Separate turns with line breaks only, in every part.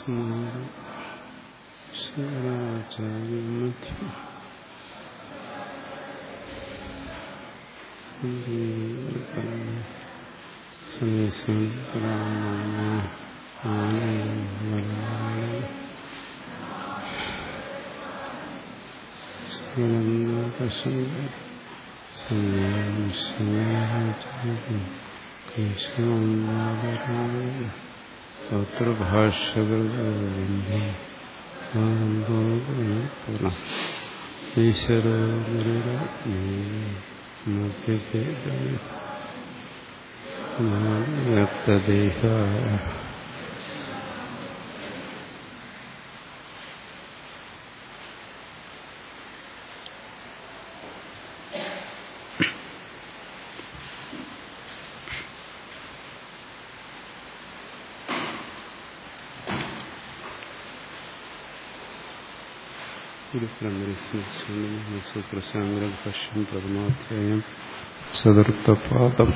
ശരാചാര്യമധ്യം ഈശ്വര വ്യക്തദേഹ സൂത്രശാങ്കരം ഭക്ഷ്യം പ്രഥമാധ്യായം ചതുർത്ഥപാദം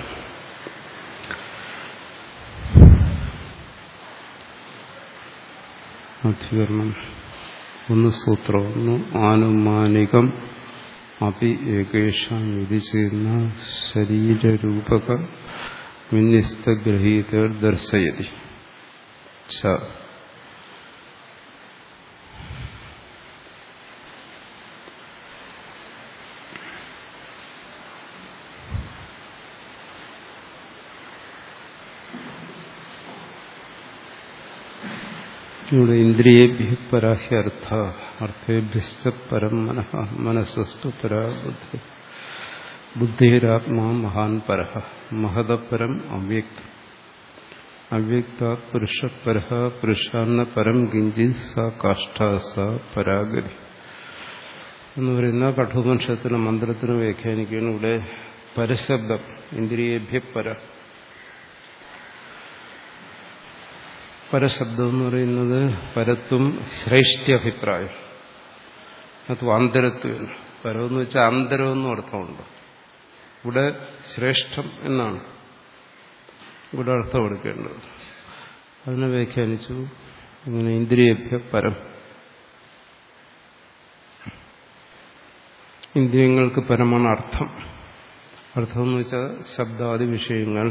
അധികരണം ഒന്ന് സൂത്രം ഒന്ന് ആനുമാനികം അപി ഏകേഷാം വിധി ചെയ്യുന്ന ശരീരരൂപക വിന്യസ്തഗ്രഹീതർ ദർശയതി ച ഇവിടെ ഇന്ദ്രിയേഭ്യ പരാഹ്യർത്ഥ അർത്ഥേഭ്യശ്ച പരം മനഃ മനസ്സസ്തു പരാബുദ്ധി ബുദ്ധിരാത്മാ മഹാൻ പരഹ മഹതപരം അവ്യക്തം അവ്യക്ത പുരുഷപര പുരുഷാന്ന പരം കിഞ്ചി സ കാഷ്ഠ സ പരാഗതി എന്ന് പറയുന്ന കഠോപനിഷത്തിന് മന്ത്രത്തിന് വ്യാഖ്യാനിക്കുകയാണ് ഇവിടെ പരശബ്ദം ഇന്ദ്രിയേഭ്യ പര പരശബ്ദം എന്ന് പറയുന്നത് പരത്വം ശ്രേഷ്ഠ്യഭിപ്രായം അത് ആന്തരത്വം പരമെന്ന് വെച്ചാൽ അന്തരമെന്നും അർത്ഥമുണ്ട് ഇവിടെ ശ്രേഷ്ഠം എന്നാണ് ഇവിടെ അർത്ഥം എടുക്കേണ്ടത് അതിനെ വ്യാഖ്യാനിച്ചു അങ്ങനെ ഇന്ദ്രിയഭ്യ പരം ഇന്ദ്രിയങ്ങൾക്ക് പരമാണ് അർത്ഥം അർത്ഥം എന്ന് വെച്ചാൽ ശബ്ദാദി വിഷയങ്ങൾ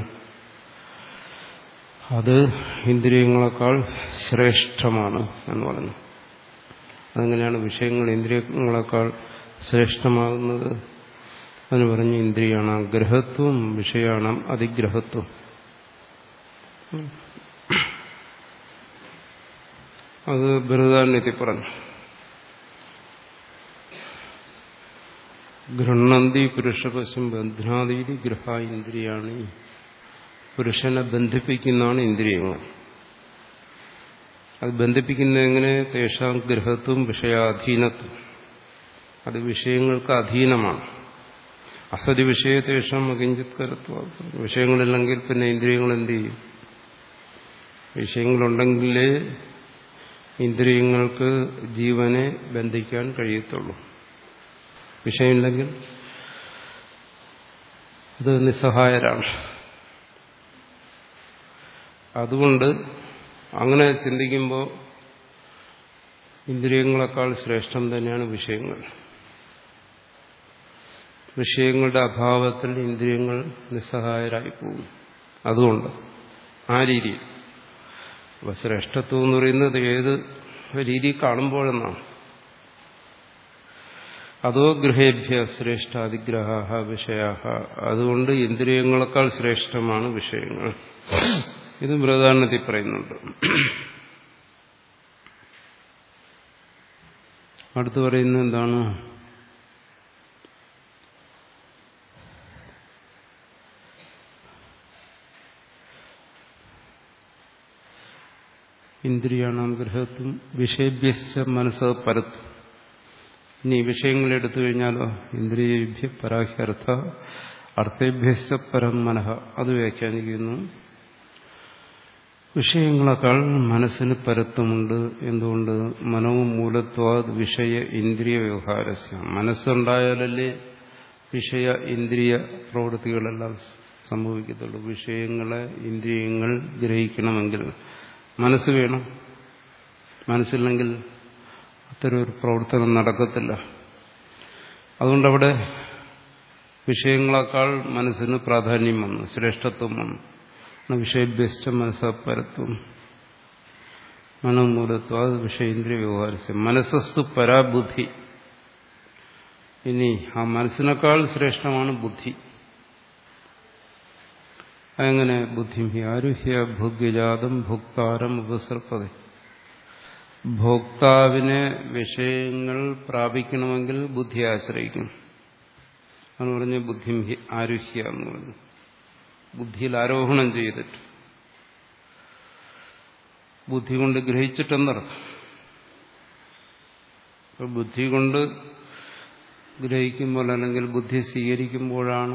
അത് ഇന്ദ്രിയങ്ങളെക്കാൾ ശ്രേഷ്ഠമാണ് എന്ന് പറഞ്ഞു അതെങ്ങനെയാണ് വിഷയങ്ങൾ ഇന്ദ്രിയങ്ങളെക്കാൾ ശ്രേഷ്ഠമാകുന്നത് അതിന് പറഞ്ഞു ഇന്ദ്രിയാണ് ഗ്രഹത്വം വിഷയാണ് അതിഗ്രഹത്വം അത് ബൃഹദാന്യത്തിൽ പറഞ്ഞു ഗൃഹണന്തി പുരുഷപശും ബന്ധനാദീതി ഗൃഹ ഇന്ദ്രിയാണ് പുരുഷനെ ബന്ധിപ്പിക്കുന്നതാണ് ഇന്ദ്രിയങ്ങൾ അത് ബന്ധിപ്പിക്കുന്നത് എങ്ങനെ തേഷാം ഗ്രഹത്വം വിഷയാധീനത്വം അത് വിഷയങ്ങൾക്ക് അധീനമാണ് അസതി വിഷയത്തേഷം അകിഞ്ചിത് കരുത്വം വിഷയങ്ങളില്ലെങ്കിൽ പിന്നെ ഇന്ദ്രിയങ്ങൾ എന്ത് ചെയ്യും വിഷയങ്ങളുണ്ടെങ്കിലേ ഇന്ദ്രിയങ്ങൾക്ക് ജീവനെ ബന്ധിക്കാൻ കഴിയത്തുള്ളൂ വിഷയമില്ലെങ്കിൽ അത് നിസ്സഹായരാണ് അതുകൊണ്ട് അങ്ങനെ ചിന്തിക്കുമ്പോൾ ഇന്ദ്രിയങ്ങളെക്കാൾ ശ്രേഷ്ഠം തന്നെയാണ് വിഷയങ്ങൾ വിഷയങ്ങളുടെ അഭാവത്തിൽ ഇന്ദ്രിയങ്ങൾ നിസ്സഹായരായി പോകും അതുകൊണ്ട് ആ രീതി അപ്പൊ ശ്രേഷ്ഠത്വം എന്ന് പറയുന്നത് ഏത് രീതി കാണുമ്പോഴെന്നാണ് അതോ ഗൃഹേഭ്യ ശ്രേഷ്ഠാതിഗ്രഹ വിഷയ അതുകൊണ്ട് ഇന്ദ്രിയങ്ങളെക്കാൾ ശ്രേഷ്ഠമാണ് വിഷയങ്ങൾ ഇത് ബൃഹദാരണത്തിൽ പറയുന്നുണ്ട് അടുത്ത് പറയുന്നത് എന്താണ് ഇന്ദ്രിയാണാം ഗ്രഹത്വം വിഷയഭ്യസ്ത മനസ്സ് പരത്തും ഇനി വിഷയങ്ങൾ എടുത്തു കഴിഞ്ഞാലോ ഇന്ദ്രിയേഭ്യ പരാഹ്യർത്ഥ അർത്ഥേഭ്യസ്ത പരം മനഃ അത് വ്യാഖ്യാനിക്കുന്നു വിഷയങ്ങളെക്കാൾ മനസ്സിന് പരത്വമുണ്ട് എന്തുകൊണ്ട് മനവും മൂലത്വാത് വിഷയ ഇന്ദ്രിയ വ്യവഹാരസ്യ മനസ്സുണ്ടായാലല്ലേ വിഷയ ഇന്ദ്രിയ പ്രവൃത്തികളെല്ലാം സംഭവിക്കത്തുള്ളൂ വിഷയങ്ങളെ ഇന്ദ്രിയങ്ങൾ ഗ്രഹിക്കണമെങ്കിൽ മനസ്സ് വേണം മനസ്സില്ലെങ്കിൽ അത്തരം ഒരു പ്രവർത്തനം നടക്കത്തില്ല അതുകൊണ്ടവിടെ വിഷയങ്ങളെക്കാൾ മനസ്സിന് പ്രാധാന്യം വന്നു ശ്രേഷ്ഠത്വം വന്നു വിഷയഭ്യസ്ത മനസ്സപരത്വം മനോമൂലത്വം അത് വിഷയേന്ദ്രിയ വ്യവഹാരസ്യം മനസ്സസ്തു പരാബുദ്ധി ഇനി ആ മനസ്സിനേക്കാൾ ശ്രേഷ്ഠമാണ് ബുദ്ധി അതെങ്ങനെ ബുദ്ധി ആരുഹ്യ ഭോഗ്യജാതം ഭോക്താരം ഉപസർപ്പത ഭോക്താവിനെ വിഷയങ്ങൾ പ്രാപിക്കണമെങ്കിൽ ബുദ്ധി ആശ്രയിക്കും എന്ന് പറഞ്ഞ് ബുദ്ധി ആരുഹ്യ എന്ന് പറഞ്ഞു ബുദ്ധിയിൽ ആരോഹണം ചെയ്തിട്ട് ബുദ്ധി കൊണ്ട് ഗ്രഹിച്ചിട്ടെന്നർത്ഥം ബുദ്ധി കൊണ്ട് ഗ്രഹിക്കുമ്പോൾ അല്ലെങ്കിൽ ബുദ്ധി സ്വീകരിക്കുമ്പോഴാണ്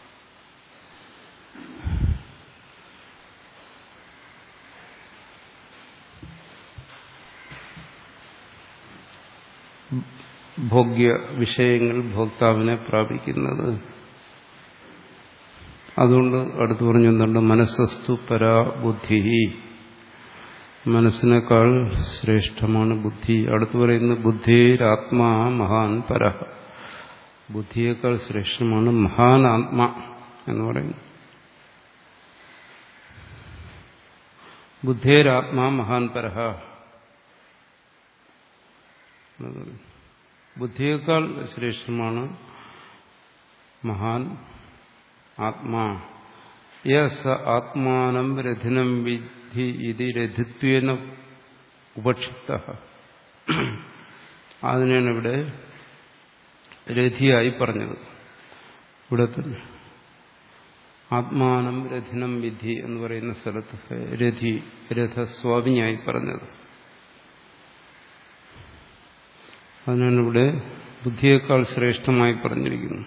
ഭോഗ്യ വിഷയങ്ങൾ ഭോക്താവിനെ പ്രാപിക്കുന്നത് അതുകൊണ്ട് അടുത്തു പറഞ്ഞു എന്തുണ്ട് മനസ്സസ്തു പരാബുദ്ധി മനസ്സിനേക്കാൾ ശ്രേഷ്ഠമാണ് ബുദ്ധി അടുത്തു പറയുന്ന ബുദ്ധിരാത്മാ മഹാൻ പര ബുദ്ധിയേക്കാൾ ശ്രേഷ്ഠമാണ് മഹാൻ ആത്മ എന്ന് പറയുന്നു ബുദ്ധേരാത്മാ മഹാൻ പരഹ ബുദ്ധിയേക്കാൾ ശ്രേഷ്ഠമാണ് മഹാൻ ആത്മാ യസ് ആത്മാനം രഥിനം വിധി ഇത് രഥിത്വേന ഉപക്ഷിപ്ത അതിനാണ് ഇവിടെ രഥിയായി പറഞ്ഞത് ഇവിടെ തന്നെ ആത്മാനം രഥിനം വിധി എന്ന് പറയുന്ന സ്ഥലത്ത് രഥി രഥസ്വാമിയായി പറഞ്ഞത് അതിനാണ് ഇവിടെ ബുദ്ധിയേക്കാൾ ശ്രേഷ്ഠമായി പറഞ്ഞിരിക്കുന്നു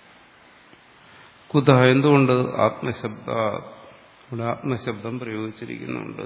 കുത എന്തുകൊണ്ട് ആത്മശബ്ദ ഇവിടെ ആത്മശബ്ദം പ്രയോഗിച്ചിരിക്കുന്നുണ്ട്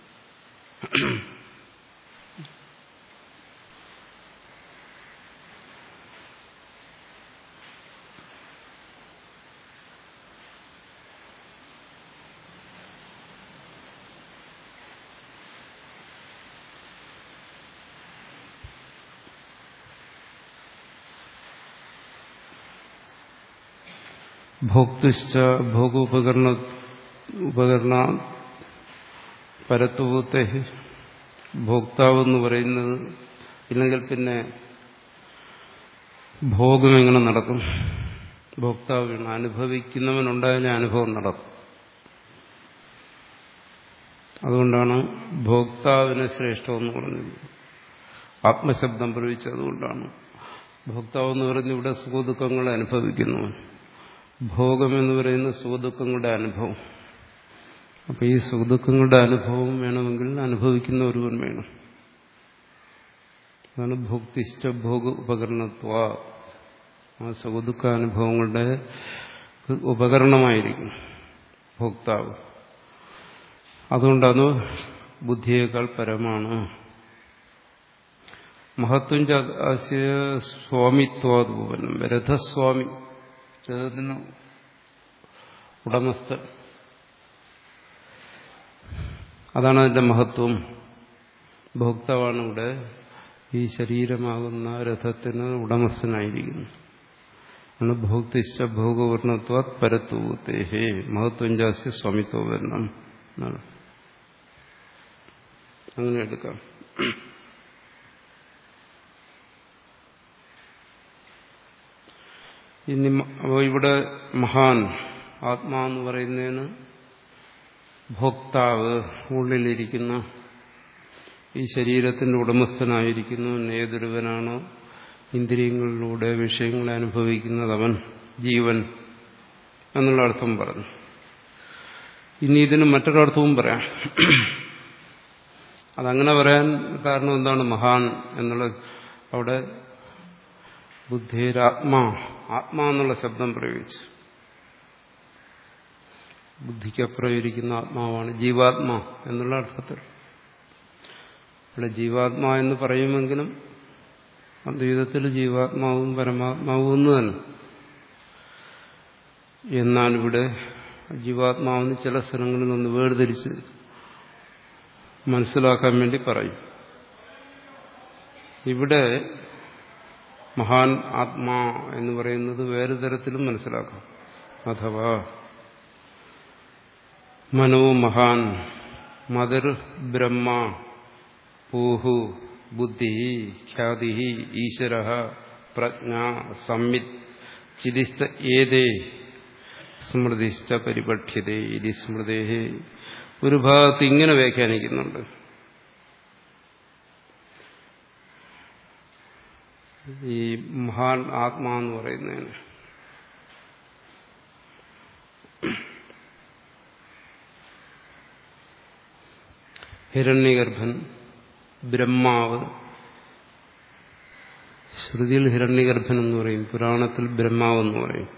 ഭോക്തുശ്ച ഭോഗോപകരണ ഉപകരണ പരത്വത്തെ ഭോക്താവ് എന്ന് പറയുന്നത് ഇല്ലെങ്കിൽ പിന്നെ ഭോഗം എങ്ങനെ നടക്കും ഭോക്താവ് അനുഭവിക്കുന്നവനുണ്ടായാലേ അനുഭവം നടക്കും അതുകൊണ്ടാണ് ഭോക്താവിനെ ശ്രേഷ്ഠമെന്ന് പറഞ്ഞത് ആത്മശബ്ദം പ്രയോഗിച്ചതുകൊണ്ടാണ് ഭോക്താവ് എന്ന് പറയുന്നത് ഇവിടെ സുഖദുഃഖങ്ങളെ അനുഭവിക്കുന്നു ഭോഗം എന്ന് പറയുന്ന സുഖദുഃഖങ്ങളുടെ അനുഭവം അപ്പൊ ഈ സുഖദുഃഖങ്ങളുടെ അനുഭവം വേണമെങ്കിൽ അനുഭവിക്കുന്ന ഒരുവൻ വേണം അതാണ് ഭോക്തിഷ്ട ഭോഗ ഉപകരണത്വ ആ സുഖദുഃഖ അനുഭവങ്ങളുടെ ഉപകരണമായിരിക്കും ഭോക്താവ് അതുകൊണ്ടാണ് ബുദ്ധിയേക്കാൾ പരമാണ് മഹത്വം സ്വാമിത്വാദൂപനം രഥസ്വാമി രഥത്തിന് ഉടമസ്ഥ അതാണ് അതിന്റെ മഹത്വം ഭോക്താവാണ് ഇവിടെ ഈ ശരീരമാകുന്ന രഥത്തിന് ഉടമസ്ഥനായിരിക്കുന്നു ആണ് ഭോക്തിശ്ച ഭോഗവർണത്വ പരത്വത്തേഹേ മഹത്വം ജാസ്യ സ്വാമിത്വവർണം എന്നാണ് അങ്ങനെ എടുക്കാം ഇനി ഇവിടെ മഹാൻ ആത്മാ എന്ന് പറയുന്നതിന് ഭോക്താവ് ഉള്ളിലിരിക്കുന്ന ഈ ശരീരത്തിന്റെ ഉടമസ്ഥനായിരിക്കുന്നു ഏതൊരുവനാണോ ഇന്ദ്രിയങ്ങളിലൂടെ വിഷയങ്ങളെ അനുഭവിക്കുന്നത് അവൻ ജീവൻ എന്നുള്ള അർത്ഥം പറഞ്ഞു ഇനി ഇതിന് മറ്റൊരർത്ഥവും പറയാം അതങ്ങനെ പറയാൻ കാരണം എന്താണ് മഹാൻ എന്നുള്ള അവിടെ ബുദ്ധിരാത്മാ ആത്മാ എന്നുള്ള ശബ്ദം പ്രയോഗിച്ചു ബുദ്ധിക്കപ്പുറം ആത്മാവാണ് ജീവാത്മാ എന്നുള്ള അർത്ഥത്തിൽ ഇവിടെ ജീവാത്മാ എന്ന് പറയുമെങ്കിലും അദ്വൈതത്തിൽ ജീവാത്മാവും പരമാത്മാവും ഒന്ന് തന്നെ എന്നാൽ ഇവിടെ ജീവാത്മാവിന് ചില സ്ഥലങ്ങളിൽ നിന്ന് വേർതിരിച്ച് മനസ്സിലാക്കാൻ വേണ്ടി പറയും ഇവിടെ മഹാൻ ആത്മാ എന്ന് പറയുന്നത് വേറെ തരത്തിലും മനസ്സിലാക്കാം അഥവാ മനോ മഹാൻ മദർ ബ്രഹ്മ പൂഹു ബുദ്ധി ഖ്യാതി ഈശ്വര പ്രജ്ഞ സംവിത് ചിതിസ്ഥ ഏതേ സ്മൃതിശ്ച പരിപഠ്യതേ ഇതി സ്മൃതേ ഒരു ഭാഗത്ത് ഇങ്ങനെ വ്യാഖ്യാനിക്കുന്നുണ്ട് ഈ മഹാൻ ആത്മാ എന്ന് പറയുന്നതിന് ഹിരണ്യഗർഭൻ ബ്രഹ്മാവ് ശ്രുതിയിൽ ഹിരണ്യഗർഭൻ എന്ന് പറയും പുരാണത്തിൽ ബ്രഹ്മാവ് എന്ന് പറയും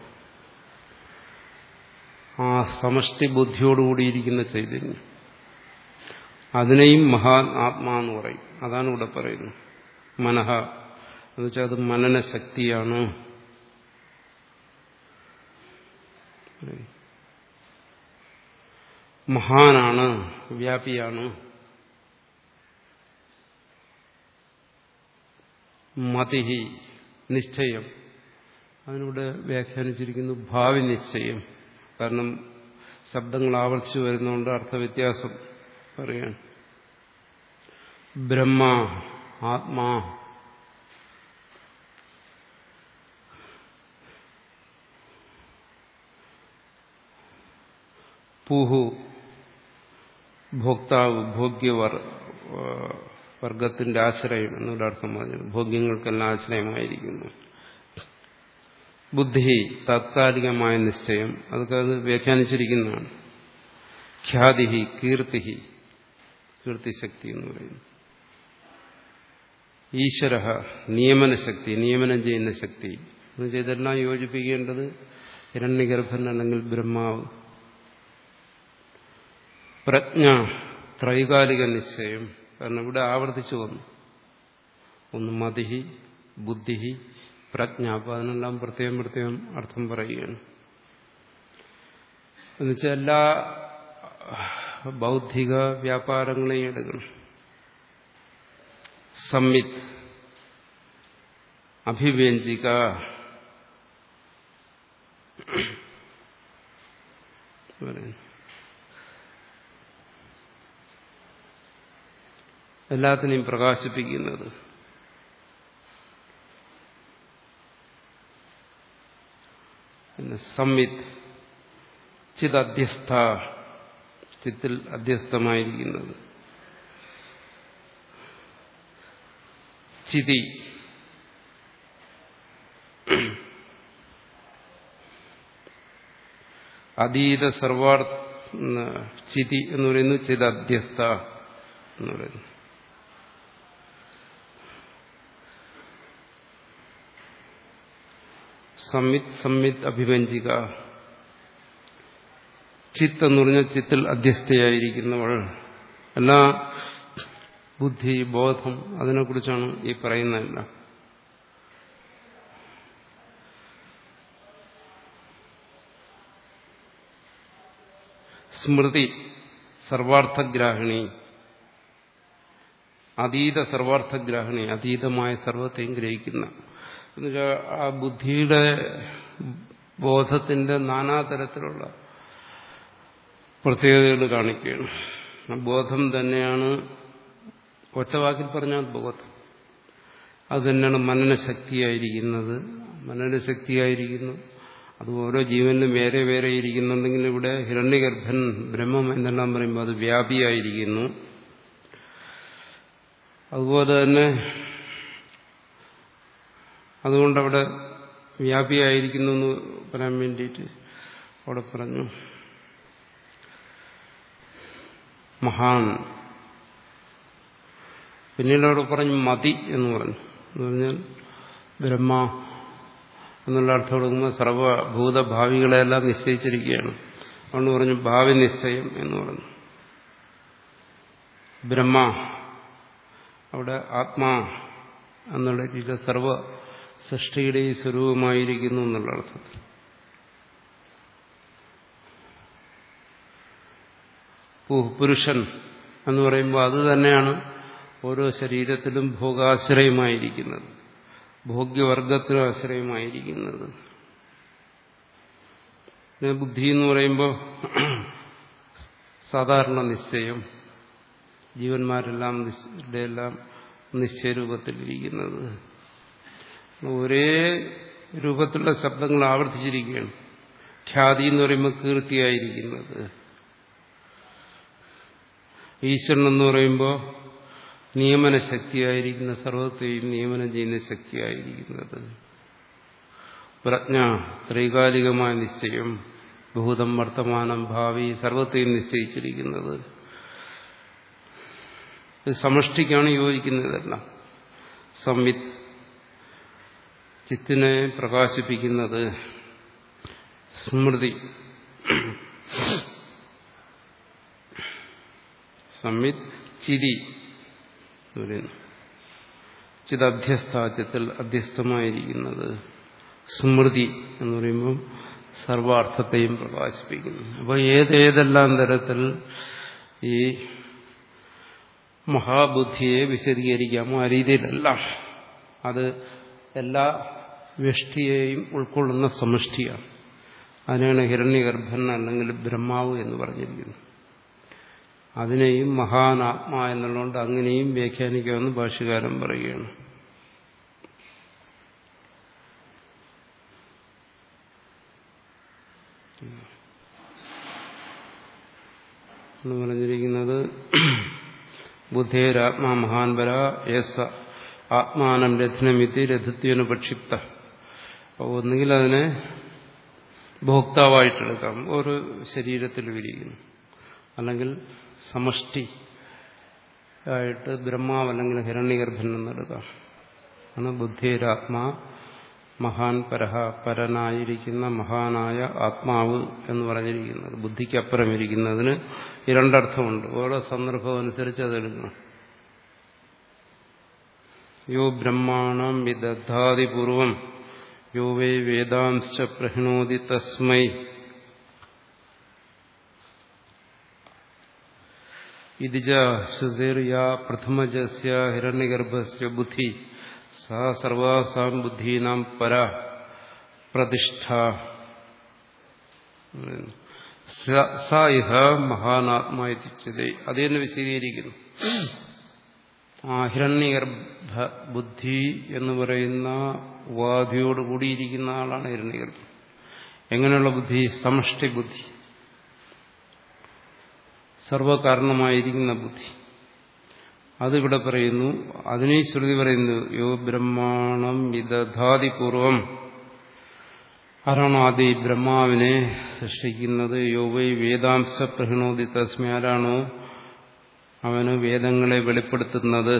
ആ സമഷ്ടി ബുദ്ധിയോടുകൂടിയിരിക്കുന്ന ചൈതന്യം അതിനെയും മഹാൻ ആത്മാ എന്ന് പറയും അതാണ് ഇവിടെ പറയുന്നത് മനഃ എന്നുവെച്ചാൽ അത് മനന ശക്തിയാണ് മഹാനാണ് വ്യാപിയാണ് മതിഹി നിശ്ചയം അതിനൂടെ വ്യാഖ്യാനിച്ചിരിക്കുന്നു ഭാവി നിശ്ചയം കാരണം ശബ്ദങ്ങൾ ആവർത്തിച്ചു വരുന്നതുകൊണ്ട് അർത്ഥവ്യത്യാസം പറയാണ് ബ്രഹ്മ ആത്മാ പൂഹു ഭോക്താവ് ഭോഗ്യവർ വർഗത്തിന്റെ ആശ്രയം എന്നൊരു അർത്ഥം പറഞ്ഞത് ഭോഗ്യങ്ങൾക്കെല്ലാം ആശ്രയമായിരിക്കുന്നു ബുദ്ധി താത്കാലികമായ നിശ്ചയം അതൊക്കെ അത് വ്യാഖ്യാനിച്ചിരിക്കുന്നതാണ് ഖ്യാതി കീർത്തി കീർത്തിശക്തി എന്ന് പറയുന്നു ഈശ്വര നിയമനശക്തി നിയമനം ചെയ്യുന്ന ശക്തി എന്നുവെച്ചാൽ ഇതെല്ലാം യോജിപ്പിക്കേണ്ടത് ഹിരണ്യഗർഭൻ അല്ലെങ്കിൽ ബ്രഹ്മാവ് പ്രജ്ഞ ത്രൈകാലിക നിശ്ചയം കാരണം ഇവിടെ ആവർത്തിച്ചു വന്നു ഒന്ന് മതിഹി ബുദ്ധിഹി പ്രജ്ഞ അപ്പൊ അതിനെല്ലാം പ്രത്യേകം പ്രത്യേകം അർത്ഥം പറയുകയാണ് എന്നുവെച്ചാൽ എല്ലാ ബൗദ്ധിക വ്യാപാരങ്ങളെയും എടുക്കണം സംവിത് അഭിവ്യഞ്ജിക എല്ലാത്തിനെയും പ്രകാശിപ്പിക്കുന്നത് പിന്നെ സംവിത് ചിത് അധ്യസ്ഥ ചിത്തിൽ അധ്യസ്ഥമായിരിക്കുന്നത് ചിതി അതീത സർവാർത്ഥ ചിതി എന്ന് പറയുന്നത് ചിത് അധ്യസ്ഥ എന്ന് പറയുന്നു സംവിത് സംവിത് അഭിവഞ്ചിക ചിത്ത് എന്ന് പറഞ്ഞാൽ ചിത്തിൽ അധ്യസ്ഥയായിരിക്കുന്നവൾ എല്ലാ ബുദ്ധി ബോധം അതിനെക്കുറിച്ചാണ് ഈ പറയുന്നതെല്ലാം സ്മൃതി സർവാർത്ഥഗ്രാഹിണി അതീത സർവാർത്ഥഗ്രാഹിണി അതീതമായ സർവത്തെയും ഗ്രഹിക്കുന്ന എന്നുവെച്ചാൽ ആ ബുദ്ധിയുടെ ബോധത്തിന്റെ നാനാതരത്തിലുള്ള പ്രത്യേകതകൾ കാണിക്കുകയാണ് ആ ബോധം തന്നെയാണ് ഒറ്റവാക്കിൽ പറഞ്ഞാൽ ബോധം അത് തന്നെയാണ് മനനശക്തിയായിരിക്കുന്നത് മനനശക്തിയായിരിക്കുന്നു അത് ഓരോ ജീവനിലും വേറെ വേറെ ഇരിക്കുന്നുണ്ടെങ്കിൽ ഇവിടെ ഹിരണ്യഗർഭൻ ബ്രഹ്മം എന്നെല്ലാം പറയുമ്പോൾ അത് വ്യാപിയായിരിക്കുന്നു അതുപോലെ തന്നെ അതുകൊണ്ടവിടെ വ്യാപിയായിരിക്കുന്നു എന്ന് പറയാൻ വേണ്ടിയിട്ട് അവിടെ പറഞ്ഞു മഹാൻ പിന്നീട് അവിടെ പറഞ്ഞു മതി എന്ന് പറഞ്ഞു എന്ന് പറഞ്ഞാൽ ബ്രഹ്മ എന്നുള്ള അർത്ഥം കൊടുക്കുമ്പോൾ സർവഭൂതഭാവികളെല്ലാം നിശ്ചയിച്ചിരിക്കുകയാണ് അതുകൊണ്ട് പറഞ്ഞു ഭാവി നിശ്ചയം എന്ന് പറഞ്ഞു ബ്രഹ്മ അവിടെ ആത്മാ എന്നുള്ള രീതിയിൽ സർവ സൃഷ്ടിയുടെയും സ്വരൂപമായിരിക്കുന്നു എന്നുള്ള അർത്ഥത്തിൽ പുരുഷൻ എന്ന് പറയുമ്പോൾ അത് തന്നെയാണ് ഓരോ ശരീരത്തിലും ഭോഗാശ്രയമായിരിക്കുന്നത് ഭോഗ്യവർഗത്തിനും ആശ്രയമായിരിക്കുന്നത് ബുദ്ധി എന്ന് പറയുമ്പോൾ സാധാരണ നിശ്ചയം ജീവന്മാരെല്ലാം എല്ലാം നിശ്ചയരൂപത്തിലിരിക്കുന്നത് ഒരേ രൂപത്തിലുള്ള ശബ്ദങ്ങൾ ആവർത്തിച്ചിരിക്കുകയാണ് ഖ്യാതി എന്ന് പറയുമ്പോൾ കീർത്തിയായിരിക്കുന്നത് ഈശ്വരൻ എന്ന് പറയുമ്പോൾ നിയമന ശക്തിയായിരിക്കുന്ന സർവത്തെയും നിയമനം ചെയ്യുന്ന ശക്തിയായിരിക്കുന്നത് പ്രജ്ഞ ത്രൈകാലികമായ നിശ്ചയം ഭൂതം വർത്തമാനം ഭാവി സർവത്തെയും നിശ്ചയിച്ചിരിക്കുന്നത് സമഷ്ടിക്കാണ് യോജിക്കുന്നതെല്ലാം സംവിത് ചിത്തിനെ പ്രകാശിപ്പിക്കുന്നത് സ്മൃതി സംവിത് ചിരി എന്ന് പറയുന്നു ചിതധ്യസ്ഥാചത്തിൽ അധ്യസ്ഥമായിരിക്കുന്നത് സ്മൃതി എന്ന് പറയുമ്പോൾ സർവാർത്ഥത്തെയും പ്രകാശിപ്പിക്കുന്നു അപ്പോൾ ഏതേതെല്ലാം തരത്തിൽ ഈ മഹാബുദ്ധിയെ വിശദീകരിക്കാമോ ആ രീതിയിലെല്ലാം അത് എല്ലാ വ്യഷ്ടിയെയും ഉൾക്കൊള്ളുന്ന സമഷ്ടിയാണ് അതിനാണ് ഹിരണ്യഗർഭൻ അല്ലെങ്കിൽ ബ്രഹ്മാവ് എന്ന് പറഞ്ഞിരിക്കുന്നത് അതിനെയും മഹാനാത്മാ എന്നുള്ളതുകൊണ്ട് അങ്ങനെയും വ്യാഖ്യാനിക്കാമെന്ന് ഭാഷകാരൻ പറയുകയാണ് എന്ന് പറഞ്ഞിരിക്കുന്നത് ബുദ്ധേരാത്മാ മഹാൻപര യേസ ആത്മാനം രഥനമിതി രഥത്വന് പ്രക്ഷിപ്ത ഒന്നുകിൽ അതിനെ ഭോക്താവായിട്ടെടുക്കാം ഒരു ശരീരത്തിൽ വിരിയുന്നു അല്ലെങ്കിൽ സമഷ്ടി ആയിട്ട് ബ്രഹ്മാവ് അല്ലെങ്കിൽ ഹിരണ്യഗർഭൻ എന്നെടുക്കാം ആണ് ബുദ്ധിരാത്മാ മഹാൻ പരഹ പരനായിരിക്കുന്ന മഹാനായ ആത്മാവ് എന്ന് പറഞ്ഞിരിക്കുന്നത് ബുദ്ധിക്കപ്പുറം ഇരിക്കുന്നതിന് ഈ രണ്ടർത്ഥമുണ്ട് ഓരോ സന്ദർഭം അനുസരിച്ച് അതെടുക്കണം യോ ബ്രഹ്മാണം വിദധാതിപൂർവം യോ വേ വേദാംശ പ്രഹിണോതി തസ്മൈ ഇതിജ സുധീർയാ പ്രഥമജസ്യ ഹിരണ്യഗർഭസ്യ ബുദ്ധി സാ സർവാസാം ബുദ്ധീനാം പര പ്രതിഷ്ഠ സ ഇഹ മഹാനാത്മാതിച്ചത് അതിനെ വിശദീകരിക്കുന്നു ആ ഹിരണ്യഗർഭ ബുദ്ധി എന്ന് പറയുന്ന ഉപാധിയോട് കൂടിയിരിക്കുന്ന ആളാണ് ഹിരണ്യഗർഭം എങ്ങനെയുള്ള ബുദ്ധി സമഷ്ടി ബുദ്ധി സർവകാരണമായിരിക്കുന്ന ബുദ്ധി അതിവിടെ പറയുന്നു അതിനെ ശ്രുതി പറയുന്നു യോ ബ്രഹ്മാണം വിദധാതിപൂർവം ആരാണോ ആദ്യ ബ്രഹ്മാവിനെ സൃഷ്ടിക്കുന്നത് യോ വൈ വേദാംശ പ്രഹിണോതി തസ്മി ആരാണോ അവന് വേദങ്ങളെ വെളിപ്പെടുത്തുന്നത്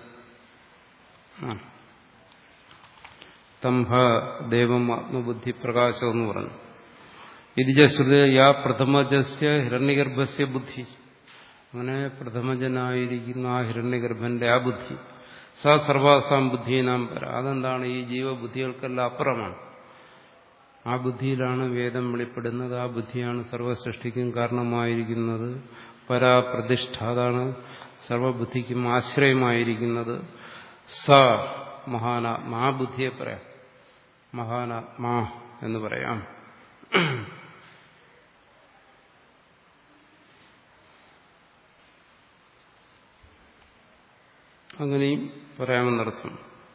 തംഭ ദേവം ആത്മബുദ്ധി പ്രകാശം എന്ന് പറഞ്ഞു ഇതിജശ്രുത യാ പ്രഥമജസ്യ ഹിരണ്യഗർഭസ്യ ബുദ്ധി അങ്ങനെ പ്രഥമജനായിരിക്കുന്ന ആ ഹിരണ്യഗർഭന്റെ ആ ബുദ്ധി സ സർവാസാം ബുദ്ധീനാം പര അതെന്താണ് ഈ ജീവബുദ്ധികൾക്കെല്ലാം അപ്പുറമാണ് ആ ബുദ്ധിയിലാണ് വേദം വെളിപ്പെടുന്നത് ആ ബുദ്ധിയാണ് സർവസൃഷ്ടിക്കും കാരണമായിരിക്കുന്നത് പരാപ്രതിഷ്ഠ അതാണ് സർവബുദ്ധിക്കും ആശ്രയമായിരിക്കുന്നത് സ മഹാനാത്മാ ആ ബുദ്ധിയെ പറയാം മഹാനാത്മാ എന്ന് പറയാം അങ്ങനെയും പറയാമെന്നർത്ഥം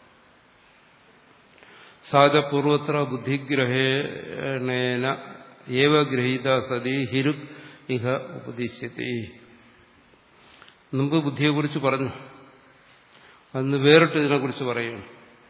സാധപൂർവത്ര ബുദ്ധിഗ്രഹേണേന ഏവ ഗ്രഹീത സതി ഹിരുക് ഇഹ ഉപദിശ്യത്തെ മുമ്പ് ബുദ്ധിയെക്കുറിച്ച് പറഞ്ഞു അന്ന് വേറിട്ട് ഇതിനെക്കുറിച്ച് പറയുന്നു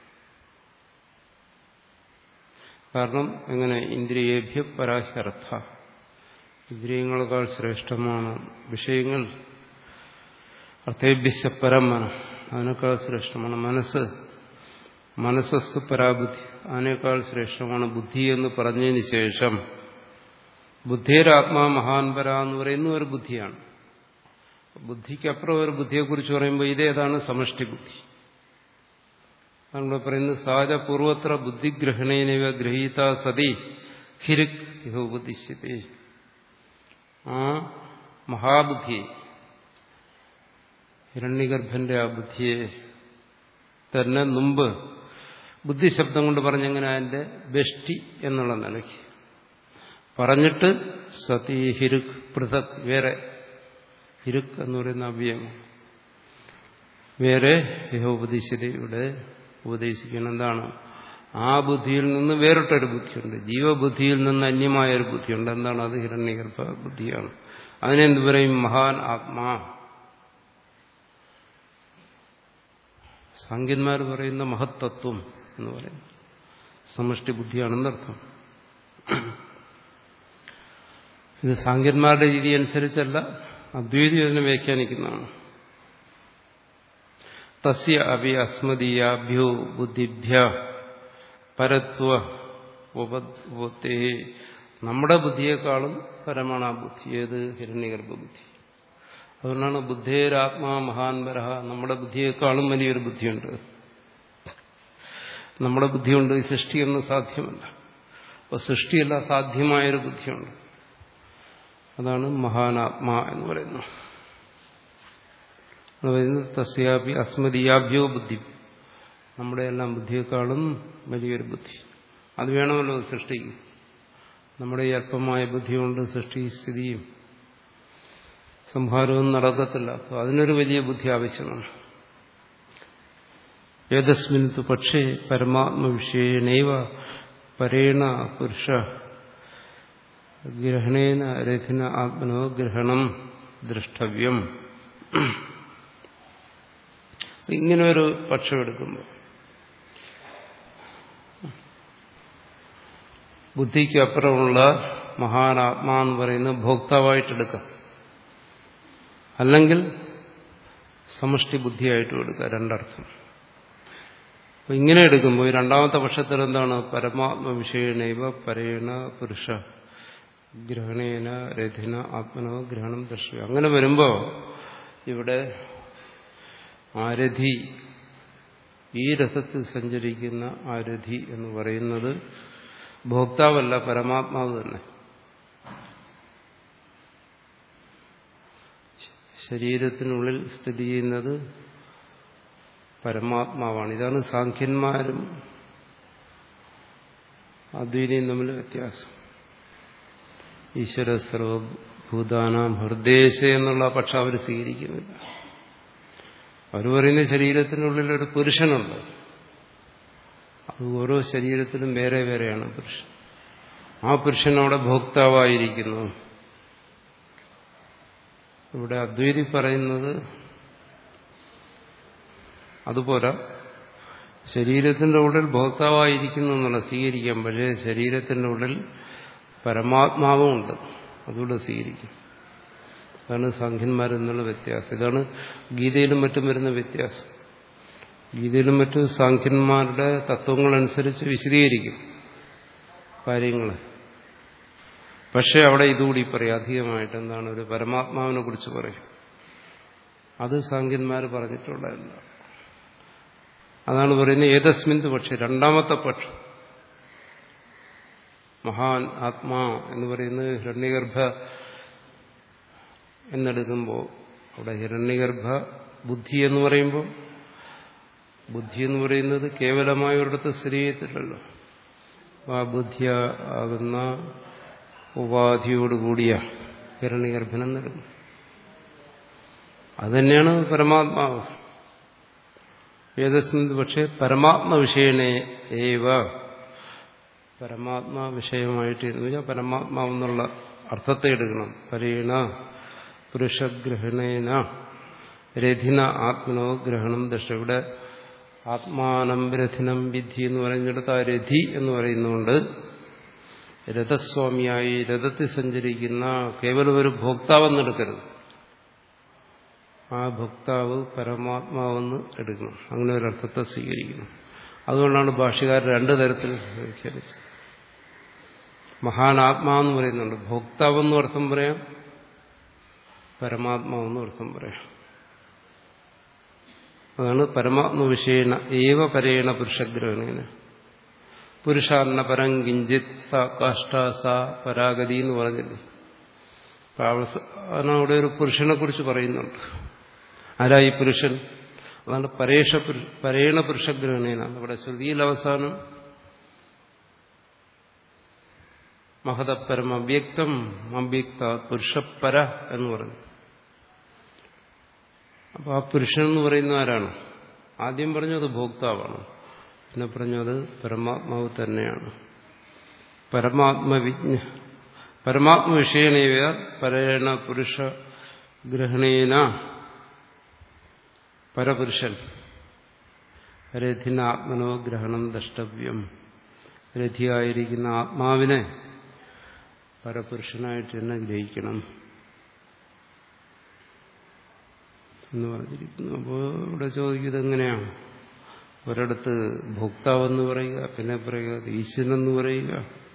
കാരണം എങ്ങനെ ഇന്ദ്രിയേഭ്യ പരാഹ്യർത്ഥ ഇന്ദ്രിയങ്ങളെക്കാൾ ശ്രേഷ്ഠമാണ് വിഷയങ്ങൾ അർത്ഥേഭ്യശ പരമന അതിനേക്കാൾ ശ്രേഷ്ഠമാണ് മനസ്സ് മനസ്സസ്തു പരാബുദ്ധി അതിനേക്കാൾ ശ്രേഷ്ഠമാണ് ബുദ്ധി എന്ന് പറഞ്ഞതിന് ശേഷം ബുദ്ധിരാത്മാ മഹാൻപര എന്ന് പറയുന്ന ഒരു ബുദ്ധിയാണ് ബുദ്ധിക്കപ്പുറം ഒരു ബുദ്ധിയെക്കുറിച്ച് പറയുമ്പോൾ ഇതേതാണ് സമഷ്ടി ബുദ്ധി നമ്മൾ പറയുന്നത് സഹജ പൂർവത്ര ബുദ്ധിഗ്രഹണേനവ ഗ്രഹീത സതി ഹിരുക് ഇഹ ഉപദിശ്യത്തെ ആ മഹാബുദ്ധി ഹിരണ്യഗർഭന്റെ ആ ബുദ്ധിയെ തന്നെ മുമ്പ് ബുദ്ധിശബ്ദം കൊണ്ട് പറഞ്ഞെങ്ങനെ അതിന്റെ ബെഷ്ടി എന്നുള്ള നിലയ്ക്ക് പറഞ്ഞിട്ട് സതി ഹിരുക് പൃഥക് വേറെ ഹിരുക് എന്ന് പറയുന്ന അവ്യയം വേറെ ഇഹ ഉപദേശിച്ചത് ഇവിടെ ഉപദേശിക്കണം എന്താണ് ആ ബുദ്ധിയിൽ നിന്ന് വേറിട്ടൊരു ബുദ്ധിയുണ്ട് ജീവബുദ്ധിയിൽ നിന്ന് അന്യമായ ഒരു ബുദ്ധിയുണ്ട് എന്താണ് അത് ഹിരണ്യഗർഭ ബുദ്ധിയാണ് അതിനെന്ത് പറയും മഹാൻ ആത്മാ സാങ്കന്മാർ പറയുന്ന മഹത്തത്വം എന്ന് പറയുന്നു സമഷ്ടി ബുദ്ധിയാണെന്നർത്ഥം ഇത് സാങ്കന്മാരുടെ രീതി അനുസരിച്ചല്ല അദ്വൈതി അതിനെ വ്യാഖ്യാനിക്കുന്നതാണ് തസ്യ അഭി അസ്മദീയാഭ്യോ ബുദ്ധിഭ്യ പരത്വ ഉപത്തേ നമ്മുടെ ബുദ്ധിയെക്കാളും പരമാണ് ആ ബുദ്ധി ഏത് ഹിരണ്യഗർഭ ബുദ്ധി അതുകൊണ്ടാണ് ബുദ്ധേരാത്മാ മഹാൻപരഹ നമ്മുടെ ബുദ്ധിയെക്കാളും വലിയൊരു ബുദ്ധിയുണ്ട് നമ്മുടെ ബുദ്ധിയുണ്ട് ഈ സൃഷ്ടിയൊന്നും സാധ്യമല്ല അപ്പോൾ സൃഷ്ടിയല്ല സാധ്യമായൊരു ബുദ്ധിയുണ്ട് അതാണ് മഹാനാത്മാ എന്ന് പറയുന്നത് പറയുന്നത് തസ്യാപി അസ്മദീയാഭ്യോ ബുദ്ധി നമ്മുടെ എല്ലാം ബുദ്ധിയെക്കാളും വലിയൊരു ബുദ്ധി അത് വേണമല്ലോ സൃഷ്ടിക്ക് നമ്മുടെ ഈ അല്പമായ ബുദ്ധി കൊണ്ട് സൃഷ്ടി സ്ഥിതിയും സംഹാരവും നടക്കത്തില്ല അപ്പോൾ അതിനൊരു വലിയ ബുദ്ധി ആവശ്യമാണ് ഏതസ്മിന് പക്ഷേ പരമാത്മവിഷയനൈവ പരേണ പുരുഷ ഗ്രഹണേന രഥിന ആത്മനോ ഗ്രഹണം ദ്രഷ്ടവ്യം ഇങ്ങനെ ഒരു പക്ഷം എടുക്കുമ്പോൾ ബുദ്ധിക്ക് അപ്പുറമുള്ള മഹാനാത്മാ എന്ന് പറയുന്നത് ഭോക്താവായിട്ടെടുക്കാം അല്ലെങ്കിൽ സമഷ്ടി ബുദ്ധിയായിട്ടും എടുക്കുക രണ്ടർത്ഥം അപ്പൊ ഇങ്ങനെ എടുക്കുമ്പോൾ ഈ രണ്ടാമത്തെ പക്ഷത്തിൽ എന്താണ് പരമാത്മ വിഷയനൈവ പരേണ പുരുഷ ഗ്രഹണേന രഥിന ആത്മനോ ഗ്രഹണം ദർശനം അങ്ങനെ വരുമ്പോൾ ഇവിടെ ആരഥി ഈ രഥത്തിൽ സഞ്ചരിക്കുന്ന ആരഥി എന്ന് പറയുന്നത് ഭോക്താവല്ല പരമാത്മാവ് തന്നെ ശരീരത്തിനുള്ളിൽ സ്ഥിതി ചെയ്യുന്നത് പരമാത്മാവാണ് ഇതാണ് സാഖ്യന്മാരും അദ്വൈനിയും തമ്മിൽ വ്യത്യാസം ഈശ്വര സർവഭൂതാനാം ഹൃദയശ എന്നുള്ള പക്ഷം അവർ സ്വീകരിക്കുന്നില്ല അവർ പറയുന്ന ശരീരത്തിനുള്ളിൽ ഒരു പുരുഷനുണ്ട് അത് ഓരോ ശരീരത്തിലും വേറെ വേറെയാണ് പുരുഷൻ ആ പുരുഷൻ അവിടെ ഭോക്താവായിരിക്കുന്നു ഇവിടെ അദ്വൈതി പറയുന്നത് അതുപോലെ ശരീരത്തിന്റെ ഉള്ളിൽ ഭോക്താവായിരിക്കുന്നു എന്നുള്ള സ്വീകരിക്കാം പക്ഷേ ശരീരത്തിന്റെ ഉള്ളിൽ പരമാത്മാവും ഉണ്ട് അതുകൂടെ സ്വീകരിക്കും അതാണ് സാഖ്യന്മാരെന്നുള്ള വ്യത്യാസം ഇതാണ് ഗീതയിലും മറ്റും വരുന്ന വ്യത്യാസം ഗീതയിലും മറ്റും സാഖ്യന്മാരുടെ തത്വങ്ങളനുസരിച്ച് വിശദീകരിക്കും കാര്യങ്ങളെ പക്ഷെ അവിടെ ഇതുകൂടി പറയും അധികമായിട്ട് എന്താണ് ഒരു പരമാത്മാവിനെ കുറിച്ച് പറയും അത് സാങ്കന്മാർ പറഞ്ഞിട്ടുള്ളതല്ല അതാണ് പറയുന്നത് ഏതസ്മിന്ത് പക്ഷെ രണ്ടാമത്തെ പക്ഷം മഹാൻ ആത്മാ എന്ന് പറയുന്നത് ഹിരണ്യഗർഭ എന്നെടുക്കുമ്പോൾ അവിടെ ഹിരണ്യഗർഭ ബുദ്ധി എന്ന് പറയുമ്പോൾ ബുദ്ധി എന്ന് പറയുന്നത് കേവലമായ ഒരിടത്ത് സ്ഥിതി ചെയ്തിട്ടില്ലല്ലോ ആ ബുദ്ധി ആകുന്ന ഉപാധിയോടുകൂടിയ ഹിരണ്യഗർഭനം നൽകും അതുതന്നെയാണ് പരമാത്മാവ് ഏതസ്മിൻ പക്ഷേ പരമാത്മ വിഷയനെ ഏവ പരമാത്മാ വിഷയമായിട്ട് എന്ന് വെച്ചാൽ പരമാത്മാവെന്നുള്ള അർത്ഥത്തെ എടുക്കണം പരീണ പുരുഷഗ്രഹണേന രഥിന ആത്മനോ ഗ്രഹണം ദശ ഇവിടെ ആത്മാനം രഥിനം വിധി എന്ന് പറയുന്നിടത്ത് ആ രഥി എന്ന് പറയുന്നുകൊണ്ട് രഥസ്വാമിയായി രഥത്തിൽ സഞ്ചരിക്കുന്ന കേവലം ഒരു ഭോക്താവെന്നെടുക്കരുത് ആ ഭോക്താവ് പരമാത്മാവെന്ന് എടുക്കണം അങ്ങനെ ഒരു അർത്ഥത്തെ സ്വീകരിക്കണം അതുകൊണ്ടാണ് ഭാഷകാർ രണ്ടു തരത്തിൽ വ്യാഖ്യാനിച്ചത് മഹാനാത്മാവെന്ന് പറയുന്നുണ്ട് ഭോക്താവെന്നും അർത്ഥം പറയാം പരമാത്മാവെന്നും അർത്ഥം പറയാം അതാണ് പരമാത്മ വിഷയണ ഏവ പരേണ പുരുഷഗ്രഹണേന പുരുഷാന്ന പരം കിഞ്ചിത് സ കാഷ്ട സ പരാഗതി എന്ന് പറഞ്ഞില്ലേ അവിടെ ഒരു പുരുഷനെ കുറിച്ച് പറയുന്നുണ്ട് ആരായി പുരുഷൻ അതാണ് പരേഷ പരേണ പുരുഷഗ്രഹണേനാണ് ഇവിടെ ശ്രുതിയിൽ അവസാനം മഹതപരം അവ്യക്തം അവ്യക്ത പുരുഷപ്പര എന്ന് പറഞ്ഞു അപ്പൊ ആ പുരുഷൻ എന്ന് പറയുന്ന ആരാണ് ആദ്യം പറഞ്ഞു അത് ഭോക്താവാണ് പിന്നെ പറഞ്ഞു അത് പരമാത്മാവ് തന്നെയാണ് പരമാത്മവിജ്ഞ പരമാത്മ വിഷയണേവ പരേണ പുരുഷ ഗ്രഹണേന പരപുരുഷൻ രഥിനാത്മനോ ഗ്രഹണം ദ്രഷ്ടവ്യം രഥിയായിരിക്കുന്ന ആത്മാവിനെ പരപുരുഷനായിട്ട് തന്നെ ഗ്രഹിക്കണം എന്ന് പറഞ്ഞിരിക്കുന്നു അപ്പോൾ ഇവിടെ ചോദിക്കുന്നത് എങ്ങനെയാണ് ഒരിടത്ത് ഭോക്താവെന്ന് പറയുക പിന്നെ പറയുക ഈശ്വരനെന്ന് പറയുക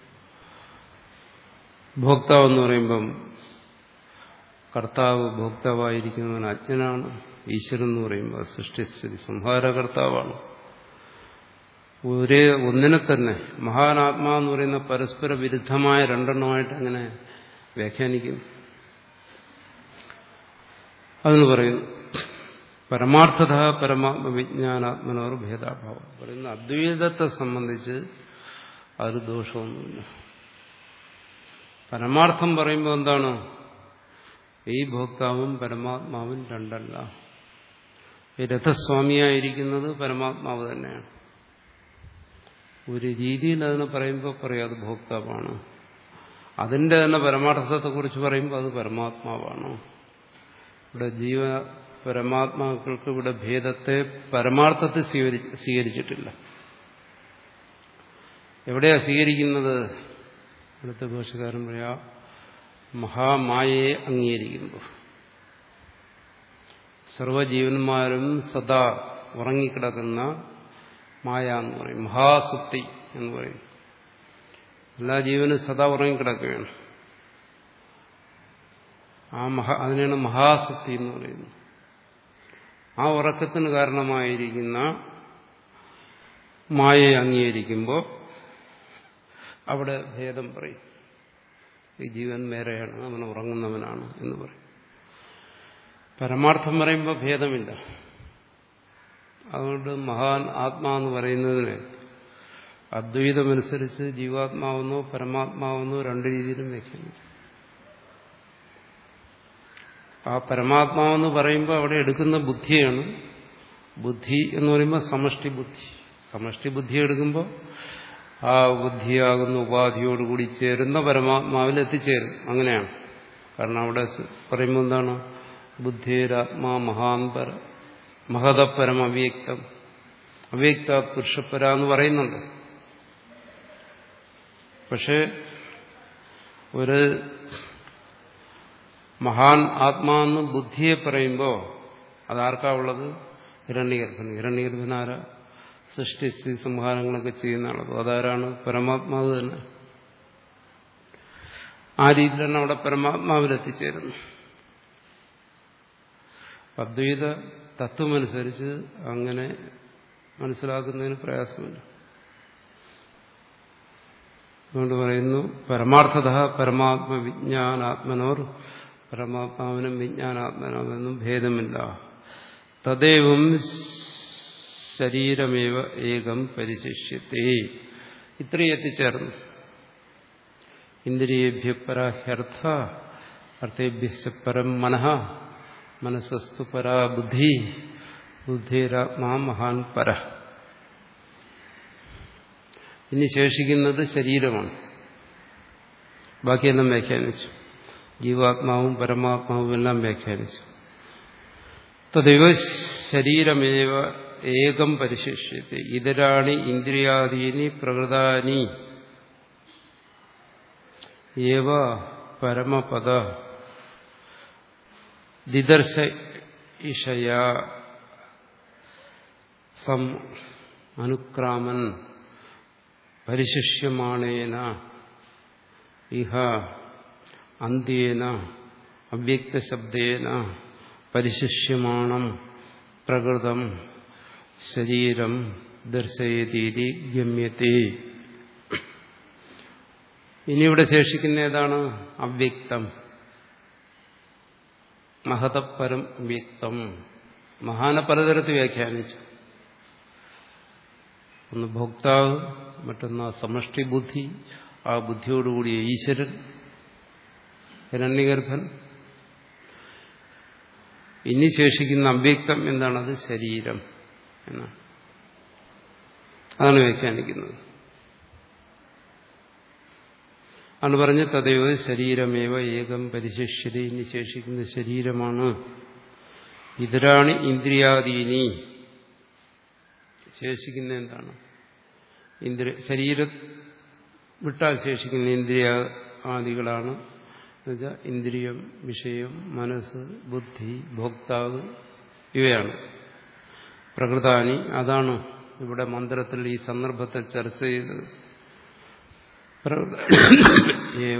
ഭോക്താവെന്ന് പറയുമ്പം കർത്താവ് ഭോക്താവായിരിക്കുന്നവൻ അജ്ഞനാണ് ഈശ്വരൻ എന്ന് പറയുമ്പോൾ സൃഷ്ടിസ്ഥിതി സംഹാരകർത്താവാണ് ഒരേ ഒന്നിനെ തന്നെ മഹാനാത്മാ എന്ന് പറയുന്ന പരസ്പര വിരുദ്ധമായ രണ്ടെണ്ണമായിട്ട് അങ്ങനെ വ്യാഖ്യാനിക്കും അതിന് പറയുന്നു പരമാർത്ഥത പരമാത്മ വിജ്ഞാനാത്മനോർ ഭേദാഭാവം പറയുന്ന അദ്വൈതത്തെ സംബന്ധിച്ച് അത് ദോഷമൊന്നുമില്ല പരമാർത്ഥം പറയുമ്പോൾ എന്താണ് ഈ ഭോക്താവും പരമാത്മാവും രണ്ടല്ല ഈ രഥസ്വാമിയായിരിക്കുന്നത് പരമാത്മാവ് തന്നെയാണ് ഒരു രീതിയിൽ അതിനെ പറയുമ്പോൾ പറയും അത് ഭോക്താവാണ് അതിന്റെ തന്നെ പരമാർത്ഥത്തെക്കുറിച്ച് പറയുമ്പോൾ അത് പരമാത്മാവാണ് ഇവിടെ ജീവ പരമാത്മാക്കൾക്ക് ഇവിടെ ഭേദത്തെ പരമാർത്ഥത്തിൽ സ്വീകരിച്ചിട്ടില്ല എവിടെയാ സ്വീകരിക്കുന്നത് അടുത്ത ഭാഷകാരൻ പറയാ മഹാമായയെ അംഗീകരിക്കുമ്പോൾ സർവജീവന്മാരും സദാ ഉറങ്ങിക്കിടക്കുന്ന മായ എന്ന് പറയും മഹാസുപ്തി എന്ന് പറയും എല്ലാ ജീവനും സദാ ഉറങ്ങിക്കിടക്കുകയാണ് ആ മഹാ അതിനാണ് മഹാസുപ്തി എന്ന് പറയുന്നത് ആ ഉറക്കത്തിന് കാരണമായിരിക്കുന്ന മായയെ അംഗീകരിക്കുമ്പോൾ അവിടെ ഭേദം പറയും ഈ ജീവൻ വേറെയാണ് അവൻ ഉറങ്ങുന്നവനാണ് എന്ന് പറയും പരമാർത്ഥം പറയുമ്പോൾ ഭേദമില്ല അതുകൊണ്ട് മഹാൻ ആത്മാ എന്ന് പറയുന്നതിന് അദ്വൈതമനുസരിച്ച് ജീവാത്മാവെന്നോ പരമാത്മാവെന്നോ രണ്ട് രീതിയിലും വ്യാഖ്യാനിക്കും ആ പരമാത്മാവെന്ന് പറയുമ്പോൾ അവിടെ എടുക്കുന്ന ബുദ്ധിയാണ് ബുദ്ധി എന്ന് പറയുമ്പോൾ സമഷ്ടി ബുദ്ധി സമഷ്ടി ബുദ്ധി എടുക്കുമ്പോൾ ആ ബുദ്ധിയാകുന്ന ഉപാധിയോടുകൂടി ചേരുന്ന പരമാത്മാവിൽ എത്തിച്ചേരും അങ്ങനെയാണ് കാരണം അവിടെ പറയുമ്പോൾ എന്താണ് ബുദ്ധിരാത്മാ മഹാന്തര മഹതപരം അവ്യക്തം അവ്യക്ത പുരുഷപ്പര എന്ന് പറയുന്നുണ്ട് പക്ഷേ ഒരു മഹാൻ ആത്മാവെന്ന് ബുദ്ധിയെ പറയുമ്പോൾ അതാർക്കാ ഉള്ളത് ഹിരണ്യഗർഭൻ ഹിരണ്യഗർഭൻ ആരാ സൃഷ്ടി സംഹാരങ്ങളൊക്കെ ചെയ്യുന്ന ആളത് അതാരാണ് പരമാത്മാവ് തന്നെ ആ രീതിയിലാണ് അവിടെ പരമാത്മാവിലെത്തിച്ചേരുന്നു അദ്വൈത തത്വമനുസരിച്ച് അങ്ങനെ മനസ്സിലാക്കുന്നതിന് പ്രയാസമില്ല അതുകൊണ്ട് പറയുന്നു പരമാർത്ഥത പരമാത്മ വിജ്ഞാനാത്മനോർ പരമാത്മാവിനും വിജ്ഞാനാത്മനോന്നും ഭേദമില്ല തദൈവം ശരീരമേവ ഏകം പരിശിഷ്യത്തെ ഇത്രയും എത്തിച്ചേർന്നു ഇന്ദ്രിയേഭ്യ പരഹ്യർത്ഥ അർത്ഥേഭ്യ പരം മനഃ മനസ്സസ്തു പരാ ബുദ്ധി ബുദ്ധിരാത്മാ മഹാൻ പര ഇനി ശേഷിക്കുന്നത് ശരീരമാണ് ബാക്കിയെല്ലാം വ്യാഖ്യാനിച്ചു ജീവാത്മാവും പരമാത്മാവും എല്ലാം വ്യാഖ്യാനിച്ചു തദൈവ ശരീരമേവ ഏകം പരിശിഷ്യത്തെ ഇതരാണി ഇന്ദ്രിയാദീനി പ്രകൃതാനി ഏവ പരമപദ ദിദർശ ഇഷയ സം അനുക്രാമൻ പരിശിഷ്യമാണേന ഇഹ അന്ത്യേന അവ്യക്തശബ്ദേന പരിശിഷ്യമാണം പ്രകൃതം ശരീരം ദർശയതീതി ഗമ്യത്തെ ഇനിയിവിടെ ശേഷിക്കുന്ന ഏതാണ് അവ്യക്തം മഹതപരം വ്യക്തം മഹാനെ പലതരത്തിൽ വ്യാഖ്യാനിച്ചു ഒന്ന് ഭോക്താവ് മറ്റൊന്ന് സമഷ്ടി ബുദ്ധി ആ ബുദ്ധിയോടുകൂടിയ ഈശ്വരൻ ഹിരണ്യഗർഭൻ ഇനി ശേഷിക്കുന്ന അവ്യക്തം എന്താണത് ശരീരം എന്നാണ് അതാണ് വ്യാഖ്യാനിക്കുന്നത് ആണ് പറഞ്ഞ് തദൈവ ശരീരമേവ ഏകം പരിശിഷ്യത ഇനി ശേഷിക്കുന്ന ശരീരമാണ് ഇതരാണി ഇന്ദ്രിയാദീനി ശേഷിക്കുന്ന എന്താണ് ഇന്ദ്രിയ ശരീരം വിട്ടാൽ ശേഷിക്കുന്ന ഇന്ദ്രിയ ആദികളാണ് എന്നുവെച്ചാൽ ഇന്ദ്രിയം വിഷയം മനസ്സ് ബുദ്ധി ഭോക്താവ് ഇവയാണ് പ്രകൃതാനി അതാണ് ഇവിടെ മന്ത്രത്തിൽ ഈ സന്ദർഭത്തിൽ ചർച്ച ചെയ്തത് ഏവ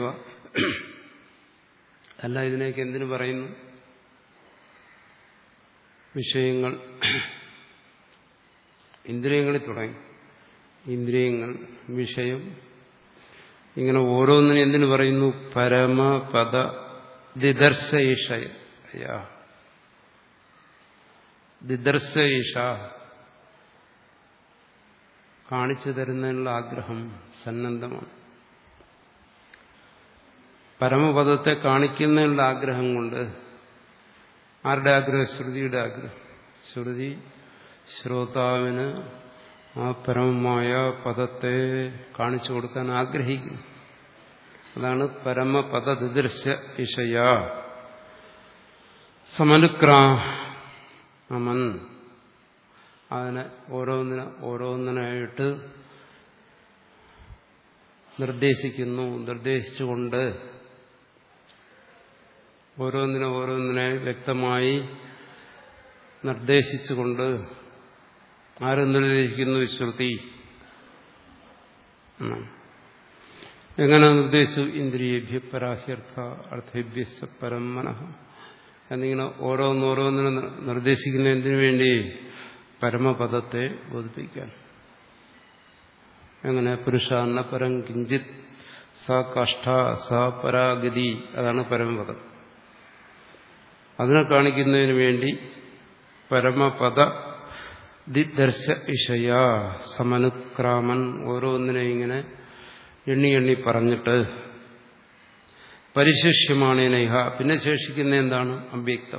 അല്ല ഇതിനേക്ക് എന്തിനു പറയുന്നു വിഷയങ്ങൾ ഇന്ദ്രിയങ്ങളിൽ തുടങ്ങി ഇന്ദ്രിയങ്ങൾ വിഷയം ഇങ്ങനെ ഓരോന്നിനും എന്തിനു പറയുന്നു പരമപദ ദിദർശയിഷയ ദിദർശയിഷ കാണിച്ചു തരുന്നതിനുള്ള ആഗ്രഹം സന്നദ്ധമാണ് പരമപദത്തെ കാണിക്കുന്നതിനുള്ള ആഗ്രഹം കൊണ്ട് ആരുടെ ആഗ്രഹം ശ്രുതിയുടെ ആഗ്രഹം ശ്രുതി ശ്രോതാവിന് ആ പരമമായ പദത്തെ കാണിച്ചു കൊടുക്കാൻ ആഗ്രഹിക്കുന്നു അതാണ് പരമപദ ദിദൃശ ഇഷയ സമനുക്രാമൻ അതിനെ ഓരോന്നിന ഓരോന്നിനായിട്ട് നിർദ്ദേശിക്കുന്നു നിർദ്ദേശിച്ചുകൊണ്ട് ഓരോന്നിനെ ഓരോന്നിനെ വ്യക്തമായി നിർദ്ദേശിച്ചുകൊണ്ട് ആര് നിർദ്ദേശിക്കുന്നു ശ്രുതി എങ്ങനെ നിർദ്ദേശിച്ചു ഇന്ദ്രിയേഭ്യ പരാഹ്യർത്ഥ അർത്ഥേഭ്യ പരം മനഃ എന്നിങ്ങനെ ഓരോന്നോരോന്നിനെ നിർദ്ദേശിക്കുന്ന എന്തിനു വേണ്ടി പരമപദത്തെ ബോധിപ്പിക്കാൻ എങ്ങനെ പുരുഷാന്ന പരം കിഞ്ചിത് സ കാഷ്ഠ സ പരാഗതി അതാണ് പരമപദം അതിനെ കാണിക്കുന്നതിന് വേണ്ടി പരമപദ ദിദർശ ഇഷയ സമനുക്രാമൻ ഓരോന്നിനെ ഇങ്ങനെ എണ്ണി എണ്ണി പറഞ്ഞിട്ട് പരിശിഷ്യമാണ് നൈഹ പിന്നെ ശേഷിക്കുന്ന എന്താണ് അവ്യക്തം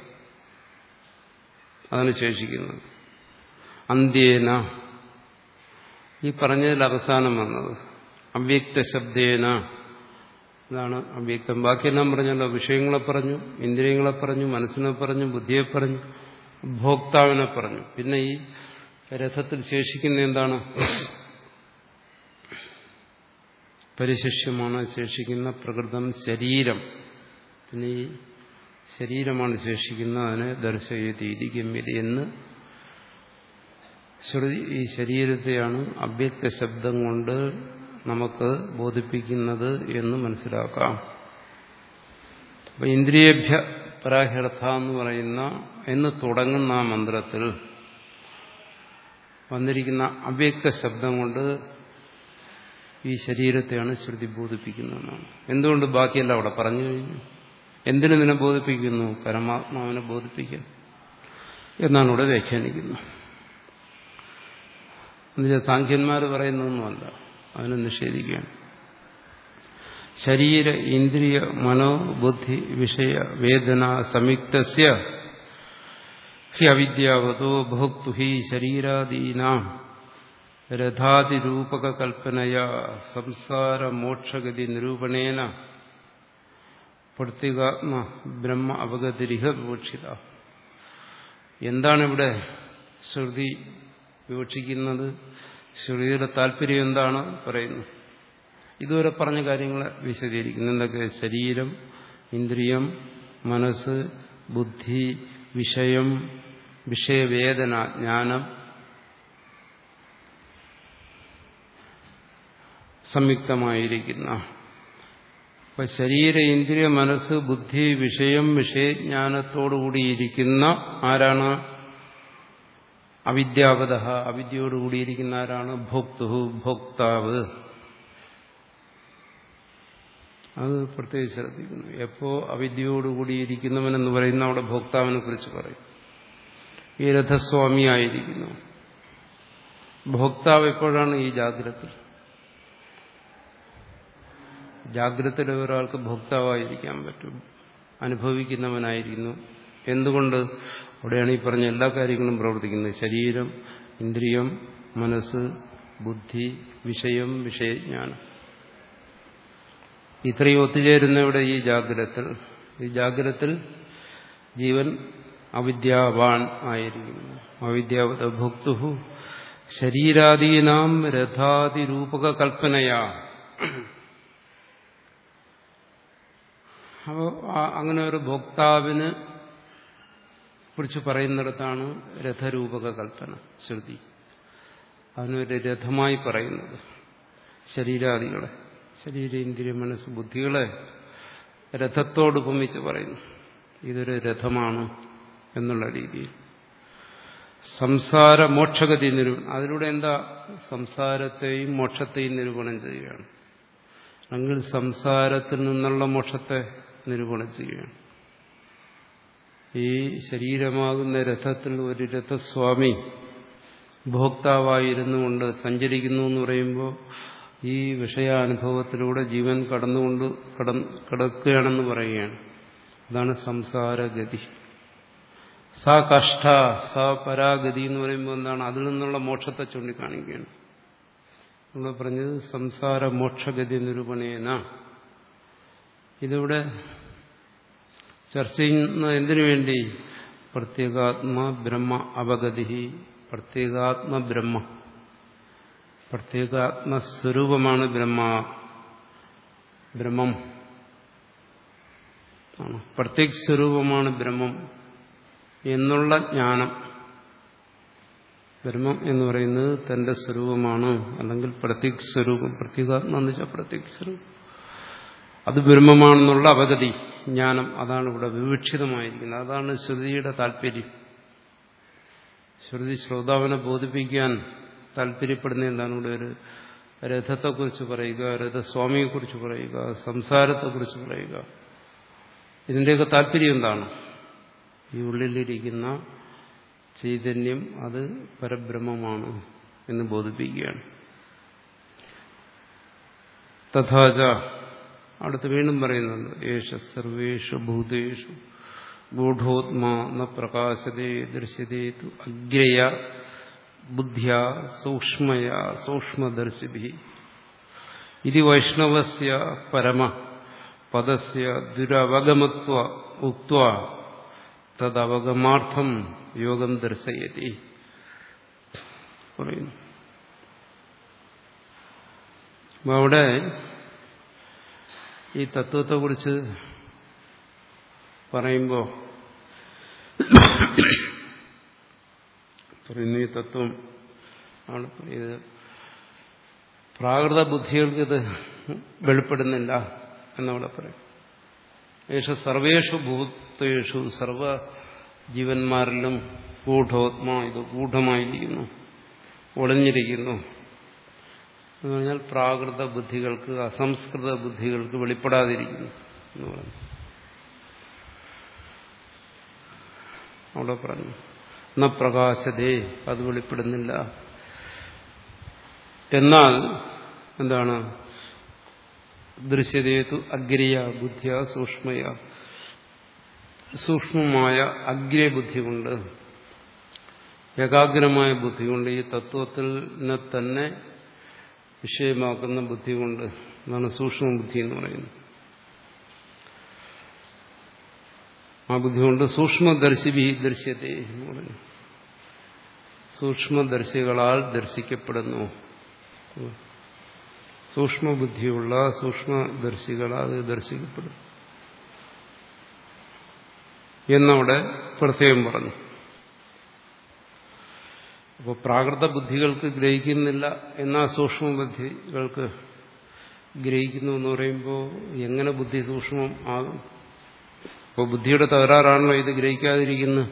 അതാണ് ശേഷിക്കുന്നത് അന്ത്യേന ഈ പറഞ്ഞതിൽ അവസാനം വന്നത് അവ്യക്ത ശബ്ദേന ഇതാണ് അവ്യക്തം ബാക്കിയെല്ലാം പറഞ്ഞല്ലോ വിഷയങ്ങളെ പറഞ്ഞു ഇന്ദ്രിയങ്ങളെ പറഞ്ഞു മനസ്സിനെ പറഞ്ഞു ബുദ്ധിയെ പറഞ്ഞു ഭോക്താവിനെ പറഞ്ഞു പിന്നെ ഈ രഥത്തിൽ ശേഷിക്കുന്ന എന്താണ് പരിശിഷ്യമാണ് ശേഷിക്കുന്ന പ്രകൃതം ശരീരം പിന്നെ ഈ ശരീരമാണ് ശേഷിക്കുന്ന അതിനെ ദർശയതീതി ഗമ്യത എന്ന് ശ്രുതി ഈ ശരീരത്തെയാണ് അവ്യക്ത ശബ്ദം കൊണ്ട് നമുക്ക് ബോധിപ്പിക്കുന്നത് എന്ന് മനസ്സിലാക്കാം അപ്പൊ ഇന്ദ്രിയഭ്യ പരാഹ്യർത്ഥ എന്ന് പറയുന്ന എന്ന് തുടങ്ങുന്ന ആ മന്ത്രത്തിൽ വന്നിരിക്കുന്ന അവ്യക്ത ശബ്ദം കൊണ്ട് ഈ ശരീരത്തെയാണ് ശ്രുതി ബോധിപ്പിക്കുന്നതെന്നാണ് എന്തുകൊണ്ട് ബാക്കിയല്ല അവിടെ പറഞ്ഞു കഴിഞ്ഞു എന്തിനു നിന്നെ ബോധിപ്പിക്കുന്നു പരമാത്മാവിനെ ബോധിപ്പിക്കാൻ എന്നാണ് ഇവിടെ വ്യാഖ്യാനിക്കുന്നത് എന്നുവെച്ചാൽ സാഖ്യന്മാർ പറയുന്നതൊന്നുമല്ല അതിനെ നിഷേധിക്കുകയാണ് ശരീര ഇന്ദ്രിയ മനോബുദ്ധി വിഷയ വേദന സംയുക്തസ്യ ഹി അവിദ്യാവതോ ഭോക്തു ഹി ശരീരാദീനാം രഥാതിരൂപകൽപ്പനയ സംസാര മോക്ഷഗതി നിരൂപണേന പ്രത്യേകാത്മ ബ്രഹ്മ അവഗതിരിഹ വിവക്ഷിത എന്താണ് ഇവിടെ ശ്രുതി വിവക്ഷിക്കുന്നത് ശ്രുതിയുടെ താല്പര്യം എന്താണ് പറയുന്നു ഇതുവരെ പറഞ്ഞ കാര്യങ്ങളെ വിശദീകരിക്കുന്നു എന്തൊക്കെ ശരീരം ഇന്ദ്രിയം മനസ്സ് ബുദ്ധി വിഷയം വിഷയവേദന ജ്ഞാനം സംയുക്തമായിരിക്കുന്ന അപ്പൊ ശരീര ഇന്ദ്രിയ മനസ്സ് ബുദ്ധി വിഷയം വിഷയജ്ഞാനത്തോടുകൂടിയിരിക്കുന്ന ആരാണ് അവിദ്യാവത അവിദ്യയോടുകൂടിയിരിക്കുന്ന ആരാണ് ഭോക്തു ഭോക്താവ് അത് പ്രത്യേകിച്ച് ശ്രദ്ധിക്കുന്നു എപ്പോ അവിദ്യയോടുകൂടിയിരിക്കുന്നവനെന്ന് പറയുന്ന അവിടെ ഭോക്താവിനെ കുറിച്ച് പറയും ഈ രഥസ്വാമിയായിരിക്കുന്നു ഭോക്താവ് എപ്പോഴാണ് ഈ ജാഗ്രത ജാഗ്രതയിൽ ഒരാൾക്ക് ഭോക്താവായിരിക്കാൻ പറ്റും അനുഭവിക്കുന്നവനായിരിക്കുന്നു എന്തുകൊണ്ട് അവിടെയാണ് ഈ പറഞ്ഞ എല്ലാ കാര്യങ്ങളും പ്രവർത്തിക്കുന്നത് ശരീരം ഇന്ദ്രിയം മനസ്സ് ബുദ്ധി വിഷയം വിഷയജ്ഞാനം ഇത്രയും ഒത്തുചേരുന്ന ഇവിടെ ഈ ജാഗ്രതത്തിൽ ഈ ജാഗ്രതത്തിൽ ജീവൻ അവിദ്യാവാൻ ആയിരിക്കുന്നു അവിദ്യാവത ഭുക്തു ശരീരാദീനാം രഥാതിരൂപക കൽപ്പനയാ അപ്പോൾ അങ്ങനെ ഒരു ഭോക്താവിന് കുറിച്ച് പറയുന്നിടത്താണ് രഥരൂപക കൽപ്പന ശ്രുതി അതിനൊരു രഥമായി പറയുന്നത് ശരീരാദികളെ ശരീരേന്ദ്രിയ മനസ്സ് ബുദ്ധികളെ രഥത്തോട് ഉപമിച്ച് പറയുന്നു ഇതൊരു രഥമാണ് എന്നുള്ള രീതിയിൽ സംസാര മോക്ഷഗതി നിരൂപണം അതിലൂടെ എന്താ സംസാരത്തെയും മോക്ഷത്തെയും നിരൂപണം ചെയ്യുകയാണ് അല്ലെങ്കിൽ സംസാരത്തിൽ നിന്നുള്ള മോക്ഷത്തെ നിരൂപണം ചെയ്യുകയാണ് ഈ ശരീരമാകുന്ന രഥത്തിൽ ഒരു രഥസ്വാമി ഭോക്താവായിരുന്നു കൊണ്ട് സഞ്ചരിക്കുന്നു എന്ന് പറയുമ്പോൾ ഈ വിഷയാനുഭവത്തിലൂടെ ജീവൻ കടന്നുകൊണ്ട് കിടക്കുകയാണെന്ന് പറയുകയാണ് അതാണ് സംസാരഗതി സ കഷ്ട സ പരാഗതി എന്ന് പറയുമ്പോൾ എന്താണ് അതിൽ നിന്നുള്ള മോക്ഷത്തെ ചൂണ്ടിക്കാണിക്കുകയാണ് നമ്മൾ പറഞ്ഞത് സംസാര മോക്ഷഗതി നിരൂപണേന ഇതിവിടെ ചർച്ച ചെയ്യുന്ന എന്തിനു വേണ്ടി പ്രത്യേകാത്മ ബ്രഹ്മ അപഗതി പ്രത്യേകാത്മ ബ്രഹ്മ പ്രത്യേകാത്മസ്വരൂപമാണ് ബ്രഹ്മ ബ്രഹ്മം ആണ് പ്രത്യേക സ്വരൂപമാണ് ബ്രഹ്മം എന്നുള്ള ജ്ഞാനം ബ്രഹ്മം എന്ന് പറയുന്നത് തന്റെ സ്വരൂപമാണ് അല്ലെങ്കിൽ പ്രത്യേക സ്വരൂപം പ്രത്യേകാത്മ എന്ന് വെച്ചാൽ പ്രത്യേക സ്വരൂപം അത് ബ്രഹ്മമാണെന്നുള്ള അവഗതി ജ്ഞാനം അതാണ് ഇവിടെ വിവക്ഷിതമായിരിക്കുന്നത് അതാണ് ശ്രുതിയുടെ താല്പര്യം ശ്രുതി ശ്രോതാവിനെ ബോധിപ്പിക്കാൻ താല്പര്യപ്പെടുന്ന എന്താണ് ഇവിടെ ഒരു രഥത്തെക്കുറിച്ച് പറയുക രഥസ്വാമിയെക്കുറിച്ച് പറയുക സംസാരത്തെക്കുറിച്ച് പറയുക ഇതിൻ്റെയൊക്കെ താല്പര്യം എന്താണ് ഈ ഉള്ളിലിരിക്കുന്ന ചൈതന്യം അത് പരബ്രഹ്മമാണ് എന്ന് ബോധിപ്പിക്കുകയാണ് തഥാച അടുത്ത് വീണ്ടും പറയുന്നുണ്ട് യേശ സർവേഷു ഭൂതേഷു ഗൂഢോത്മാ ന പ്രകാശതേ ദൃശ്യതേ അഗ്രയ ബുദ്ധ്യ സൂക്ഷ്മയ സൂക്ഷ്മദർശിഭി ഇത് വൈഷ്ണവസ്യ പരമ പദസ്യ ദുരവഗമത്വ ഉക്വ തദവഗമാർത്ഥം യോഗം ദർശയതി പറയുന്നു അവിടെ ഈ തത്വത്തെക്കുറിച്ച് പറയുമ്പോൾ പറയുന്ന ഈ തത്വം ആണ് ഇത് പ്രാകൃത ബുദ്ധികൾക്ക് ഇത് വെളിപ്പെടുന്നില്ല എന്നവിടെ പറയും യേശു സർവേഷു ഭൂത്തേഷു സർവ ജീവന്മാരിലും ഗൂഢോത്മാ ഇത് ഗൂഢമായിരിക്കുന്നു ഒളിഞ്ഞിരിക്കുന്നു എന്ന് പറഞ്ഞാൽ പ്രാകൃത ബുദ്ധികൾക്ക് അസംസ്കൃത ബുദ്ധികൾക്ക് വെളിപ്പെടാതിരിക്കുന്നു എന്ന് പറഞ്ഞു അവിടെ പറഞ്ഞു ന പ്രകാശതേ അത് വെളിപ്പെടുന്നില്ല എന്നാൽ എന്താണ് ദൃശ്യതേതു അഗ്രിയ ബുദ്ധിയ സൂക്ഷ്മയ സൂക്ഷ്മമായ അഗ്രബുദ്ധി കൊണ്ട് ഏകാഗ്രമായ ബുദ്ധി കൊണ്ട് ഈ തത്വത്തിൽ തന്നെ വിഷയമാക്കുന്ന ബുദ്ധി കൊണ്ട് അതാണ് സൂക്ഷ്മ ബുദ്ധി എന്ന് പറയുന്നത് ആ ബുദ്ധി കൊണ്ട് സൂക്ഷ്മദർശിഭി ദൃശ്യത്തെ എന്ന് പറഞ്ഞു സൂക്ഷ്മദർശികളാൽ ദർശിക്കപ്പെടുന്നു സൂക്ഷ്മബുദ്ധിയുള്ള സൂക്ഷ്മദർശികളാൽ അത് ദർശിക്കപ്പെടും എന്നവിടെ പ്രത്യേകം പറഞ്ഞു അപ്പോൾ പ്രാകൃത ബുദ്ധികൾക്ക് ഗ്രഹിക്കുന്നില്ല എന്നാ സൂക്ഷ്മ ബുദ്ധികൾക്ക് ഗ്രഹിക്കുന്നു എന്ന് പറയുമ്പോൾ എങ്ങനെ ബുദ്ധി സൂക്ഷ്മം ആകും അപ്പോൾ ബുദ്ധിയുടെ തകരാറാണല്ലോ ഇത് ഗ്രഹിക്കാതിരിക്കുന്നത്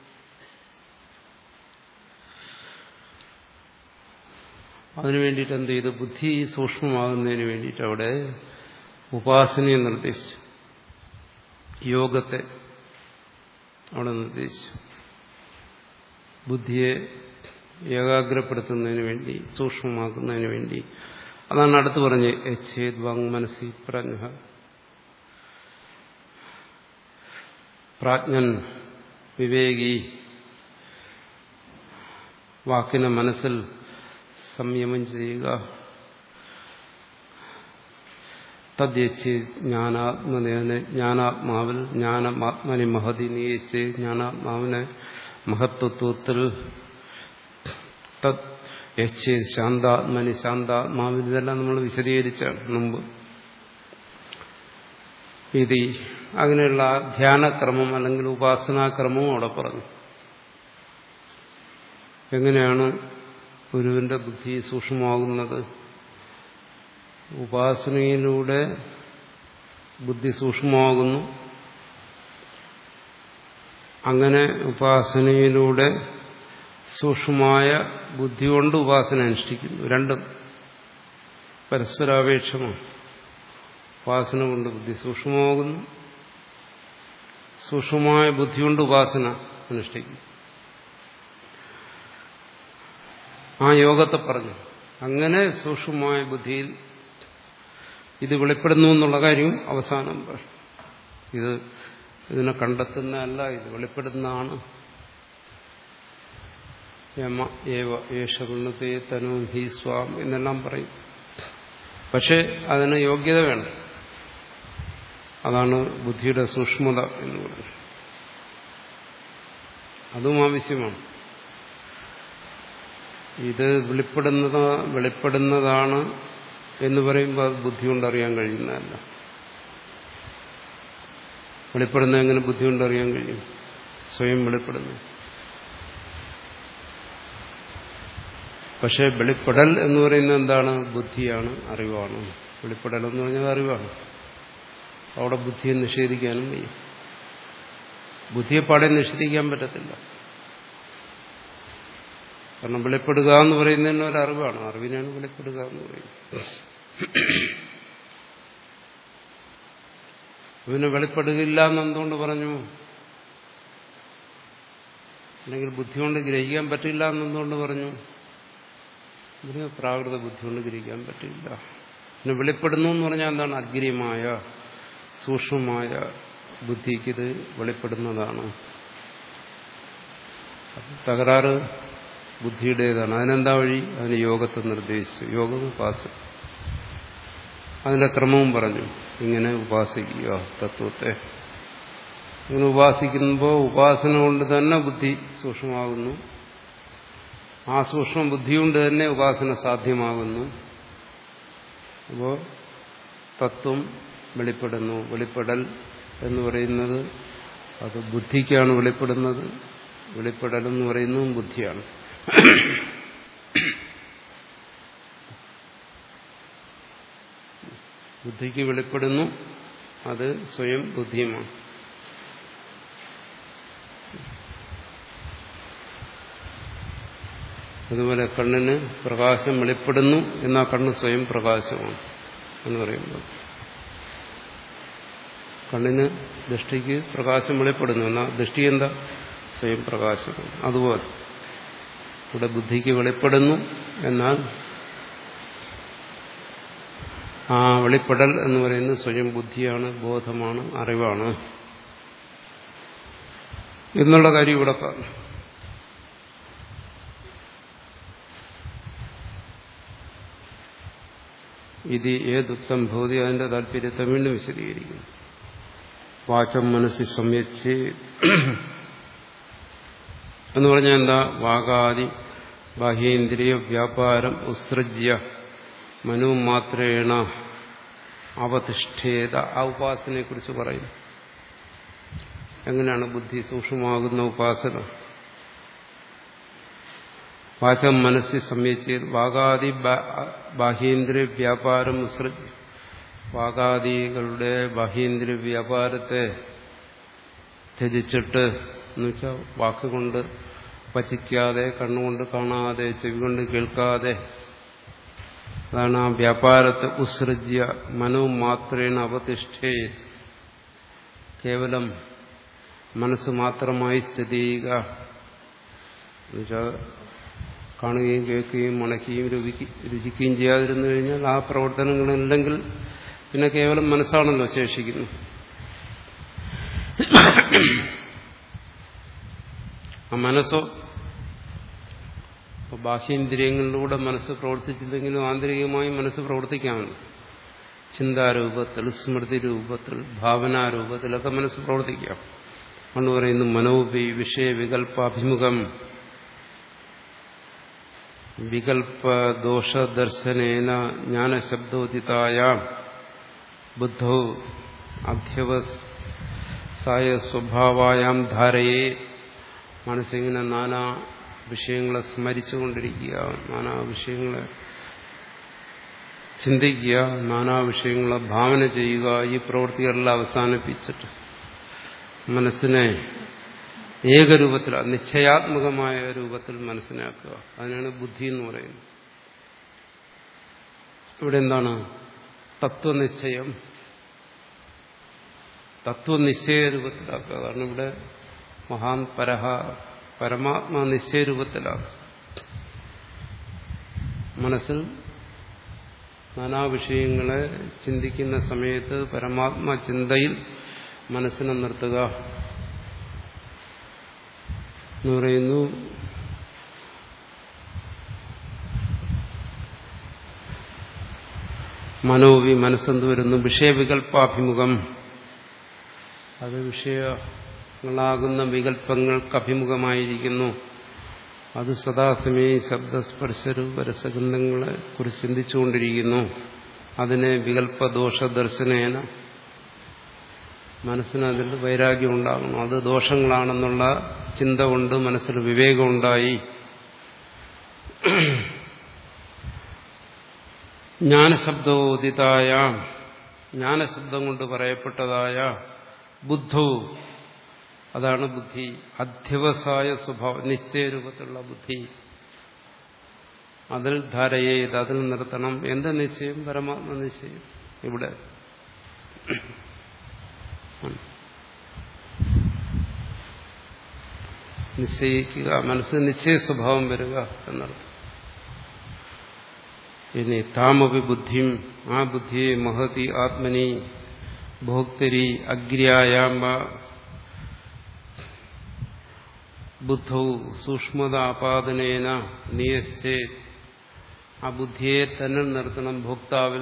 അതിനു വേണ്ടിയിട്ട് എന്ത് ചെയ്തു ബുദ്ധി സൂക്ഷ്മമാകുന്നതിന് വേണ്ടിയിട്ട് അവിടെ ഉപാസനയെ നിർദ്ദേശിച്ചു യോഗത്തെ അവിടെ നിർദ്ദേശിച്ചു ബുദ്ധിയെ ഏകാഗ്രപ്പെടുത്തുന്നതിന് വേണ്ടി സൂക്ഷ്മമാക്കുന്നതിന് വേണ്ടി അതാണ് അടുത്ത് പറഞ്ഞ് യച്ഛേദ് വാങ് മനസ്സി പ്രജ്ഞ പ്രാജ്ഞൻ വിവേകി വാക്കിനെ മനസ്സിൽ സംയമം ചെയ്യുക തദ്യച്ച് ജ്ഞാനാത്മനെ ജ്ഞാനാത്മാവിൽ ജ്ഞാനാത്മനി മഹതി നിയച്ച് ജ്ഞാനാത്മാവിനെ മഹത്വത്വത്തിൽ തത് യച്ച് ശാന്താത്മനി ശാന്താത്മാവിൽ ഇതെല്ലാം നമ്മൾ വിശദീകരിച്ചാണ് മുമ്പ് ഇത് അങ്ങനെയുള്ള ധ്യാനക്രമം അല്ലെങ്കിൽ ഉപാസനാക്രമവും അവിടെ പറഞ്ഞു എങ്ങനെയാണ് ഗുരുവിന്റെ ബുദ്ധി സൂക്ഷ്മമാകുന്നത് ഉപാസനയിലൂടെ ബുദ്ധി സൂക്ഷ്മമാകുന്നു അങ്ങനെ ഉപാസനയിലൂടെ സൂക്ഷ്മമായ ബുദ്ധി കൊണ്ട് ഉപാസന അനുഷ്ഠിക്കുന്നു രണ്ടും പരസ്പരാപേക്ഷമാണ് ഉപാസന കൊണ്ട് ബുദ്ധി സൂക്ഷ്മമാകുന്നു സൂക്ഷ്മമായ ബുദ്ധി കൊണ്ട് ഉപാസന അനുഷ്ഠിക്കുന്നു ആ യോഗത്തെ പറഞ്ഞു അങ്ങനെ സൂക്ഷ്മമായ ബുദ്ധിയിൽ ഇത് വെളിപ്പെടുന്നു എന്നുള്ള കാര്യം അവസാനം പറയും ഇത് ഇതിനെ കണ്ടെത്തുന്നതല്ല ഇത് വെളിപ്പെടുന്നതാണ് യമ ഏവ യേശുന്നത്തെ തനു ഹി സ്വാം എന്നെല്ലാം പറയും പക്ഷെ അതിന് യോഗ്യത വേണം അതാണ് ബുദ്ധിയുടെ സൂക്ഷ്മത എന്ന് പറയുന്നത് അതും ആവശ്യമാണ് ഇത് വെളിപ്പെടുന്നത് വെളിപ്പെടുന്നതാണ് എന്ന് പറയുമ്പോൾ അത് ബുദ്ധി കൊണ്ട് അറിയാൻ കഴിയുന്നതല്ല വെളിപ്പെടുന്ന എങ്ങനെ ബുദ്ധി കൊണ്ട് അറിയാൻ കഴിയും സ്വയം വെളിപ്പെടുന്നു പക്ഷെ വെളിപ്പെടൽ എന്ന് പറയുന്നത് എന്താണ് ബുദ്ധിയാണ് അറിവാണ് വെളിപ്പെടൽ എന്ന് പറഞ്ഞത് അറിവാണ് അവിടെ ബുദ്ധിയെ നിഷേധിക്കാനും വയ്യ ബുദ്ധിയെ പാടെ നിഷേധിക്കാൻ പറ്റത്തില്ല കാരണം വെളിപ്പെടുക എന്ന് പറയുന്നതിന് ഒരു അറിവാണ് അറിവിനാണ് വെളിപ്പെടുക എന്ന് പറയുന്നത് പിന്നെ വെളിപ്പെടുകയില്ല എന്നെന്തുകൊണ്ട് പറഞ്ഞു അല്ലെങ്കിൽ ബുദ്ധി കൊണ്ട് ഗ്രഹിക്കാൻ പറ്റില്ല എന്നെന്തുകൊണ്ട് പറഞ്ഞു ഇതിന് പ്രാകൃത ബുദ്ധി കൊണ്ട് ഗ്രഹിക്കാൻ പറ്റില്ല പിന്നെ വെളിപ്പെടുന്നു എന്ന് പറഞ്ഞാൽ എന്താണ് അഗ്രിയമായ സൂക്ഷ്മമായ ബുദ്ധിക്ക് വെളിപ്പെടുന്നതാണ് തകരാറ് ബുദ്ധിയുടേതാണ് അതിനെന്താ വഴി അതിന് യോഗത്തെ നിർദ്ദേശിച്ചു യോഗം ഉപാസന അതിന്റെ ക്രമവും പറഞ്ഞു ഇങ്ങനെ ഉപാസിക്കുക തത്വത്തെ ഇങ്ങനെ ഉപാസിക്കുമ്പോൾ ഉപാസന കൊണ്ട് തന്നെ ബുദ്ധി സൂക്ഷ്മമാകുന്നു ആ സൂക്ഷ്മ ബുദ്ധി കൊണ്ട് തന്നെ ഉപാസന സാധ്യമാകുന്നു അപ്പോൾ തത്വം വെളിപ്പെടുന്നു വെളിപ്പെടൽ എന്ന് പറയുന്നത് അത് ബുദ്ധിക്കാണ് വെളിപ്പെടുന്നത് വെളിപ്പെടൽ എന്ന് പറയുന്നതും ബുദ്ധിയാണ് ബുദ്ധിക്ക് വെളിപ്പെടുന്നു അത് സ്വയം ബുദ്ധിയുമാണ് അതുപോലെ കണ്ണിന് പ്രകാശം വെളിപ്പെടുന്നു എന്നാൽ കണ്ണ് സ്വയം പ്രകാശമാണ് എന്ന് പറയുമ്പോൾ കണ്ണിന് ദൃഷ്ടിക്ക് പ്രകാശം വെളിപ്പെടുന്നു എന്നാൽ ദൃഷ്ടി എന്താ സ്വയം പ്രകാശമാണ് അതുപോലെ ഇവിടെ ബുദ്ധിക്ക് വെളിപ്പെടുന്നു എന്നാൽ ആ വെളിപ്പെടൽ എന്ന് പറയുന്നത് സ്വയം ബുദ്ധിയാണ് ബോധമാണ് അറിവാണ് എന്നുള്ള കാര്യം ഇവിടെ പറഞ്ഞു ഇത് ഏതുക്തം ഭൗതി അതിന്റെ താല്പര്യത്തെ വീണ്ടും വിശദീകരിക്കുന്നു വാചം മനസ്സിൽ സംയച്ച് എന്ന് പറഞ്ഞാൽ എന്താ വാഗാദി ബാഹ്യേന്ദ്രിയ വ്യാപാരം ഉത്സൃജ്യ മനോമാത്രേണ അവതിഷ്ഠേത ആ ഉപാസനയെ കുറിച്ച് പറയും എങ്ങനെയാണ് ബുദ്ധി സൂക്ഷ്മമാകുന്ന ഉപാസന വാചം മനസ്സിൽ സംയച്ച് വാഗാദി ബാഹ്യേന്ദ്രിയ വ്യാപാരം ഉത്സൃജ്യ വാഗാദികളുടെ ബാഹ്യേന്ദ്രിയ വ്യാപാരത്തെ ത്യജിച്ചിട്ട് എന്നുവെച്ചാൽ വാക്കുകൊണ്ട് പചിക്കാതെ കണ്ണുകൊണ്ട് കാണാതെ ചെവി കൊണ്ട് കേൾക്കാതെ അതാണ് ആ വ്യാപാരത്തെ ഉത്സൃജ്യ മനോ മാത്രേണ അവതിഷ്ഠേ കേവലം മനസ്സ് മാത്രമായി സ്ഥിതി ചെയ്യുക എന്നുവെച്ചാൽ കാണുകയും കേൾക്കുകയും മണക്കുകയും രുചിക്കുകയും ചെയ്യാതിരുന്നു കഴിഞ്ഞാൽ ആ പ്രവർത്തനങ്ങളില്ലെങ്കിൽ പിന്നെ കേവലം മനസ്സാണല്ലോ ശേഷിക്കുന്നു ആ മനസ്സോ അപ്പോൾ ബാഹ്യേന്ദ്രിയങ്ങളിലൂടെ മനസ്സ് പ്രവർത്തിച്ചില്ലെങ്കിലും ആന്തരികമായി മനസ്സ് പ്രവർത്തിക്കാമല്ലോ ചിന്താരൂപത്തിൽ സ്മൃതി രൂപത്തിൽ ഭാവനാരൂപത്തിലൊക്കെ മനസ്സ് പ്രവർത്തിക്കാം എന്ന് പറയുന്നു മനോപി വിഷയ വികല്പാഭിമുഖം വികല്പദോഷദർശനേന ജ്ഞാനശബ്ദോദിതായ ബുദ്ധോ അധ്യവസായ സ്വഭാവായാം ധാരയെ മനസ്സിങ്ങനെ നാനാ വിഷയങ്ങളെ സ്മരിച്ചുകൊണ്ടിരിക്കുക നാനാ വിഷയങ്ങളെ ചിന്തിക്കുക നാനാ വിഷയങ്ങളെ ഭാവന ചെയ്യുക ഈ പ്രവൃത്തികളെല്ലാം അവസാനിപ്പിച്ചിട്ട് മനസ്സിനെ ഏകരൂപത്തിൽ നിശ്ചയാത്മകമായ രൂപത്തിൽ മനസ്സിലാക്കുക അതിനാണ് ബുദ്ധി എന്ന് പറയുന്നത് ഇവിടെ എന്താണ് തത്വനിശ്ചയം തത്വനിശ്ചയ രൂപത്തിലാക്കുക കാരണം ഇവിടെ മഹാൻ പരഹ പരമാത്മാ നിശ്ചയ രൂപത്തിലാക്കുക മനസ്സിൽ നാനാ വിഷയങ്ങളെ ചിന്തിക്കുന്ന സമയത്ത് പരമാത്മ ചിന്തയിൽ മനസ്സിനെ നിർത്തുക എന്ന് പറയുന്നു മനോവി മനസ്സെന്ത് വരുന്നു വിഷയവികല്പാഭിമുഖം അത് വിഷയങ്ങളാകുന്ന വികല്പങ്ങൾക്ക് അഭിമുഖമായിരിക്കുന്നു അത് സദാസമയ ശബ്ദസ്പർശരൂപരസഗന്ധങ്ങളെ കുറിച്ച് ചിന്തിച്ചുകൊണ്ടിരിക്കുന്നു അതിനെ വികല്പദോഷ ദർശനേന മനസ്സിന് അതിൽ വൈരാഗ്യം ഉണ്ടാകണം അത് ദോഷങ്ങളാണെന്നുള്ള ചിന്ത കൊണ്ട് മനസ്സിൽ വിവേകമുണ്ടായി ജ്ഞാനശബ്ദോദിതായ ജ്ഞാനശബ്ദം കൊണ്ട് പറയപ്പെട്ടതായ ബുദ്ധു അതാണ് ബുദ്ധി അധ്യവസായ സ്വഭാവം നിശ്ചയരൂപത്തിലുള്ള ബുദ്ധി അതിൽ ധാരയേത് അതിൽ നിർത്തണം എന്ത് നിശ്ചയം പരമാത്മ നിശ്ചയം ഇവിടെ നിശ്ചയിക്കുക മനസ്സ് നിശ്ചയ സ്വഭാവം വരിക എന്നർത്ഥം ഇനി താമപി ബുദ്ധിം ആ ബുദ്ധിയെ മഹതി ആത്മനി ഭോക്തരി അഗ്ര്യായാമ്പ ബുദ്ധൗ സൂക്ഷ്മതാപാദനേന നിയശ്ചേ ആ ബുദ്ധിയെ തന്നെ നിർത്തണം ഭോക്താവിൽ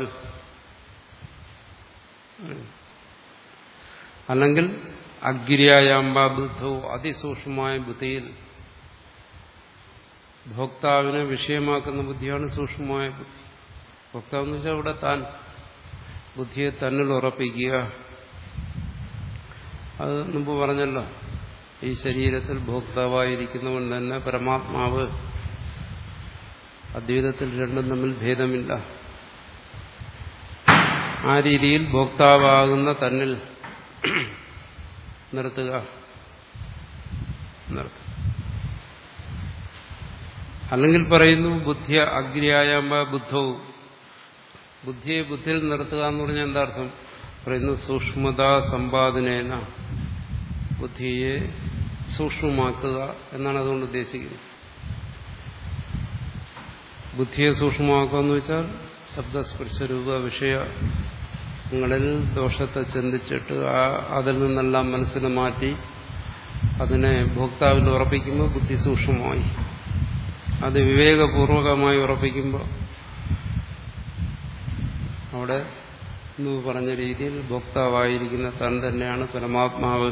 അല്ലെങ്കിൽ അഗ്രിയായാമ്പ ബുദ്ധവും അതിസൂക്ഷ്മമായ ബുദ്ധിയിൽ ഭോക്താവിനെ വിഷയമാക്കുന്ന ബുദ്ധിയാണ് സൂക്ഷ്മമായ ബുദ്ധി ഭോക്താവ് എന്ന് വെച്ചാൽ ഇവിടെ താൻ ബുദ്ധിയെ തന്നിൽ ഉറപ്പിക്കുക അത് മുമ്പ് പറഞ്ഞല്ലോ ഈ ശരീരത്തിൽ ഭോക്താവായിരിക്കുന്നവൻ തന്നെ പരമാത്മാവ് അദ്വൈതത്തിൽ രണ്ടും തമ്മിൽ ഭേദമില്ല ആ രീതിയിൽ ഭോക്താവാകുന്ന തന്നിൽ നിർത്തുക നിർത്തുക അല്ലെങ്കിൽ പറയുന്നു ബുദ്ധിയ അഗ്രിയായമ്പ ബുദ്ധവും ബുദ്ധിയെ ബുദ്ധിയിൽ നിർത്തുക എന്ന് പറഞ്ഞാൽ എന്താ അർത്ഥം പറയുന്നു സൂക്ഷ്മത സമ്പാദനേന ബുദ്ധിയെ സൂക്ഷ്മമാക്കുക എന്നാണ് അതുകൊണ്ട് ഉദ്ദേശിക്കുന്നത് ബുദ്ധിയെ സൂക്ഷ്മമാക്കുക എന്ന് വെച്ചാൽ ശബ്ദസ്പർശരൂപ വിഷയങ്ങളിൽ ദോഷത്തെ ചിന്തിച്ചിട്ട് അതിൽ നിന്നെല്ലാം മനസ്സിനെ മാറ്റി അതിനെ ഭോക്താവിൽ ഉറപ്പിക്കുമ്പോൾ ബുദ്ധി സൂക്ഷ്മമായി അത് വിവേകപൂർവകമായി ഉറപ്പിക്കുമ്പോൾ അവിടെ എന്ന് പറഞ്ഞ രീതിയിൽ ഭോക്താവായിരിക്കുന്ന താൻ തന്നെയാണ് പരമാത്മാവ്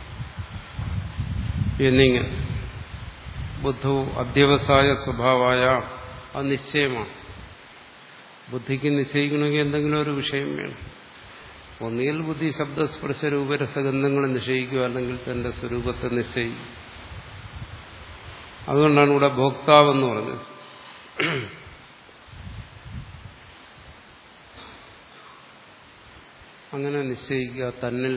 എന്നിങ്ങനെ ബുദ്ധവും അധ്യവസായ സ്വഭാവമായ അത് നിശ്ചയമാണ് ബുദ്ധിക്ക് നിശ്ചയിക്കണമെങ്കിൽ എന്തെങ്കിലും ഒരു വിഷയം വേണം ഒന്നുകിൽ ബുദ്ധി ശബ്ദസ്പർശ രൂപരസഗന്ധങ്ങളെ നിശ്ചയിക്കുക അല്ലെങ്കിൽ തന്റെ സ്വരൂപത്തെ നിശ്ചയിക്കും അതുകൊണ്ടാണ് ഇവിടെ ഭോക്താവെന്ന് പറഞ്ഞത് അങ്ങനെ നിശ്ചയിക്കുക തന്നിൽ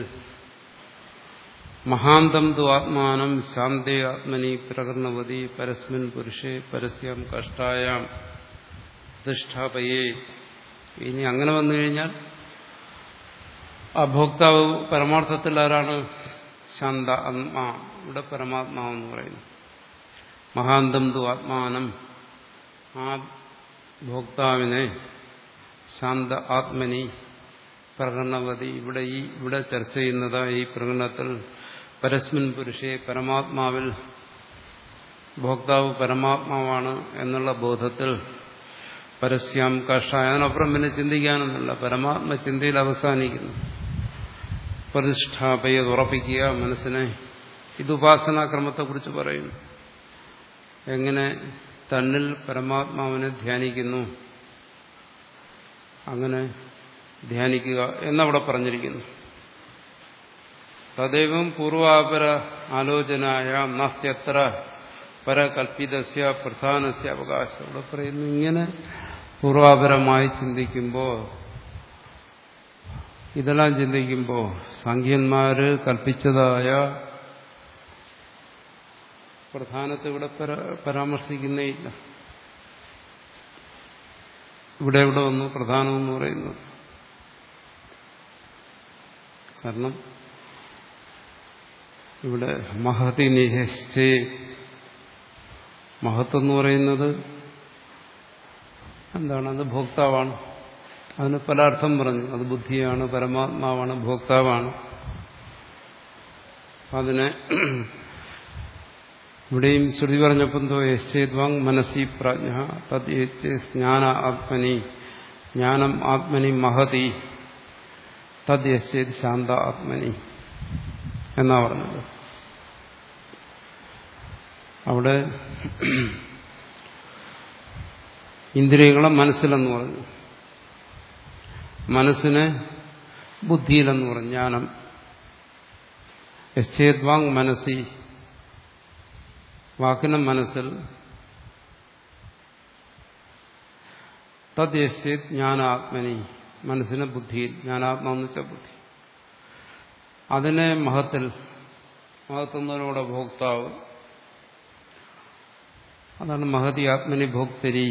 മഹാന്തം തു ആത്മാനം ശാന്തേ ആത്മനി പ്രകരണവതി പരസ്മിൻ പുരുഷേ പരസ്യം കഷ്ടായാം പ്രതിഷ്ഠാപയേ ഇനി അങ്ങനെ വന്നു കഴിഞ്ഞാൽ ആ ഭോക്താവ് പരമാർത്ഥത്തിൽ ആരാണ് ശാന്ത ആത്മാ ഇവിടെ പരമാത്മാവെന്ന് പറയുന്നു മഹാന്തം തു ആത്മാനം ആ ഭോക്താവിനെ ശാന്ത ആത്മനി പ്രകടനവതി ഇവിടെ ഈ ഇവിടെ ചർച്ച ചെയ്യുന്നത് ഈ പ്രകടനത്തിൽ പരസ്മിൻ പുരുഷേ പരമാത്മാവിൽ ഭോക്താവ് പരമാത്മാവാണ് എന്നുള്ള ബോധത്തിൽ പരസ്യം കഷായ അതിനപ്പുറം പിന്നെ ചിന്തിക്കാനൊന്നുമില്ല പരമാത്മ ചിന്തയിൽ അവസാനിക്കുന്നു പ്രതിഷ്ഠാപയത് ഉറപ്പിക്കുക മനസ്സിനെ ഇത് ഉപാസനാക്രമത്തെക്കുറിച്ച് പറയുന്നു എങ്ങനെ തന്നിൽ പരമാത്മാവിനെ ധ്യാനിക്കുന്നു അങ്ങനെ ധ്യാനിക്കുക എന്നവിടെ പറഞ്ഞിരിക്കുന്നു തദൈവം പൂർവാപര ആലോചനായ നാസ്ത്യത്ര പരകൽപ്പിതസ്യ പ്രധാനസ്യ അവകാശം അവിടെ പറയുന്നു ഇങ്ങനെ പൂർവാപരമായി ചിന്തിക്കുമ്പോൾ ഇതെല്ലാം ചിന്തിക്കുമ്പോൾ സംഖ്യന്മാര് കൽപ്പിച്ചതായ പ്രധാനത്തെ ഇവിടെ പരാമർശിക്കുന്നേ ഇല്ല ഇവിടെ ഇവിടെ വന്നു പ്രധാനമെന്ന് പറയുന്നത് കാരണം ഇവിടെ മഹതി നിശ്ചയ മഹത്വം എന്ന് പറയുന്നത് എന്താണ് അത് ഭോക്താവാണ് അതിന് പല അർത്ഥം പറഞ്ഞു അത് ബുദ്ധിയാണ് പരമാത്മാവാണ് ഭോക്താവാണ് അതിനെ ഇവിടെയും ശ്രുതി പറഞ്ഞപ്പോൾ എന്തോ യശ്ചേദ്വാങ് മനസ്സി പ്രാജ്ഞ തത് ജ്ഞാന ആത്മനി ജ്ഞാനം ആത്മനി മഹതി തത് യശ്ചേത് ശാന്ത ആത്മനി എന്നാ പറഞ്ഞത് അവിടെ ഇന്ദ്രിയങ്ങളെ മനസ്സിലെന്ന് പറഞ്ഞു മനസ്സിനെ ബുദ്ധിയിലെന്ന് പറഞ്ഞു ജ്ഞാനം യശ്ചേദ്വാങ് മനസ്സി വാക്കിനും മനസ്സിൽ തത് യശ്ചേത് ജ്ഞാനാത്മനി മനസ്സിനെ ബുദ്ധിയിൽ ജ്ഞാനാത്മാന്ന് വെച്ച ബുദ്ധി അതിനെ മഹത്തിൽ മഹത്തുന്നതിനോടെ ഭോക്താവ് അതാണ് മഹതി ആത്മനി ഭോക്തരി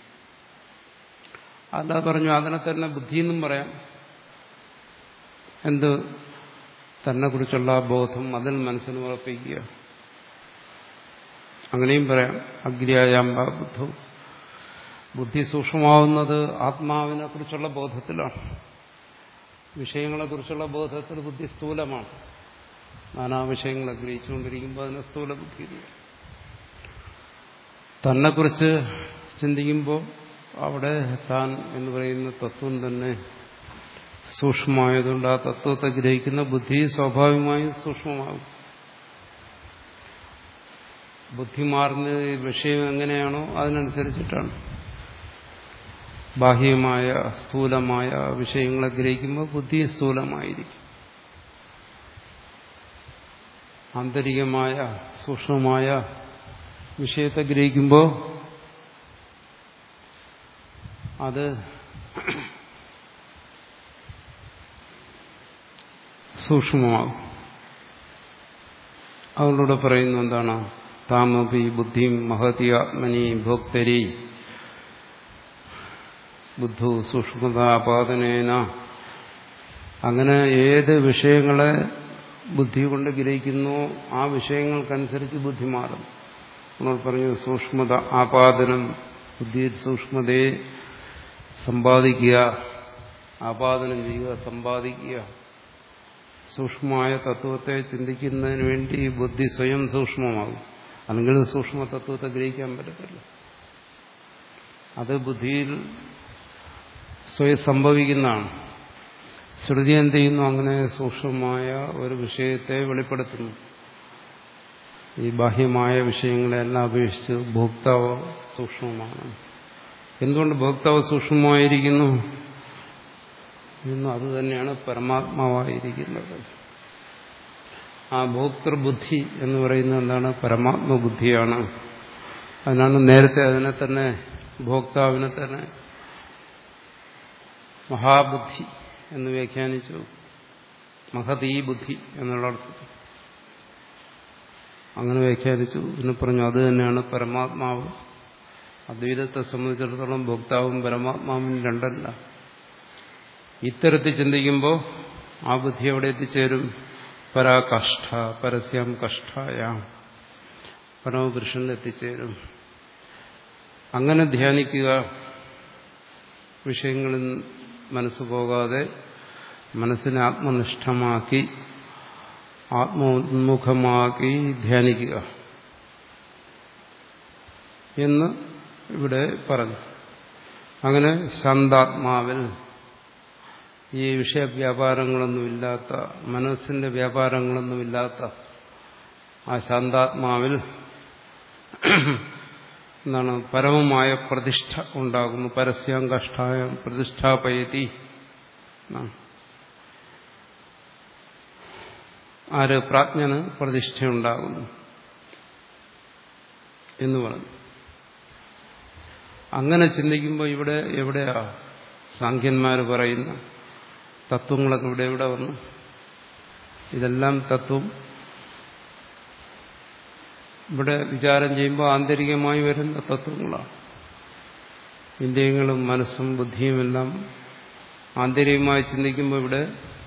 അല്ലാതെ പറഞ്ഞു അതിനെ തന്നെ ബുദ്ധി എന്നും പറയാം എന്ത് തന്നെ കുറിച്ചുള്ള ബോധം അതിൽ മനസ്സിന് ഉറപ്പിക്കുക അങ്ങനെയും പറയാം അഗ്രിയായാമ്പ ബുദ്ധു ബുദ്ധി സൂക്ഷ്മമാവുന്നത് ആത്മാവിനെ കുറിച്ചുള്ള ബോധത്തിലാണ് വിഷയങ്ങളെ കുറിച്ചുള്ള ബോധത്തിൽ ബുദ്ധി സ്ഥൂലമാണ് നാനാ വിഷയങ്ങളെ ഗ്രഹിച്ചുകൊണ്ടിരിക്കുമ്പോൾ അതിനെ സ്ഥൂല ബുദ്ധി തന്നെക്കുറിച്ച് ചിന്തിക്കുമ്പോൾ അവിടെ താൻ എന്ന് പറയുന്ന തത്വം തന്നെ സൂക്ഷ്മമായതുകൊണ്ട് ആ തത്വത്തെ ഗ്രഹിക്കുന്ന ബുദ്ധി സ്വാഭാവികമായും സൂക്ഷ്മമാകും ബുദ്ധി മാറുന്ന വിഷയം എങ്ങനെയാണോ അതിനനുസരിച്ചിട്ടാണ് ബാഹ്യമായ സ്ഥൂലമായ വിഷയങ്ങളെ ഗ്രഹിക്കുമ്പോൾ ബുദ്ധി സ്ഥൂലമായിരിക്കും ആന്തരികമായ സൂക്ഷ്മമായ വിഷയത്തെ ഗ്രഹിക്കുമ്പോൾ അത് സൂക്ഷ്മമാകും അവളോട് പറയുന്നു എന്താണ് താമപി ബുദ്ധിം മഹതി ആത്മനി ഭോക്തരി ബുദ്ധു സൂക്ഷ്മതാപാദനേന അങ്ങനെ ഏത് വിഷയങ്ങളെ ബുദ്ധി കൊണ്ട് ഗ്രഹിക്കുന്നു ആ വിഷയങ്ങൾക്കനുസരിച്ച് ബുദ്ധി മാറും നമ്മൾ പറഞ്ഞു സൂക്ഷ്മത ആപാദനം ബുദ്ധിയിൽ സൂക്ഷ്മതയെ സമ്പാദിക്കുക ആപാദനം ചെയ്യുക സമ്പാദിക്കുക സൂക്ഷ്മമായ തത്വത്തെ ചിന്തിക്കുന്നതിന് വേണ്ടി ബുദ്ധി സ്വയം സൂക്ഷ്മമാകും അല്ലെങ്കിൽ സൂക്ഷ്മ തത്വത്തെ ഗ്രഹിക്കാൻ പറ്റത്തില്ല അത് ബുദ്ധിയിൽ സ്വയം സംഭവിക്കുന്നതാണ് ശ്രുതി എന്ത് ചെയ്യുന്നു അങ്ങനെ സൂക്ഷ്മമായ ഒരു വിഷയത്തെ വെളിപ്പെടുത്തുന്നു ഈ ബാഹ്യമായ വിഷയങ്ങളെല്ലാം അപേക്ഷിച്ച് ഭോക്താവ് സൂക്ഷ്മമാണ് എന്തുകൊണ്ട് ഭോക്താവ് സൂക്ഷ്മമായിരിക്കുന്നു എന്നും അത് തന്നെയാണ് പരമാത്മാവായിരിക്കുന്നത് ആ ഭോക്തൃബുദ്ധി എന്ന് പറയുന്നത് എന്താണ് പരമാത്മബുദ്ധിയാണ് അതിനാണ് നേരത്തെ അതിനെ തന്നെ ഭോക്താവിനെ തന്നെ മഹാബുദ്ധി എന്ന് വ്യാഖ്യാനിച്ചു മഹതീ ബുദ്ധി എന്നുള്ള അർത്ഥത്തിൽ അങ്ങനെ വ്യാഖ്യാനിച്ചു എന്ന് പറഞ്ഞു അത് തന്നെയാണ് പരമാത്മാവ് അദ്വൈതത്തെ സംബന്ധിച്ചിടത്തോളം ഭോക്താവും പരമാത്മാവും രണ്ടല്ല ഇത്തരത്തിൽ ചിന്തിക്കുമ്പോൾ ആ ബുദ്ധി എവിടെ എത്തിച്ചേരും പരാകഷ്ട പരസ്യം കഷ്ടായ പരമപുരുഷനിൽ എത്തിച്ചേരും അങ്ങനെ ധ്യാനിക്കുക വിഷയങ്ങളിൽ മനസ്സ് പോകാതെ മനസ്സിനെ ആത്മനിഷ്ഠമാക്കി ആത്മോന്മുഖമാക്കി ധ്യാനിക്കുക എന്ന് ഇവിടെ പറഞ്ഞു അങ്ങനെ ശാന്താത്മാവിൽ ഈ വിഷയവ്യാപാരങ്ങളൊന്നുമില്ലാത്ത മനസ്സിന്റെ വ്യാപാരങ്ങളൊന്നുമില്ലാത്ത ആ ശാന്താത്മാവിൽ എന്താണ് പരമമായ പ്രതിഷ്ഠ ഉണ്ടാകുന്നു പരസ്യം കഷ്ടായം പ്രതിഷ്ഠാപയതി ആര് പ്രാജ്ഞന് പ്രതിഷ്ഠയുണ്ടാകുന്നു എന്ന് പറഞ്ഞു അങ്ങനെ ചിന്തിക്കുമ്പോൾ ഇവിടെ എവിടെയാ സാഖ്യന്മാർ പറയുന്ന തത്വങ്ങളൊക്കെ ഇവിടെ എവിടെ വന്നു ഇതെല്ലാം തത്വം ഇവിടെ വിചാരം ചെയ്യുമ്പോൾ ആന്തരികമായി വരുന്ന തത്വങ്ങളാണ് ഇന്ദ്രിയങ്ങളും മനസ്സും ബുദ്ധിയും എല്ലാം ആന്തരികമായി ചിന്തിക്കുമ്പോൾ ഇവിടെ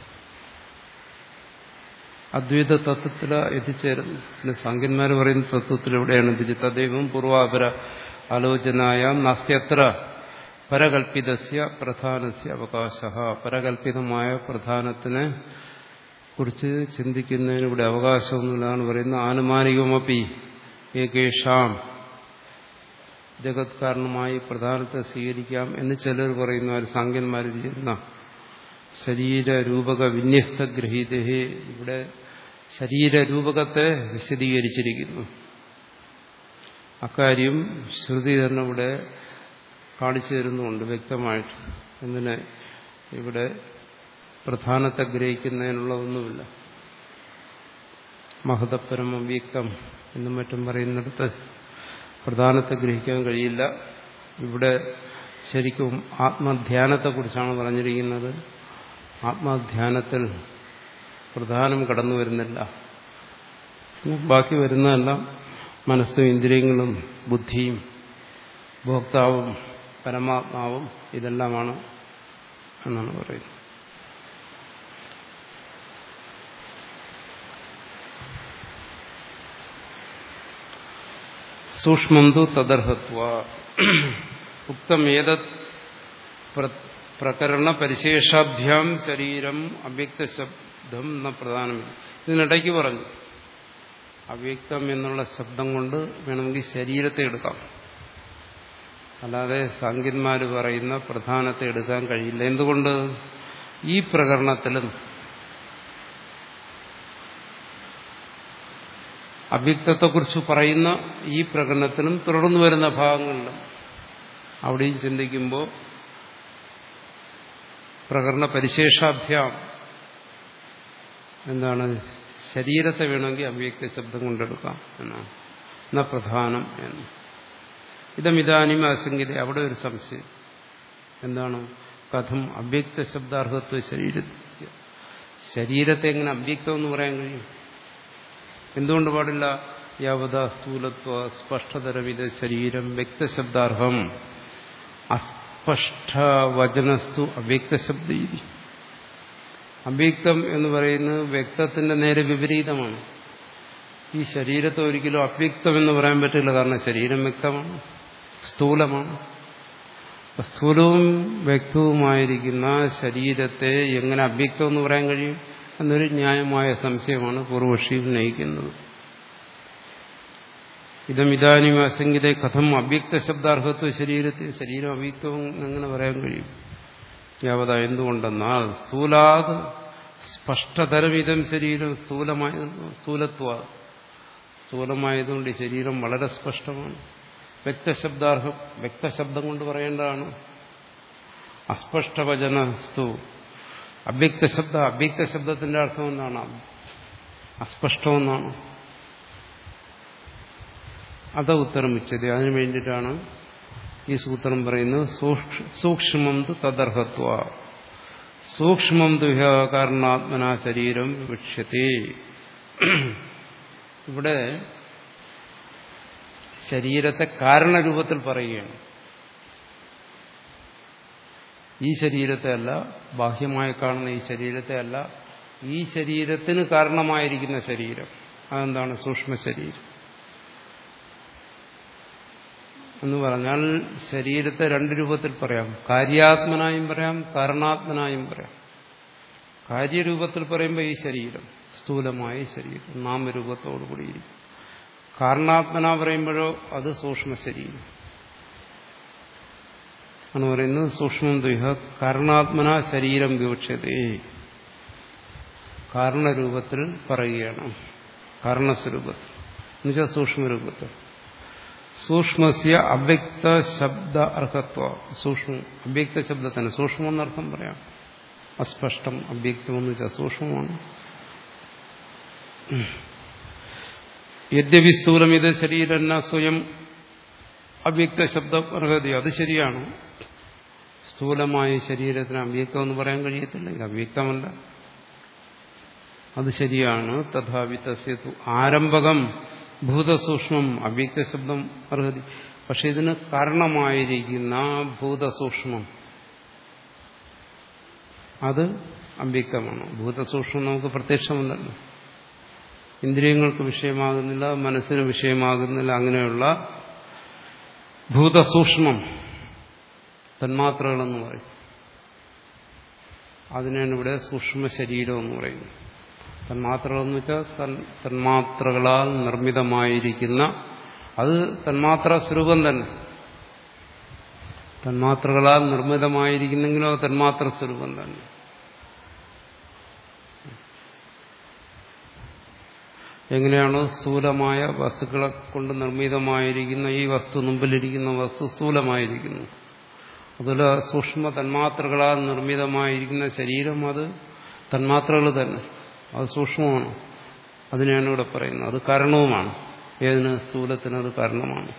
അദ്വൈത തത്വത്തിൽ എത്തിച്ചേരുന്നു പിന്നെ സാങ്കന്മാർ പറയുന്ന തത്വത്തിൽ എവിടെയാണ് എത്തിച്ചത് തദൈവം പൂർവാപര ആലോചനായ നാസ്ത്യത്ര പരകൽപ്പിതസ്യ പ്രധാനസ്യ അവകാശ പരകൽപ്പിതമായ പ്രധാനത്തിനെ കുറിച്ച് ചിന്തിക്കുന്നതിന് ഇവിടെ അവകാശമൊന്നുമില്ലാണ് പറയുന്നത് ആനുമാനികമപ്പി ഏകേഷാം ജഗത് കാരണമായി പ്രധാനത്തെ സ്വീകരിക്കാം എന്ന് ചിലർ പറയുന്നു ആര് സാങ്കന്മാർ ചെയ്യുന്ന ശരീരരൂപക വിന്യസ്തഗ്രഹീതേ ഇവിടെ ശരീരരൂപകത്തെ വിശദീകരിച്ചിരിക്കുന്നു അക്കാര്യം ശ്രുതി തന്നെ ഇവിടെ കാണിച്ചു തരുന്നുണ്ട് വ്യക്തമായിട്ട് എന്തിനെ ഇവിടെ പ്രധാനത്തെ ഗ്രഹിക്കുന്നതിനുള്ള ഒന്നുമില്ല മഹതപരം അവ്യക്തം എന്നും മറ്റും പറയുന്നിടത്ത് പ്രധാനത്തെ ഗ്രഹിക്കാൻ കഴിയില്ല ഇവിടെ ശരിക്കും ആത്മധ്യാനത്തെക്കുറിച്ചാണ് പറഞ്ഞിരിക്കുന്നത് ആത്മധ്യാനത്തിൽ പ്രധാനം കടന്നു വരുന്നില്ല ബാക്കി വരുന്നതെല്ലാം മനസ്സും ഇന്ദ്രിയങ്ങളും ബുദ്ധിയും ഭോക്താവും പരമാത്മാവും ഇതെല്ലാമാണ് എന്നാണ് പറയുന്നത് സൂക്ഷ്മന്തു തദർഹത്വ ഉക്തമേതത് പ്രകരണ പരിശേഷാഭ്യാം ശരീരം അവ്യക്തശബ്ദം എന്ന പ്രധാനമില്ല ഇതിനിടയ്ക്ക് പറഞ്ഞു അവ്യക്തം എന്നുള്ള ശബ്ദം കൊണ്ട് വേണമെങ്കിൽ ശരീരത്തെ എടുക്കാം അല്ലാതെ സാങ്കന്മാർ പറയുന്ന പ്രധാനത്തെ എടുക്കാൻ കഴിയില്ല എന്തുകൊണ്ട് ഈ പ്രകരണത്തിലും അവ്യക്തത്തെക്കുറിച്ച് പറയുന്ന ഈ പ്രകടനത്തിനും തുടർന്നു വരുന്ന ഭാഗങ്ങളിലും അവിടെയും ചിന്തിക്കുമ്പോൾ പ്രകടന പരിശേഷാഭ്യാം എന്താണ് ശരീരത്തെ വേണമെങ്കിൽ അവ്യക്ത ശബ്ദം കൊണ്ടെടുക്കാം എന്നാണ് എന്ന പ്രധാനം എന്ന് ഇതമിതാനും ആശങ്കത അവിടെ ഒരു സംശയം എന്താണ് കഥം അവ്യക്ത ശബ്ദാർഹത്വ ശരീര ശരീരത്തെ എങ്ങനെ അവ്യക്തം എന്ന് പറയാൻ കഴിയും എന്തുകൊണ്ട് പാടില്ല യാവത സ്ഥൂലത്വ സ്പഷ്ടതരവിധ ശരീരം വ്യക്തശബ്ദാർഹം അസ്പഷ്ടവചനസ്തു അവ്യക്തശബ്ദ അവ്യക്തം എന്ന് പറയുന്നത് വ്യക്തത്തിന്റെ നേരെ വിപരീതമാണ് ഈ ശരീരത്തെ ഒരിക്കലും അവ്യക്തം എന്ന് പറയാൻ പറ്റില്ല കാരണം ശരീരം വ്യക്തമാണ് സ്ഥൂലമാണ് സ്ഥൂലവും വ്യക്തവുമായിരിക്കുന്ന ശരീരത്തെ എങ്ങനെ അവ്യക്തം എന്ന് പറയാൻ കഴിയും എന്നൊരു ന്യായമായ സംശയമാണ് പൂർവക്ഷി ഉന്നയിക്കുന്നത് ഇതമിതാനും അസംഗിത കഥം അവ്യക്ത ശബ്ദാർഹത്വ ശരീരത്തെ ശരീരം അവ്യക്തവും എങ്ങനെ പറയാൻ കഴിയും യാവത എന്തുകൊണ്ടെന്നാൽ സ്ഥൂലാത് സ്പഷ്ടതരമിതം ശരീരം സ്ഥൂലമായ സ്ഥൂലത്വ സ്ഥൂലമായതുകൊണ്ട് ശരീരം വളരെ സ്പഷ്ടമാണ് വ്യക്തശബ്ദാർഹം വ്യക്തശബ്ദം കൊണ്ട് പറയേണ്ടതാണ് അസ്പഷ്ടവചന സ്തു അവ്യക്ത ശബ്ദ അവ്യക്ത ശബ്ദത്തിന്റെ അർത്ഥം എന്താണ് അസ്പഷ്ടമെന്നാണ് അത ഉത്തരം ഉച്ചത് അതിനു വേണ്ടിയിട്ടാണ് ഈ സൂത്രം പറയുന്നത് സൂക്ഷ്മം തദർഹത്വ സൂക്ഷ്മം ദുഹ കാരണാത്മന ശരീരം വിക്ഷ്യത്തെ ഇവിടെ ശരീരത്തെ കാരണരൂപത്തിൽ പറയുകയാണ് ഈ ശരീരത്തെ അല്ല ബാഹ്യമായി കാണുന്ന ഈ ശരീരത്തെ അല്ല ഈ ശരീരത്തിന് കാരണമായിരിക്കുന്ന ശരീരം അതെന്താണ് സൂക്ഷ്മ ശരീരം എന്ന് പറഞ്ഞാൽ ശരീരത്തെ രണ്ട് രൂപത്തിൽ പറയാം കാര്യാത്മനായും പറയാം കാരണാത്മനായും പറയാം കാര്യരൂപത്തിൽ പറയുമ്പോൾ ഈ ശരീരം സ്ഥൂലമായ ശരീരം നാമരൂപത്തോടുകൂടിയിരിക്കും കാരണാത്മന പറയുമ്പോഴോ അത് സൂക്ഷ്മ ശരീരം ആണ് പറയുന്നത് സൂക്ഷ്മം ദ്വിഹ കാരണാത്മന ശരീരം വിവക്ഷതേ കാരണരൂപത്തിൽ പറയുകയാണ് കാരണസ്വരൂപത്തിൽ എന്നുവെച്ചാൽ സൂക്ഷ്മരൂപത്തിൽ സൂക്ഷ്മസ്യ അവ്യക്ത ശബ്ദ അർഹത്വ സൂക്ഷ്മ അവ്യക്ത ശബ്ദത്തിന് സൂക്ഷ്മം എന്നർത്ഥം പറയാം അസ്പഷ്ടം അവ്യക്തം എന്ന് വെച്ചാൽ സൂക്ഷ്മമാണ് യദ്യപി സ്ഥൂലം ഇത് ശരീരന്ന സ്വയം അവ്യക്ത ശബ്ദം അർഹത അത് ശരിയാണ് സ്ഥൂലമായ ശരീരത്തിന് അവ്യക്തം എന്ന് പറയാൻ കഴിയത്തില്ല ഇത് അവ്യക്തമല്ല അത് ശരിയാണ് തഥാപി തസ്യത്തു ആരംഭകം ഭൂതസൂക്ഷ്മം അവ്യക്ത ശബ്ദം അർഹതി പക്ഷെ ഇതിന് കാരണമായിരിക്കുന്ന ഭൂതസൂക്ഷ്മം അത് അവ്യക്തമാണ് ഭൂതസൂക്ഷ്മം നമുക്ക് പ്രത്യക്ഷമല്ലല്ലോ ഇന്ദ്രിയങ്ങൾക്ക് വിഷയമാകുന്നില്ല മനസ്സിന് വിഷയമാകുന്നില്ല അങ്ങനെയുള്ള ഭൂതസൂക്ഷ്മം തന്മാത്രകളെന്ന് പറയും അതിനാണ് ഇവിടെ സൂക്ഷ്മ ശരീരം എന്ന് പറയുന്നത് തന്മാത്രകളെന്ന് വെച്ചാൽ തന്മാത്രകളാൽ നിർമ്മിതമായിരിക്കുന്ന അത് തന്മാത്ര സ്വരൂപം തന്നെ തന്മാത്രകളാൽ നിർമ്മിതമായിരിക്കുന്നെങ്കിലും അത് തന്മാത്ര സ്വരൂപം തന്നെ എങ്ങനെയാണോ സ്ഥൂലമായ വസ്തുക്കളെ കൊണ്ട് നിർമ്മിതമായിരിക്കുന്ന ഈ വസ്തു മുമ്പിലിരിക്കുന്ന വസ്തു സ്ഥൂലമായിരിക്കുന്നു അതുപോലെ സൂക്ഷ്മ തന്മാത്രകളാൽ നിർമ്മിതമായിരിക്കുന്ന ശരീരം അത് തന്മാത്രകൾ തന്നെ അത് സൂക്ഷ്മമാണ് അതിനെയാണ് ഇവിടെ പറയുന്നത് അത് കാരണവുമാണ് ഏതിന് സ്ഥൂലത്തിന് അത് കാരണമാണ്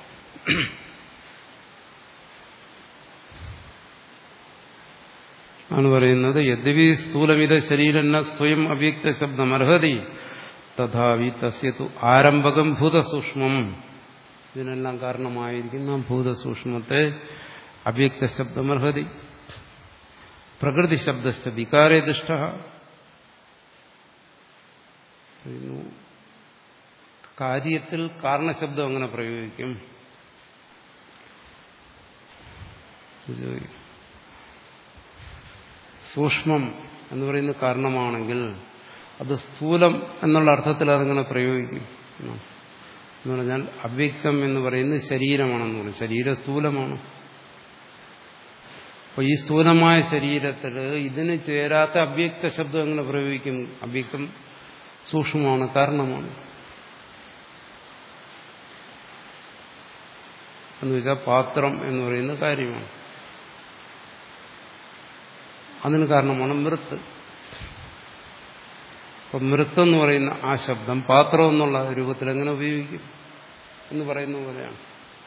ആണ് പറയുന്നത് യദ്യപി സ്ഥൂലമിത ശരീരന്ന സ്വയം അവ്യക്ത ശബ്ദം അർഹതി തഥാവി തസ്യതു ആരംഭകം ഭൂതസൂക്ഷ്മം ഇതിനെല്ലാം കാരണമായിരിക്കുന്ന ഭൂതസൂക്ഷ്മത്തെ അവ്യക്ത ശബ്ദമർഹതി പ്രകൃതി ശബ്ദസ്ഥ വികാരേ ദുഷ്ട കാര്യത്തിൽ കാരണശബ്ദം അങ്ങനെ പ്രയോഗിക്കും സൂക്ഷ്മം എന്ന് പറയുന്ന കാരണമാണെങ്കിൽ അത് സ്ഥൂലം എന്നുള്ള അർത്ഥത്തിൽ അതങ്ങനെ പ്രയോഗിക്കും എന്ന് പറഞ്ഞാൽ അവ്യക്തം എന്ന് പറയുന്നത് ശരീരമാണെന്ന് പറയും ശരീരം സ്ഥൂലമാണ് അപ്പോൾ ഈ സ്ഥൂലമായ ശരീരത്തിൽ ഇതിന് ചേരാത്ത അവ്യക്ത ശബ്ദം എങ്ങനെ പ്രയോഗിക്കും അവ്യക്തം സൂക്ഷ്മമാണ് കാരണമാണ് എന്ന് വെച്ചാൽ പാത്രം എന്ന് പറയുന്ന കാര്യമാണ് അതിന് കാരണമാണ് മൃത്ത് അപ്പം മൃത്തെന്ന് പറയുന്ന ആ ശബ്ദം പാത്രം എന്നുള്ള രൂപത്തിൽ എങ്ങനെ ഉപയോഗിക്കും എന്ന് പറയുന്ന പോലെയാണ്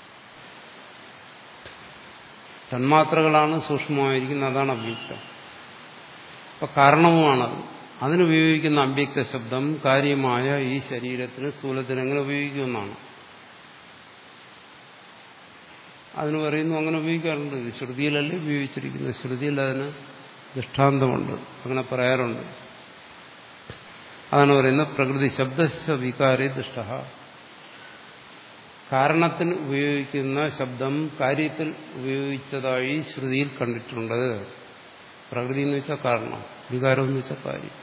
തന്മാത്രകളാണ് സൂക്ഷ്മമായിരിക്കുന്നത് അതാണ് അവ്യക്തം അപ്പൊ കാരണവുമാണത് അതിനുപയോഗിക്കുന്ന അവ്യക്ത ശബ്ദം കാര്യമായ ഈ ശരീരത്തിന് സ്ഥൂലത്തിന് എങ്ങനെ ഉപയോഗിക്കുമെന്നാണ് അതിന് പറയുന്നു അങ്ങനെ ഉപയോഗിക്കാറുണ്ട് ഇത് ശ്രുതിയിലല്ലേ ഉപയോഗിച്ചിരിക്കുന്നത് ശ്രുതിയിൽ അതിന് ദൃഷ്ടാന്തമുണ്ട് അങ്ങനെ പറയാറുണ്ട് അതാണ് പറയുന്നത് പ്രകൃതി ശബ്ദശ വികാരി ദുഷ്ട കാരണത്തിന് ഉപയോഗിക്കുന്ന ശബ്ദം കാര്യത്തിൽ ഉപയോഗിച്ചതായി ശ്രുതിയിൽ കണ്ടിട്ടുണ്ട് പ്രകൃതി എന്ന് വെച്ചാൽ കാരണം വികാരം എന്ന് വെച്ചാൽ കാര്യം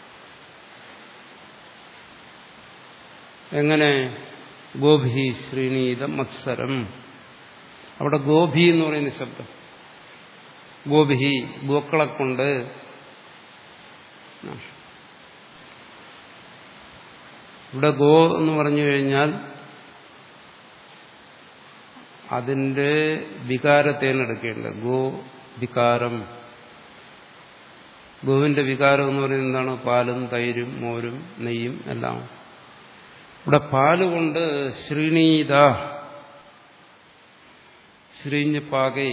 എങ്ങനെ ഗോഭി ശ്രീനീത മത്സരം അവിടെ ഗോഭി എന്ന് പറയുന്ന ശബ്ദം ഗോഭി ഗോക്കളെ കൊണ്ട് ഇവിടെ ഗോ എന്ന് പറഞ്ഞു കഴിഞ്ഞാൽ അതിന്റെ വികാരത്തേന് എടുക്കേണ്ടത് ഗോ വികാരം ഗോവിന്റെ വികാരം എന്ന് പറയുന്നത് എന്താണ് പാലും തൈരും മോരും നെയ്യും എല്ലാം ഇവിടെ പാലുകൊണ്ട് ശ്രീണീത ശ്രീഞ്ഞ് പാകെ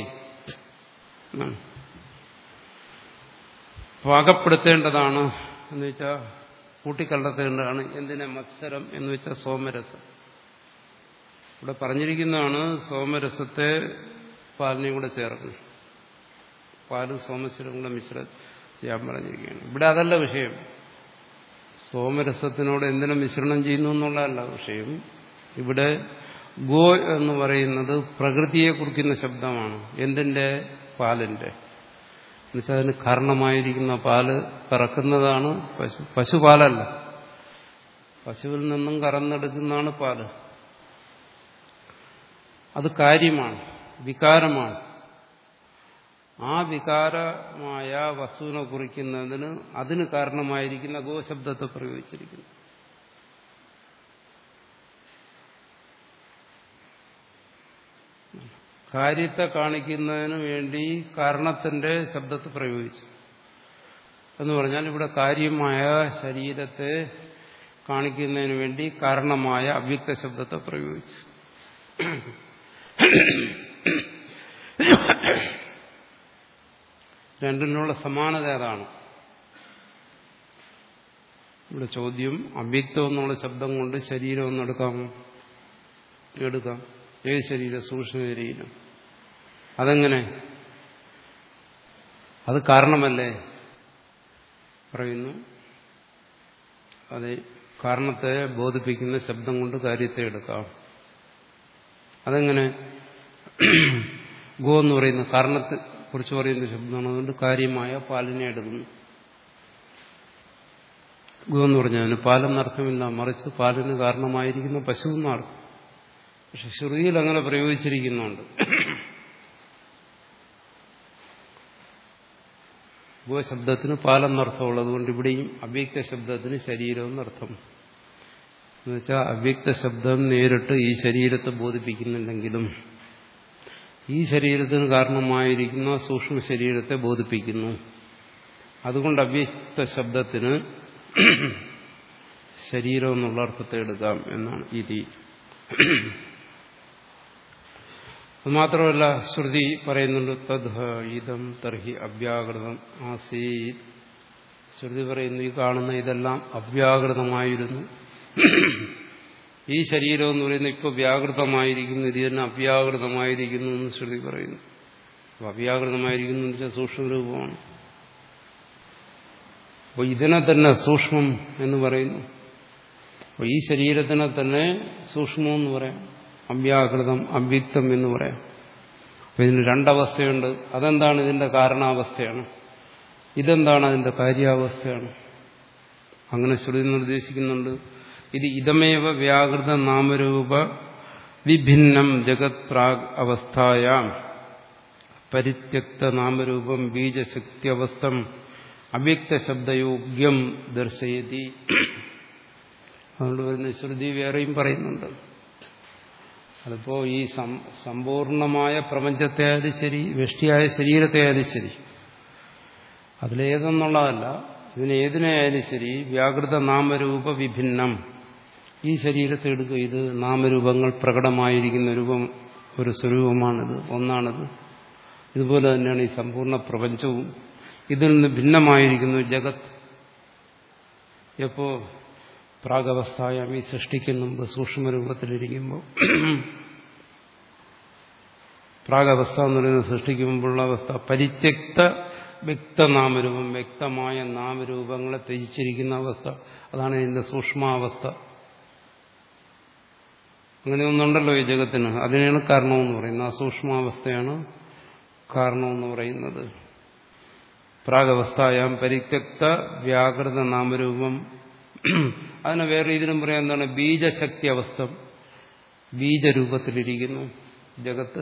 പാകപ്പെടുത്തേണ്ടതാണ് എന്ന് വെച്ചാൽ കൂട്ടിക്കണ്ടെത്തേണ്ടതാണ് എന്തിനെ മത്സരം എന്ന് വെച്ചാൽ സോമരസം ഇവിടെ പറഞ്ഞിരിക്കുന്നതാണ് സോമരസത്തെ പാലിനെയും കൂടെ ചേർക്കണം പാലും സോമശ്വരം കൂടെ മിശ്ര ചെയ്യാൻ പറഞ്ഞിരിക്കുകയാണ് ഇവിടെ അതല്ല വിഷയം സോമരസത്തിനോട് എന്തിനും മിശ്രണം ചെയ്യുന്നു എന്നുള്ളതല്ല വിഷയം ഇവിടെ ഗോ എന്ന് പറയുന്നത് പ്രകൃതിയെ കുറിക്കുന്ന ശബ്ദമാണ് എന്തിന്റെ പാലിന്റെ എന്നുവെച്ചാൽ അതിന് കാരണമായിരിക്കുന്ന പാല് കറക്കുന്നതാണ് പശു പശുപാലല്ല പശുവിൽ നിന്നും കറന്നെടുക്കുന്നതാണ് പാല് അത് കാര്യമാണ് വികാരമാണ് ആ വികാരമായ വസ്തുവിനെ കുറിക്കുന്നതിന് അതിന് കാരണമായിരിക്കുന്ന ഗോശബ്ദത്തെ പ്രയോഗിച്ചിരിക്കുന്നു കാര്യത്തെ കാണിക്കുന്നതിന് വേണ്ടി കാരണത്തിന്റെ ശബ്ദത്തെ പ്രയോഗിച്ചു എന്ന് പറഞ്ഞാൽ ഇവിടെ കാര്യമായ ശരീരത്തെ കാണിക്കുന്നതിന് വേണ്ടി കാരണമായ അവ്യക്ത ശബ്ദത്തെ പ്രയോഗിച്ചു രണ്ടിനുള്ള സമാനത അതാണ് ഇവിടെ ചോദ്യം അവ്യക്തം എന്നുള്ള ശബ്ദം കൊണ്ട് ശരീരം ഒന്ന് എടുക്കാമോ എടുക്കാം ഏത് ശരീരം സൂക്ഷ്മ ശരീരം അതെങ്ങനെ അത് കാരണമല്ലേ പറയുന്നു അതെ കാരണത്തെ ബോധിപ്പിക്കുന്ന ശബ്ദം കൊണ്ട് കാര്യത്തെ എടുക്കാം അതെങ്ങനെ ഗോ എന്ന് പറയുന്ന കാരണത്തെ കുറിച്ച് പറയുന്ന ശബ്ദമാണ് അതുകൊണ്ട് കാര്യമായ പാലിനെ എടുക്കുന്നു ഗോ എന്ന് പറഞ്ഞാൽ അതിന് പാലെന്നർത്ഥമില്ല മറിച്ച് പാലിന് കാരണമായിരിക്കുന്ന പശു എന്നർത്ഥം പക്ഷെ ശ്രുതിയിൽ അങ്ങനെ പ്രയോഗിച്ചിരിക്കുന്നുണ്ട് ഗോശബ്ദത്തിന് പാലെന്നർത്ഥമുള്ളത് കൊണ്ട് ഇവിടെയും അവ്യക്ത ശബ്ദത്തിന് ശരീരം എന്നർത്ഥം എന്നുവെച്ചാൽ അവ്യക്ത ശബ്ദം നേരിട്ട് ഈ ശരീരത്തെ ബോധിപ്പിക്കുന്നുണ്ടെങ്കിലും ഈ ശരീരത്തിന് കാരണമായിരിക്കുന്ന സൂക്ഷ്മ ശരീരത്തെ ബോധിപ്പിക്കുന്നു അതുകൊണ്ട് അവ്യക്ത ശബ്ദത്തിന് ശരീരം എന്നുള്ള അർത്ഥത്തെ എടുക്കാം എന്നാണ് ഇതി മാത്രമല്ല ശ്രുതി പറയുന്നുണ്ട് തദ് ഇതം തർഹി അവ്യാകൃതം ആസീത് ശ്രുതി പറയുന്നു ഈ കാണുന്ന ഇതെല്ലാം അവ്യാകൃതമായിരുന്നു ഈ ശരീരം എന്ന് പറയുന്നത് ഇപ്പോൾ വ്യാകൃതമായിരിക്കുന്നു ഇത് തന്നെ അവ്യാകൃതമായിരിക്കുന്നു എന്ന് ശ്രുതി പറയുന്നു അപ്പോൾ അവ്യാകൃതമായിരിക്കുന്നു എന്ന് വെച്ചാൽ സൂക്ഷ്മരൂപമാണ് അപ്പോൾ ഇതിനെ തന്നെ സൂക്ഷ്മം എന്ന് പറയുന്നു അപ്പോൾ ഈ ശരീരത്തിനെ തന്നെ സൂക്ഷ്മം എന്ന് പറയാം അവ്യാകൃതം അവ്യക്തം എന്ന് പറയാം അപ്പം ഇതിന് രണ്ടവസ്ഥയുണ്ട് അതെന്താണ് ഇതിന്റെ കാരണാവസ്ഥയാണ് ഇതെന്താണ് അതിന്റെ കാര്യാവസ്ഥയാണ് അങ്ങനെ ശ്രുതി നിർദ്ദേശിക്കുന്നുണ്ട് ഇത് ഇതമേവ വ്യാകൃത നാമരൂപ വിഭിന്നം ജഗത് പ്രാഗ് അവസ്ഥായാം പരിത്യക്ത നാമരൂപം ബീജശക്തിയവസ്ഥം അവ്യക്തശബ്ദയോഗ്യം ദർശയതി അതുകൊണ്ട് വരുന്ന ശ്രുതി വേറെയും പറയുന്നുണ്ട് അതിപ്പോ ഈ സമ്പൂർണമായ പ്രപഞ്ചത്തെ ആയാലും ശരി വെഷ്ടിയായ ശരീരത്തെ ആയാലും ശരി അതിലേതെന്നുള്ളതല്ല ഇതിന് ഏതിനായാലും ശരി വ്യാകൃത നാമരൂപ വിഭിന്നം ഈ ശരീരത്തെ എടുക്കുക ഇത് നാമരൂപങ്ങൾ പ്രകടമായിരിക്കുന്ന രൂപം ഒരു സ്വരൂപമാണിത് ഒന്നാണിത് ഇതുപോലെ തന്നെയാണ് ഈ സമ്പൂർണ്ണ പ്രപഞ്ചവും ഇതിൽ നിന്ന് ഭിന്നമായിരിക്കുന്നു ജഗത് എപ്പോ പ്രാഗവസ്ഥായം ഈ സൃഷ്ടിക്ക് മുമ്പ് സൂക്ഷ്മരൂപത്തിലിരിക്കുമ്പോൾ പ്രാഗവസ്ഥ എന്ന് പറയുന്നത് സൃഷ്ടിക്ക് മുമ്പുള്ള അവസ്ഥ പരിത്യക്ത വ്യക്തനാമരൂപം വ്യക്തമായ നാമരൂപങ്ങളെ ത്യജിച്ചിരിക്കുന്ന അവസ്ഥ അതാണ് ഇതിന്റെ സൂക്ഷ്മാവസ്ഥ അങ്ങനെ ഒന്നുണ്ടല്ലോ ഈ ജഗത്തിന് അതിനെയാണ് കാരണമെന്ന് പറയുന്നത് ആ സൂക്ഷ്മാവസ്ഥയാണ് കാരണമെന്ന് പറയുന്നത് പ്രാഗവസ്ഥായാം പരിത്യക്ത വ്യാകൃത നാമരൂപം അതിനെ വേറെ ഇതിനും പറയാം എന്താണ് ബീജശക്തി അവസ്ഥ ബീജരൂപത്തിലിരിക്കുന്നു ജഗത്ത്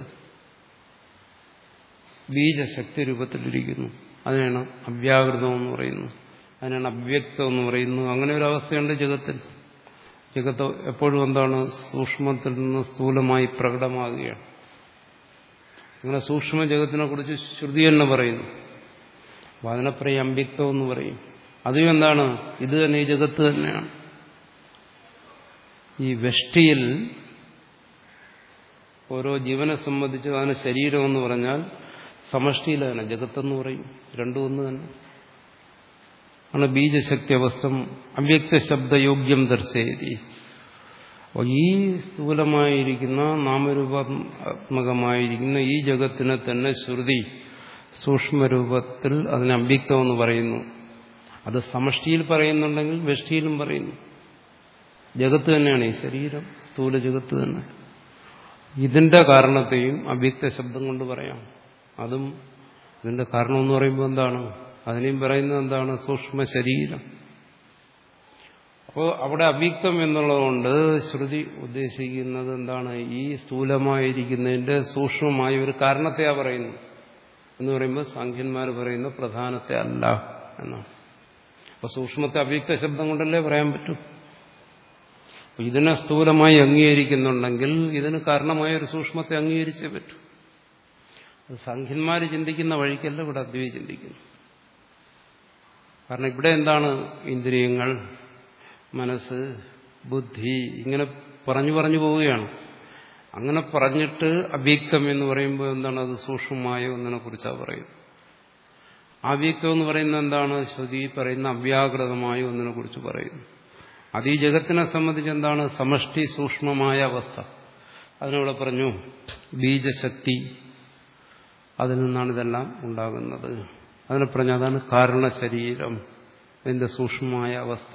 ബീജശക്തി രൂപത്തിലിരിക്കുന്നു അതിനാണ് അവ്യാകൃതം എന്ന് പറയുന്നു അതിനാണ് അവ്യക്തം എന്ന് പറയുന്നു അങ്ങനെ ഒരു അവസ്ഥയുണ്ട് ജഗത്തിൽ ജഗത്ത് എപ്പോഴും എന്താണ് സൂക്ഷ്മത്തിൽ നിന്ന് സ്ഥൂലമായി പ്രകടമാകുകയാണ് അങ്ങനെ സൂക്ഷ്മ ജഗത്തിനെ കുറിച്ച് ശ്രുതി തന്നെ പറയുന്നു അപ്പൊ അതിനെ പറയും അമ്പ്യക്തം എന്ന് പറയും അതും എന്താണ് ഇത് തന്നെ ഈ ജഗത്ത് തന്നെയാണ് ഈ വെഷ്ടിയിൽ ഓരോ ജീവനെ സംബന്ധിച്ച് അതിന് ശരീരം എന്ന് പറഞ്ഞാൽ സമഷ്ടിയിൽ തന്നെ ജഗത്തെന്ന് പറയും രണ്ടും ഒന്ന് തന്നെ ആണ് ബീജശക്തി അവസ്ഥ അവ്യക്ത ശബ്ദയോഗ്യം ദർശയതി അപ്പോൾ ഈ സ്ഥൂലമായിരിക്കുന്ന നാമരൂപാത്മകമായിരിക്കുന്ന ഈ ജഗത്തിനെ തന്നെ ശ്രുതി സൂക്ഷ്മരൂപത്തിൽ അതിന് അവ്യക്തം എന്ന് പറയുന്നു അത് സമഷ്ടിയിൽ പറയുന്നുണ്ടെങ്കിൽ വെഷ്ടിയിലും പറയുന്നു ജഗത്ത് തന്നെയാണ് ഈ ശരീരം സ്ഥൂല ജഗത്ത് തന്നെ ഇതിന്റെ കാരണത്തെയും അവ്യക്ത ശബ്ദം കൊണ്ട് പറയാം അതും ഇതിന്റെ കാരണം എന്ന് പറയുമ്പോൾ എന്താണ് അതിനെയും പറയുന്നത് എന്താണ് സൂക്ഷ്മ ശരീരം അപ്പോൾ അവിടെ അവ്യക്തം എന്നുള്ളതുകൊണ്ട് ശ്രുതി ഉദ്ദേശിക്കുന്നത് എന്താണ് ഈ സ്ഥൂലമായിരിക്കുന്നതിന്റെ സൂക്ഷ്മമായ ഒരു കാരണത്തെയാ പറയുന്നു എന്ന് പറയുമ്പോൾ സാഖ്യന്മാർ പറയുന്ന പ്രധാനത്തെ അല്ല എന്നാണ് അപ്പൊ സൂക്ഷ്മത്തെ അവ്യക്ത ശബ്ദം കൊണ്ടല്ലേ പറയാൻ പറ്റൂ ഇതിനെ സ്ഥൂലമായി അംഗീകരിക്കുന്നുണ്ടെങ്കിൽ ഇതിന് കാരണമായ ഒരു സൂക്ഷ്മത്തെ അംഗീകരിച്ചേ പറ്റൂ അത് സംഖ്യന്മാർ ചിന്തിക്കുന്ന വഴിക്കല്ല ഇവിടെ അദ്വൈ ചിന്തിക്കുന്നു കാരണം ഇവിടെ എന്താണ് ഇന്ദ്രിയങ്ങൾ മനസ്സ് ബുദ്ധി ഇങ്ങനെ പറഞ്ഞു പറഞ്ഞു പോവുകയാണ് അങ്ങനെ പറഞ്ഞിട്ട് അവ്യക്തം എന്ന് പറയുമ്പോൾ എന്താണ് അത് സൂക്ഷ്മമായ ഒന്നിനെ കുറിച്ചാണ് പറയുന്നത് അവ്യക്തം എന്ന് പറയുന്നത് എന്താണ് ശ്രുതി പറയുന്ന അവ്യാകൃതമായ ഒന്നിനെ കുറിച്ച് പറയുന്നു അത് ഈ ജഗത്തിനെ സംബന്ധിച്ച് എന്താണ് സമഷ്ടി സൂക്ഷ്മമായ അവസ്ഥ അതിനിവിടെ പറഞ്ഞു ബീജശക്തി അതിൽ നിന്നാണ് ഇതെല്ലാം ഉണ്ടാകുന്നത് അതിനെ പറഞ്ഞു അതാണ് കാരണ ശരീരം ഇതിന്റെ സൂക്ഷ്മമായ അവസ്ഥ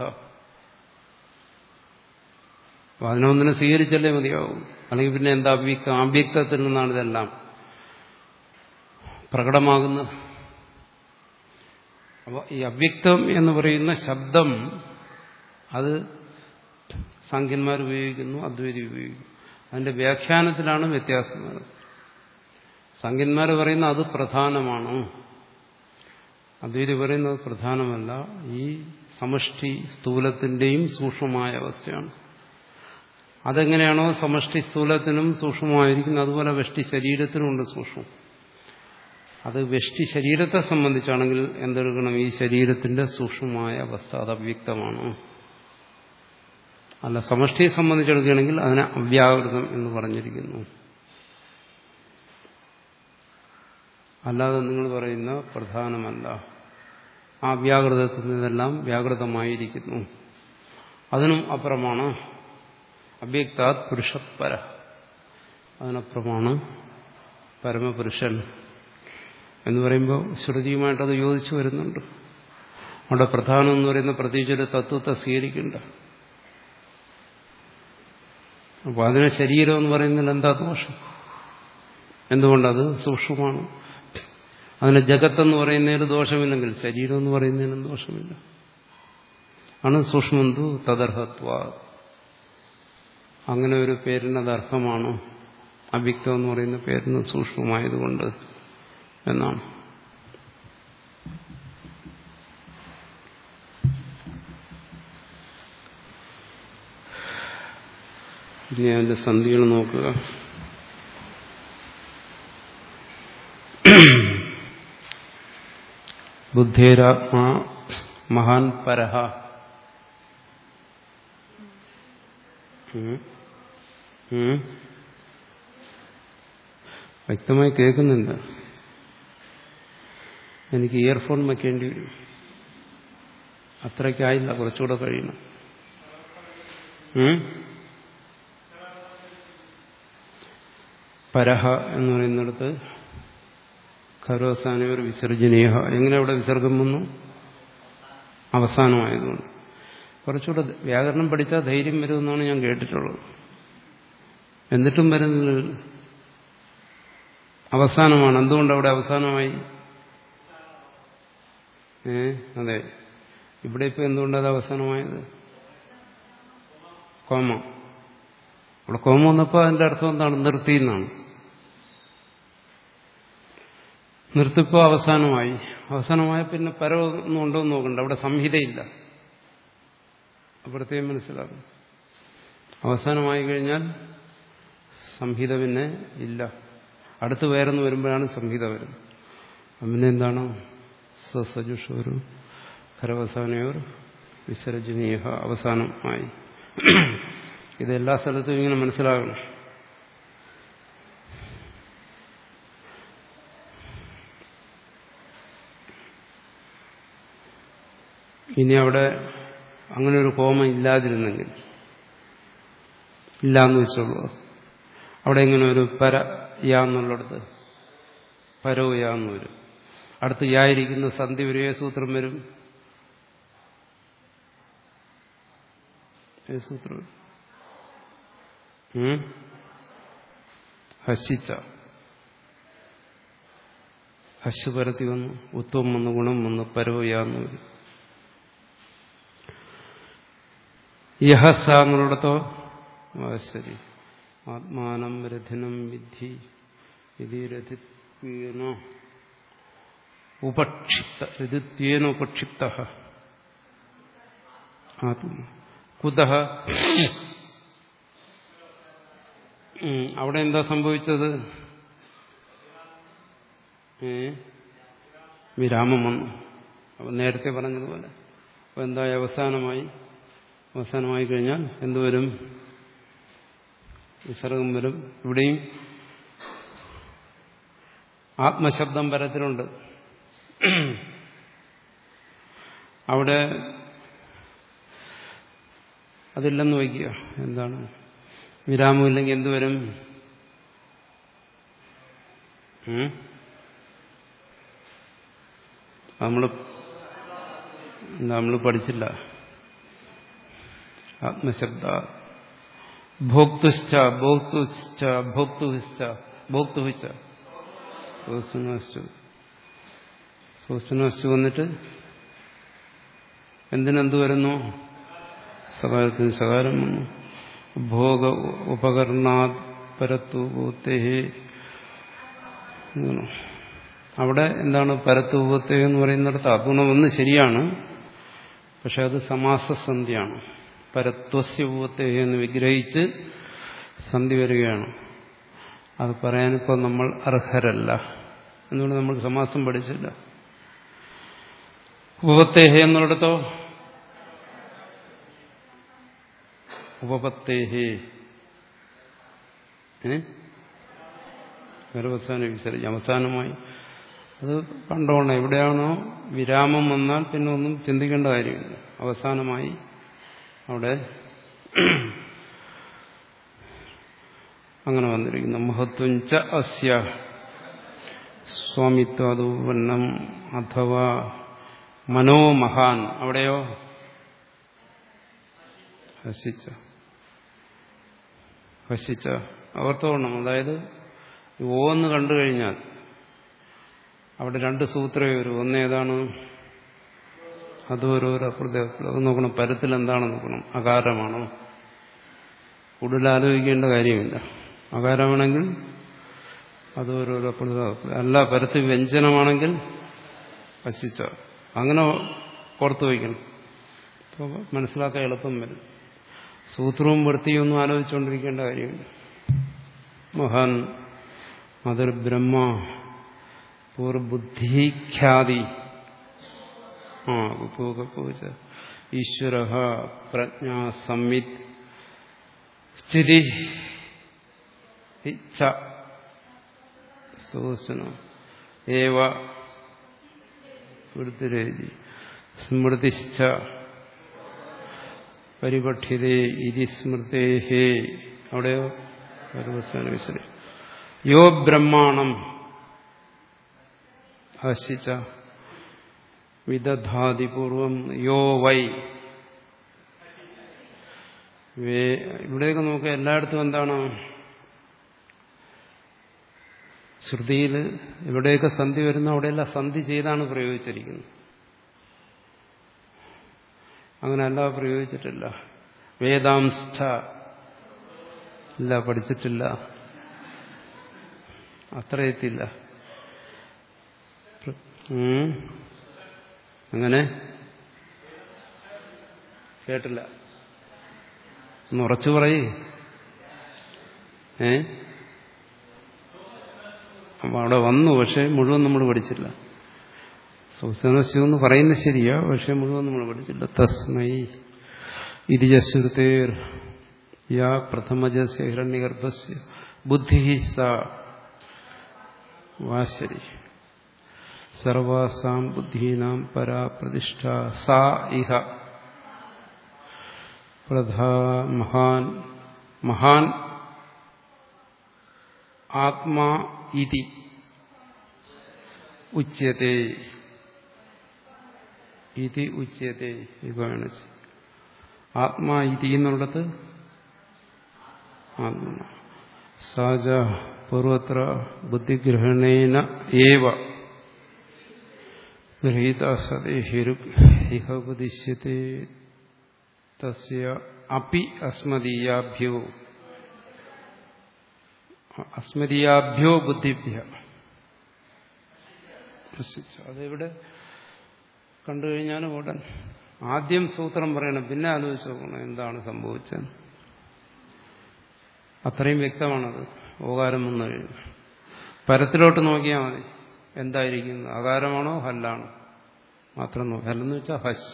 അപ്പൊ അതിനൊന്നിനെ സ്വീകരിച്ചല്ലേ മതിയാവും അല്ലെങ്കിൽ പിന്നെ എന്താ അവ്യക്തം അവ്യക്തത്തിൽ നിന്നാണ് ഇതെല്ലാം പ്രകടമാകുന്നത് അപ്പോൾ ഈ അവ്യക്തം എന്ന് പറയുന്ന ശബ്ദം അത് സാഖ്യന്മാർ ഉപയോഗിക്കുന്നു അദ്വൈതി ഉപയോഗിക്കുന്നു അതിന്റെ വ്യാഖ്യാനത്തിലാണ് വ്യത്യാസം വരുന്നത് സാഖ്യന്മാർ പറയുന്ന അത് പ്രധാനമാണ് അദ്വൈതി പറയുന്നത് പ്രധാനമല്ല ഈ സമഷ്ടി സ്ഥൂലത്തിന്റെയും സൂക്ഷ്മമായ അവസ്ഥയാണ് അതെങ്ങനെയാണോ സമഷ്ടി സ്ഥൂലത്തിനും സൂക്ഷ്മമായിരിക്കുന്നത് അതുപോലെ വെഷ്ടി ശരീരത്തിനുമുണ്ട് സൂക്ഷ്മം അത് വെഷ്ടി ശരീരത്തെ സംബന്ധിച്ചാണെങ്കിൽ എന്തെടുക്കണം ഈ ശരീരത്തിന്റെ സൂക്ഷ്മമായ അവസ്ഥ അത് അവ്യക്തമാണ് അല്ല സമഷ്ടിയെ സംബന്ധിച്ചെടുക്കുകയാണെങ്കിൽ അതിനെ അവ്യാകൃതം എന്ന് പറഞ്ഞിരിക്കുന്നു അല്ലാതെ നിങ്ങൾ പറയുന്ന പ്രധാനമല്ല ആ വ്യാകൃതത്തിൽ നിന്നെല്ലാം വ്യാകൃതമായിരിക്കുന്നു അതിനും അപ്പുറമാണ് അവ്യക്താത് പുരുഷപ്പര അതിനപ്പുറമാണ് പരമപുരുഷൻ എന്ന് പറയുമ്പോൾ ശ്രുതിയുമായിട്ടത് യോജിച്ചു വരുന്നുണ്ട് അവിടെ പ്രധാനം എന്ന് പറയുന്ന പ്രത്യേകിച്ച് ഒരു തത്വത്തെ സ്വീകരിക്കണ്ട അപ്പോൾ അതിനെ ശരീരം എന്ന് പറയുന്നതിൽ എന്താ ദോഷം എന്തുകൊണ്ടത് സൂക്ഷ്മമാണ് അതിന് ജഗത്തെന്ന് പറയുന്നതിന് ദോഷമില്ലെങ്കിൽ ശരീരം എന്ന് പറയുന്നതിനും ദോഷമില്ല ആണ് സൂക്ഷ്മന്തു തദർഹത്വ അങ്ങനെ ഒരു പേരിന് അത് അർഹമാണ് അവ്യക്തം എന്ന് പറയുന്ന പേരിന് സൂക്ഷ്മമായതുകൊണ്ട് എന്നാണ് ഇനി അതിന്റെ സന്ധികൾ നോക്കുക ബുദ്ധേരാത്മാ മഹാൻ പരഹ വ്യക്തമായി കേൾക്കുന്നുണ്ട് എനിക്ക് ഇയർഫോൺ വയ്ക്കേണ്ടി വരും അത്രയ്ക്കായില്ല കുറച്ചുകൂടെ കഴിയണം പരഹ എന്ന് പറയുന്നിടത്ത് ഖരോസാനയോർ വിസർജനീയ എങ്ങനെ അവിടെ വിസർഗം വന്നു അവസാനമായതുകൊണ്ട് കുറച്ചുകൂടെ വ്യാകരണം പഠിച്ചാൽ ധൈര്യം വരുമെന്നാണ് ഞാൻ കേട്ടിട്ടുള്ളത് എന്നിട്ടും വരുന്നത് അവസാനമാണ് എന്തുകൊണ്ട് അവിടെ അവസാനമായി ഏ അതെ ഇവിടെ ഇപ്പൊ എന്തുകൊണ്ടത് അവസാനമായത് കോമ അവിടെ കോമ വന്നപ്പോൾ അതിന്റെ അർത്ഥം എന്താണ് നിർത്തി എന്നാണ് നിർത്തിപ്പോ അവസാനമായി അവസാനമായ പിന്നെ പരമൊന്നും ഉണ്ടോ എന്ന് നോക്കണ്ട അവിടെ സംഹിതയില്ല പ്രത്യേകം മനസ്സിലാക്കും അവസാനമായി കഴിഞ്ഞാൽ സംഹിത പിന്നെ ഇല്ല അടുത്ത് വേറെന്ന് വരുമ്പോഴാണ് സംഹിത വരുന്നത് പിന്നെ എന്താണ് സസജുഷോരു ഖരവസാനയോർ വിസർജനീയ അവസാനമായി ഇത് എല്ലാ സ്ഥലത്തും ഇങ്ങനെ മനസ്സിലാകണം ഇനി അവിടെ അങ്ങനെ ഒരു കോമം ഇല്ലാതിരുന്നെങ്കിൽ ഇല്ല എന്ന് വെച്ചോളൂ അവിടെ ഇങ്ങനെ ഒരു പര യാ എന്നുള്ളിടത്ത് പരോ യാ എന്ന് വരും അടുത്ത് യായിരിക്കുന്ന സന്ധി ഒരു ഏ സൂത്രം വരും ഏ സൂത്രം ഹസിച്ച ഹസ് പരത്തി വന്നു ഉത്തമം വന്നു ഗുണം വന്നു പരവയാന്ന് വരും യഹസ എന്നുള്ളിടത്തോ ശരി ആത്മാനം രഥിനം വിദ്ധി ഇതി രഥിത്വേന ഉപക്ഷിപ്ത രഥിത്വേന ഉപക്ഷിപ്ത ആത്മ കുത അവിടെ എന്താ സംഭവിച്ചത് ഏ വിരാമം വന്നു അപ്പൊ നേരത്തെ പറഞ്ഞതുപോലെ അപ്പൊ എന്തായി അവസാനമായി അവസാനമായി കഴിഞ്ഞാൽ എന്തുവരും വിസർഗം വരും ഇവിടെയും ആത്മശബ്ദം പരത്തിലുണ്ട് അവിടെ അതില്ലെന്ന് വയ്ക്കുക എന്താണ് വിരാമമില്ലെങ്കിൽ എന്തുവരും നമ്മൾ നമ്മൾ പഠിച്ചില്ല ആത്മശബ്ദ ഭോക്തുശ്ച ഭോക്തുശ്ച ഭോക്തുഹിശ്ച ഭോക്തുഹിച്ച സോസ്തുനസ്തു സോസ്തുനസ്തു വന്നിട്ട് എന്തിനെന്ത് വരുന്നു സകാരത്തിന് സകാരം വന്നു ഭോഗ ഉപകരണാത് പരത്തു ഭൂത്തേ അവിടെ എന്താണ് പരത്തുഭൂത്തെ എന്ന് പറയുന്നിടത്ത് അഗുണമെന്ന് ശരിയാണ് പക്ഷെ അത് സമാസസന്ധിയാണ് പരത്വസ്യഭൂത്തെ എന്ന് വിഗ്രഹിച്ച് സന്ധി വരികയാണ് അത് പറയാനിപ്പോൾ നമ്മൾ അർഹരല്ല എന്നുകൊണ്ട് നമ്മൾ സമാസം പഠിച്ചില്ല ഉപപത്തേഹ എന്നുള്ളിടത്തോ ഉപപത്തേഹേ അവസാനം വിസർജി അവസാനമായി അത് കണ്ടോണം എവിടെയാണോ വിരാമം വന്നാൽ പിന്നെ ഒന്നും ചിന്തിക്കേണ്ട കാര്യമില്ല അവസാനമായി അവിടെ അങ്ങനെ വന്നിരിക്കുന്നു മഹത്വം ച അസ്യ സ്വാമിത്വാദുപന്നം അഥവാ മനോമഹാൻ അവിടെയോ ഹസിച്ച ഹസിച്ച ഓർത്തോണം അതായത് ഓന്ന് കണ്ടു കഴിഞ്ഞാൽ അവിടെ രണ്ട് സൂത്രമേ വരും ഒന്നേതാണ് അതോരോരോ അപ്രത്യേക നോക്കണം പരത്തിൽ എന്താണെന്ന് നോക്കണം അകാരമാണോ കൂടുതൽ ആലോചിക്കേണ്ട കാര്യമില്ല അകാരമാണെങ്കിൽ അതോരോരോ അപ്രത്യേക അല്ല പരത്തിൽ വ്യഞ്ജനമാണെങ്കിൽ വശിച്ച അങ്ങനെ പുറത്തു വയ്ക്കണം അപ്പോൾ മനസ്സിലാക്കാൻ എളുപ്പം വരും സൂത്രവും വൃത്തിയും ഒന്നും ആലോചിച്ചുകൊണ്ടിരിക്കേണ്ട കാര്യമില്ല മഹാൻ അതൊരു ബ്രഹ്മ പൂർബുദ്ധിഖ്യാതി ആ പൂച്ച ഈശ്വര പ്രജ്ഞ സംവിത് സ്ഥിതി സൂസന ഏവ വൃത്തിരേജി സ്മൃതിശ്ച പരിപഠ്യതേ ഇതി സ്മൃതേഹേ അവിടെയോ പരവസാന വിസരി യോ ബ്രഹ്മാണം ഹസിച്ച വിദധാതിപൂർവം യോ വൈ ഇവിടെയൊക്കെ നോക്കുക എല്ലായിടത്തും എന്താണ് ശ്രുതിയിൽ എവിടെയൊക്കെ സന്ധി വരുന്ന അവിടെയെല്ലാം സന്ധി ചെയ്താണ് പ്രയോഗിച്ചിരിക്കുന്നത് അങ്ങനെ അല്ല പ്രയോഗിച്ചിട്ടില്ല വേദാംസ്ഥ ഇല്ല പഠിച്ചിട്ടില്ല അത്ര എത്തില്ല അങ്ങനെ കേട്ടില്ല ഒന്ന് ഉറച്ചു പറയേ ഏ അപ്പൊ അവിടെ വന്നു പക്ഷെ മുഴുവൻ നമ്മൾ പഠിച്ചില്ല സൂസനസ്യു എന്ന് പറയുന്നത് ശരിയാ പക്ഷെ മുഴുവൻ നമ്മൾ പഠിച്ചില്ല തസ്മൈ ഇതിജശ്രുതേർ യാ പ്രഥമജസ്യ ഹിരണ്യഗർഭസ്യ ബുദ്ധി സ വാശരി സർവാസാം ബുദ്ധീനാം പരാ പ്രതിഷ്ഠ സാ ഇഹ പ്രധാ മഹാൻ മഹാൻ ആത്മാ ഇതി ഉച്യത്തെ ഇതി ഉച്യത്തെ ഇതാണ് ആത്മാ ഇതി എന്നുള്ളത് ആത്മ സാജ പൂർവത്ര ബുദ്ധിഗ്രഹണേന ഏവ ഗൃഹീത സദേഹിരുപദിശ്യത്തെ തസ്യ അപ്പി അസ്മദീയാഭ്യോ അസ്മദീയാഭ്യോ ബുദ്ധിഭ്യ അതെവിടെ കണ്ടു കഴിഞ്ഞാൽ ഉടൻ ആദ്യം സൂത്രം പറയണം പിന്നെ ആലോചിച്ച് നോക്കണം എന്താണ് സംഭവിച്ചത് അത്രയും വ്യക്തമാണത് ഓകാരം വന്നു കഴിഞ്ഞു പരത്തിലോട്ട് നോക്കിയാൽ മതി എന്തായിരിക്കും അകാരമാണോ ഹല്ലാണോ മാത്രം നോക്കി ഹല്ലെന്ന് വെച്ചാൽ ഹസ്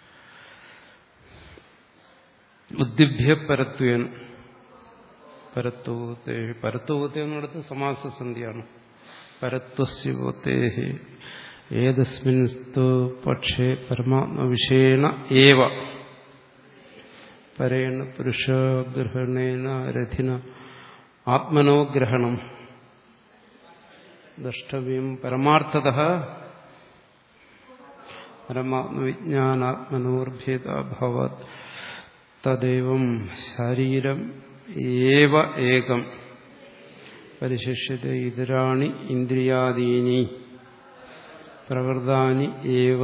ബുദ്ധിഭ്യ പരത്വൻ പരത്വത്തെ പരത്വത്തെ എന്നിടത്ത് സമാസസന്ധിയാണ് പരത്വസ്യത്തെ ഏതസ്മിൻ പക്ഷേ പരമാത്മവിഷേണ ഏവ പരേണ പുരുഷഗ്രഹണേന രഥിന ആത്മനോ ഗ്രഹണം ദ്രഷ്ടവ്യം പരമാർത്ഥത പരമാത്മവിജ്ഞാനാത്മനോർഭേദാഭവത് തദൈവം ശരീരം ഏവ ഏകം പരിശിഷ്യത ഇതരാണി ഇന്ദ്രിയാദീനി പ്രകൃതാനി ഏവ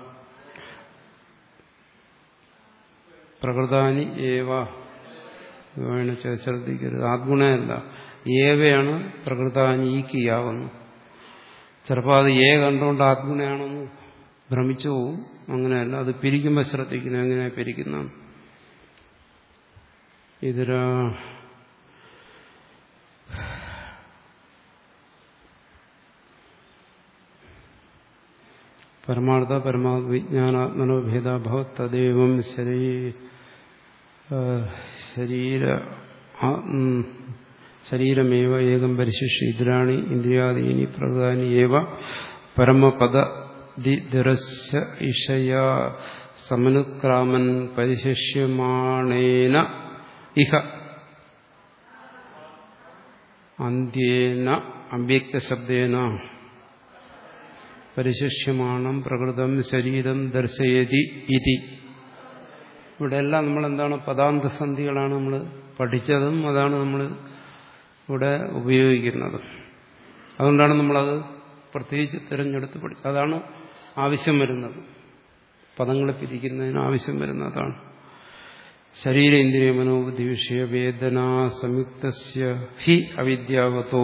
പ്രകൃതാനി ഏവ വേണ ശ്രദ്ധിക്കരുത് ആത്ഗുണയല്ല ഏവയാണ് പ്രകൃതാനീക്കിയാവുന്നു ചിലപ്പോൾ അത് ഏ കണ്ടുകൊണ്ട് ആത്മഗുണയാണെന്ന് ഭ്രമിച്ചു പോവും അങ്ങനെയല്ല അത് പിരിക്കുമ്പോൾ ശ്രദ്ധിക്കണം എങ്ങനെ പിരിക്കുന്ന ഇതിരാ പരമാർത്ഥ പരമാത്മ വിജ്ഞാനാത്മനോ ഭേദാഭവ തദൈവം ശരീര ശരീരമേവ ഏകം പരിശിഷ്യ ഇന്ദ്രാണി ഇന്ദ്രിയാദീനി പ്രകൃതാനി ഏവ പരമപദദിരസ്യ ഇഷയാ സമനുക്രാമൻ പരിശിഷ്യമാണേന ഇഹ അന്ത്യേന അവ്യക്തശബ്ദേന പരിശിഷ്യമാണം പ്രകൃതം ശരീരം ദർശയതി ഇതി ഇവിടെയെല്ലാം നമ്മൾ എന്താണ് പദാന്തസന്ധികളാണ് നമ്മൾ പഠിച്ചതും അതാണ് നമ്മൾ ഇവിടെ ഉപയോഗിക്കുന്നത് അതുകൊണ്ടാണ് നമ്മളത് പ്രത്യേകിച്ച് തിരഞ്ഞെടുത്ത് പഠിച്ചത് അതാണ് ആവശ്യം വരുന്നത് പദങ്ങളെ പിരിക്കുന്നതിന് ആവശ്യം വരുന്നതാണ് ശരീര ഇന്ദ്രിയ മനോബുദ്ധി വിഷയ വേദന സംയുക്തസ്യ ഹി അവിദ്യാവതോ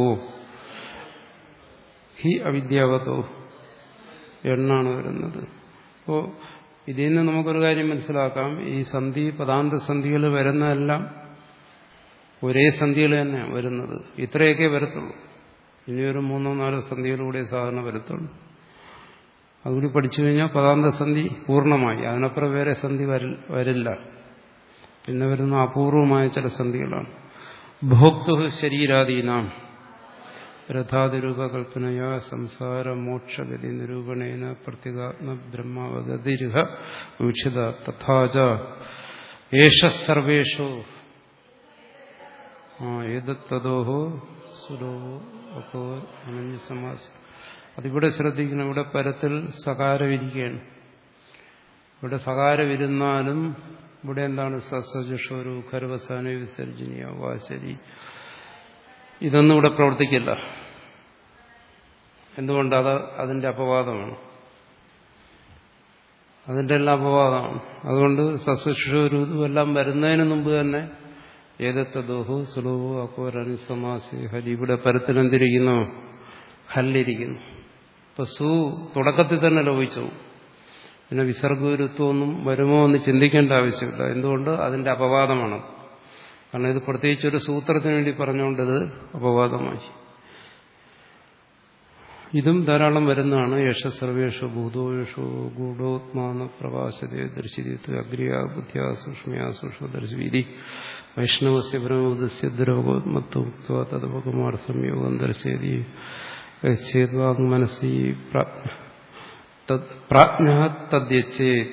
ഹി അവിദ്യാവതോ എണ്ണാണ് വരുന്നത് അപ്പോൾ ഇതിൽ നിന്ന് നമുക്കൊരു കാര്യം മനസ്സിലാക്കാം ഈ സന്ധി പദാന്ത സന്ധികൾ വരുന്നതെല്ലാം ഒരേ സന്ധികൾ തന്നെയാണ് വരുന്നത് ഇത്രയൊക്കെ വരത്തുള്ളൂ ഇനിയൊരു മൂന്നോ നാലോ സന്ധികളിലൂടെ സാധാരണ വരത്തുള്ളൂ അതുകൂടി പഠിച്ചു കഴിഞ്ഞാൽ പദാന്ത സന്ധി പൂർണ്ണമായി അതിനപ്പുറം വേറെ സന്ധി വരില്ല പിന്നെ വരുന്ന അപൂർവമായ ചില സന്ധികളാണ് ഭോക്തു ശരീരാദീനാം രഥാതിരൂപകൽപ്പനയാ സംസാര മോക്ഷഗതി നിരൂപണേന പ്രത്യേകാത്മ ബ്രഹ്മാവഗതിരുഹ വീക്ഷിത തഥാച ഏഷ സർവേഷു ഏതത്തതോഹോ സുലോഹോ അപ്പോ അനഞ്ഞ സമാസം അതിവിടെ ശ്രദ്ധിക്കണം ഇവിടെ പരത്തിൽ സകാരമിരിക്കുകയാണ് ഇവിടെ സകാരമിരുന്നാലും ഇവിടെ എന്താണ് സസജുഷോരു ഖരവസാന വിസർജനീയ വാശരി ഇതൊന്നും ഇവിടെ പ്രവർത്തിക്കില്ല എന്തുകൊണ്ട് അത് അതിന്റെ അപവാദമാണ് അതിന്റെ എല്ലാം അപവാദമാണ് അതുകൊണ്ട് സസ്യഷുരു എല്ലാം വരുന്നതിന് മുമ്പ് തന്നെ ഏതത്തെ ദോഹു സുലഭു അക്കോരനുസമാസി ഹരി ഇവിടെ പരത്തിനെന്തിരിക്കുന്നു ഹല്ലിരിക്കുന്നു ഇപ്പൊ സു തുടക്കത്തിൽ തന്നെ ലോപിച്ചു പിന്നെ വിസർഗുരുത്വമൊന്നും വരുമോ എന്ന് ചിന്തിക്കേണ്ട ആവശ്യമില്ല എന്തുകൊണ്ട് അതിന്റെ അപവാദമാണ് കാരണം ഇത് പ്രത്യേകിച്ച് ഒരു സൂത്രത്തിന് വേണ്ടി പറഞ്ഞുകൊണ്ടത് അപവാദമായി ഇതും ധാരാളം വരുന്നതാണ് യേശ സർവേഷു ഭൂതോഷു ഗൂഢോത്മാന പ്രകാശതേ ദർശിത്വ അഗ്രിയ ബുദ്ധിയ സൂക്ഷ്മയ സൂക്ഷ്മദർശിവീതി വൈഷ്ണവസ്യ ബ്രഹ്മോദസ്യ ദ്രവോത്മത്വ തദപകുമാർ സംയോഗം ദർശയതി ചേദ്വാങ് മനസ്സി പ്രാജ്ഞ തദ്യച്ചേത്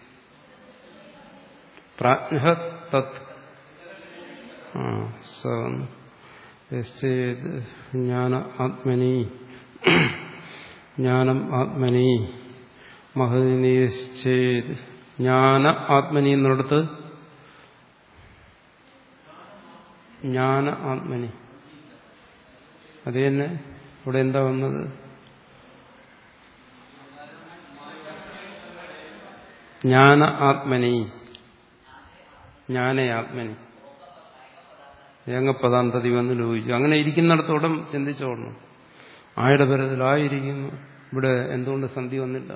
പ്രാജ്ഞ തത് ജ്ഞാന ആത്മനി ജ്ഞാനം ആത്മനി മഹനിശ്ചേത് ജ്ഞാന ആത്മനി എന്നിടത്ത് ജ്ഞാന ആത്മനി അത് തന്നെ ഇവിടെ എന്താ വന്നത് ജ്ഞാന ആത്മനി ജ്ഞാനേ ആത്മനി ഏങ്ങപ്പദാന്തതി വന്ന് ലോഹിച്ചു അങ്ങനെ ഇരിക്കുന്നിടത്തോളം ചിന്തിച്ചോളണം ആയുടെ പരത്തിലായിരിക്കുന്നു ഇവിടെ എന്തുകൊണ്ട് സന്ധി വന്നില്ല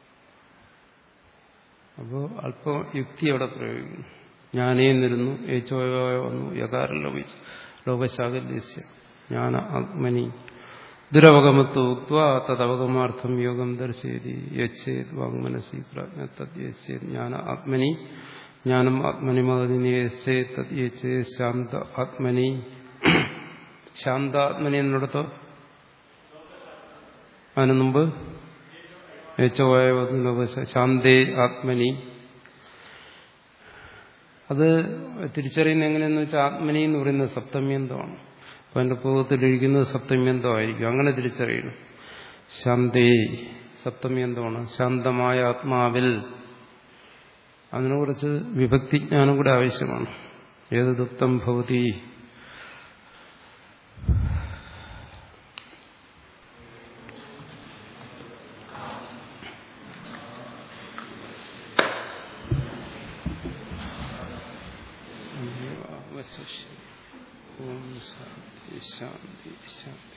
അപ്പോൾ അല്പം യുക്തി അവിടെ പ്രയോഗിക്കുന്നു ജ്ഞാനേ നിരുന്നു ഏച്ചോയോ വന്നു യകാരം ലോപിച്ചു ലോകശാകല്യസ്യ ജ്ഞാന ആത്മനി ദുരവഗമത്വ ഉക്വ തദവഗമാർത്ഥം യോഗം ദർശയതി യച്ചേത് വാങ്മനസി പ്രാജ്ഞ തദ്യേത് ജ്ഞാന ആത്മനി ജ്ഞാനം ആത്മനി മകതിനിയേ തദ്യേച്ചേ ശാന്ത ആത്മനി ശാന്താത്മനി എന്നിടത്തോ അതിനു മുമ്പ് ഏച്ചോയ ശാന്തേ ആത്മനി അത് തിരിച്ചറിയുന്ന എങ്ങനെയെന്ന് വെച്ചാൽ ആത്മനി എന്ന് പറയുന്നത് സപ്തമ്യന്തമാണ് അപ്പൊ എന്റെ പൂർവ്വത്തിലിരിക്കുന്നത് സപ്തമ്യന്തമായിരിക്കും അങ്ങനെ തിരിച്ചറിയണം ശാന്തേ സപ്തമ്യന്തമാണ് ശാന്തമായ ആത്മാവിൽ അതിനെക്കുറിച്ച് വിഭക്തിജ്ഞാനം കൂടെ ആവശ്യമാണ് ഏത് ദുപ്തം ഭവതി ഓം ശാന്തി ശാന്തി ശാന്തി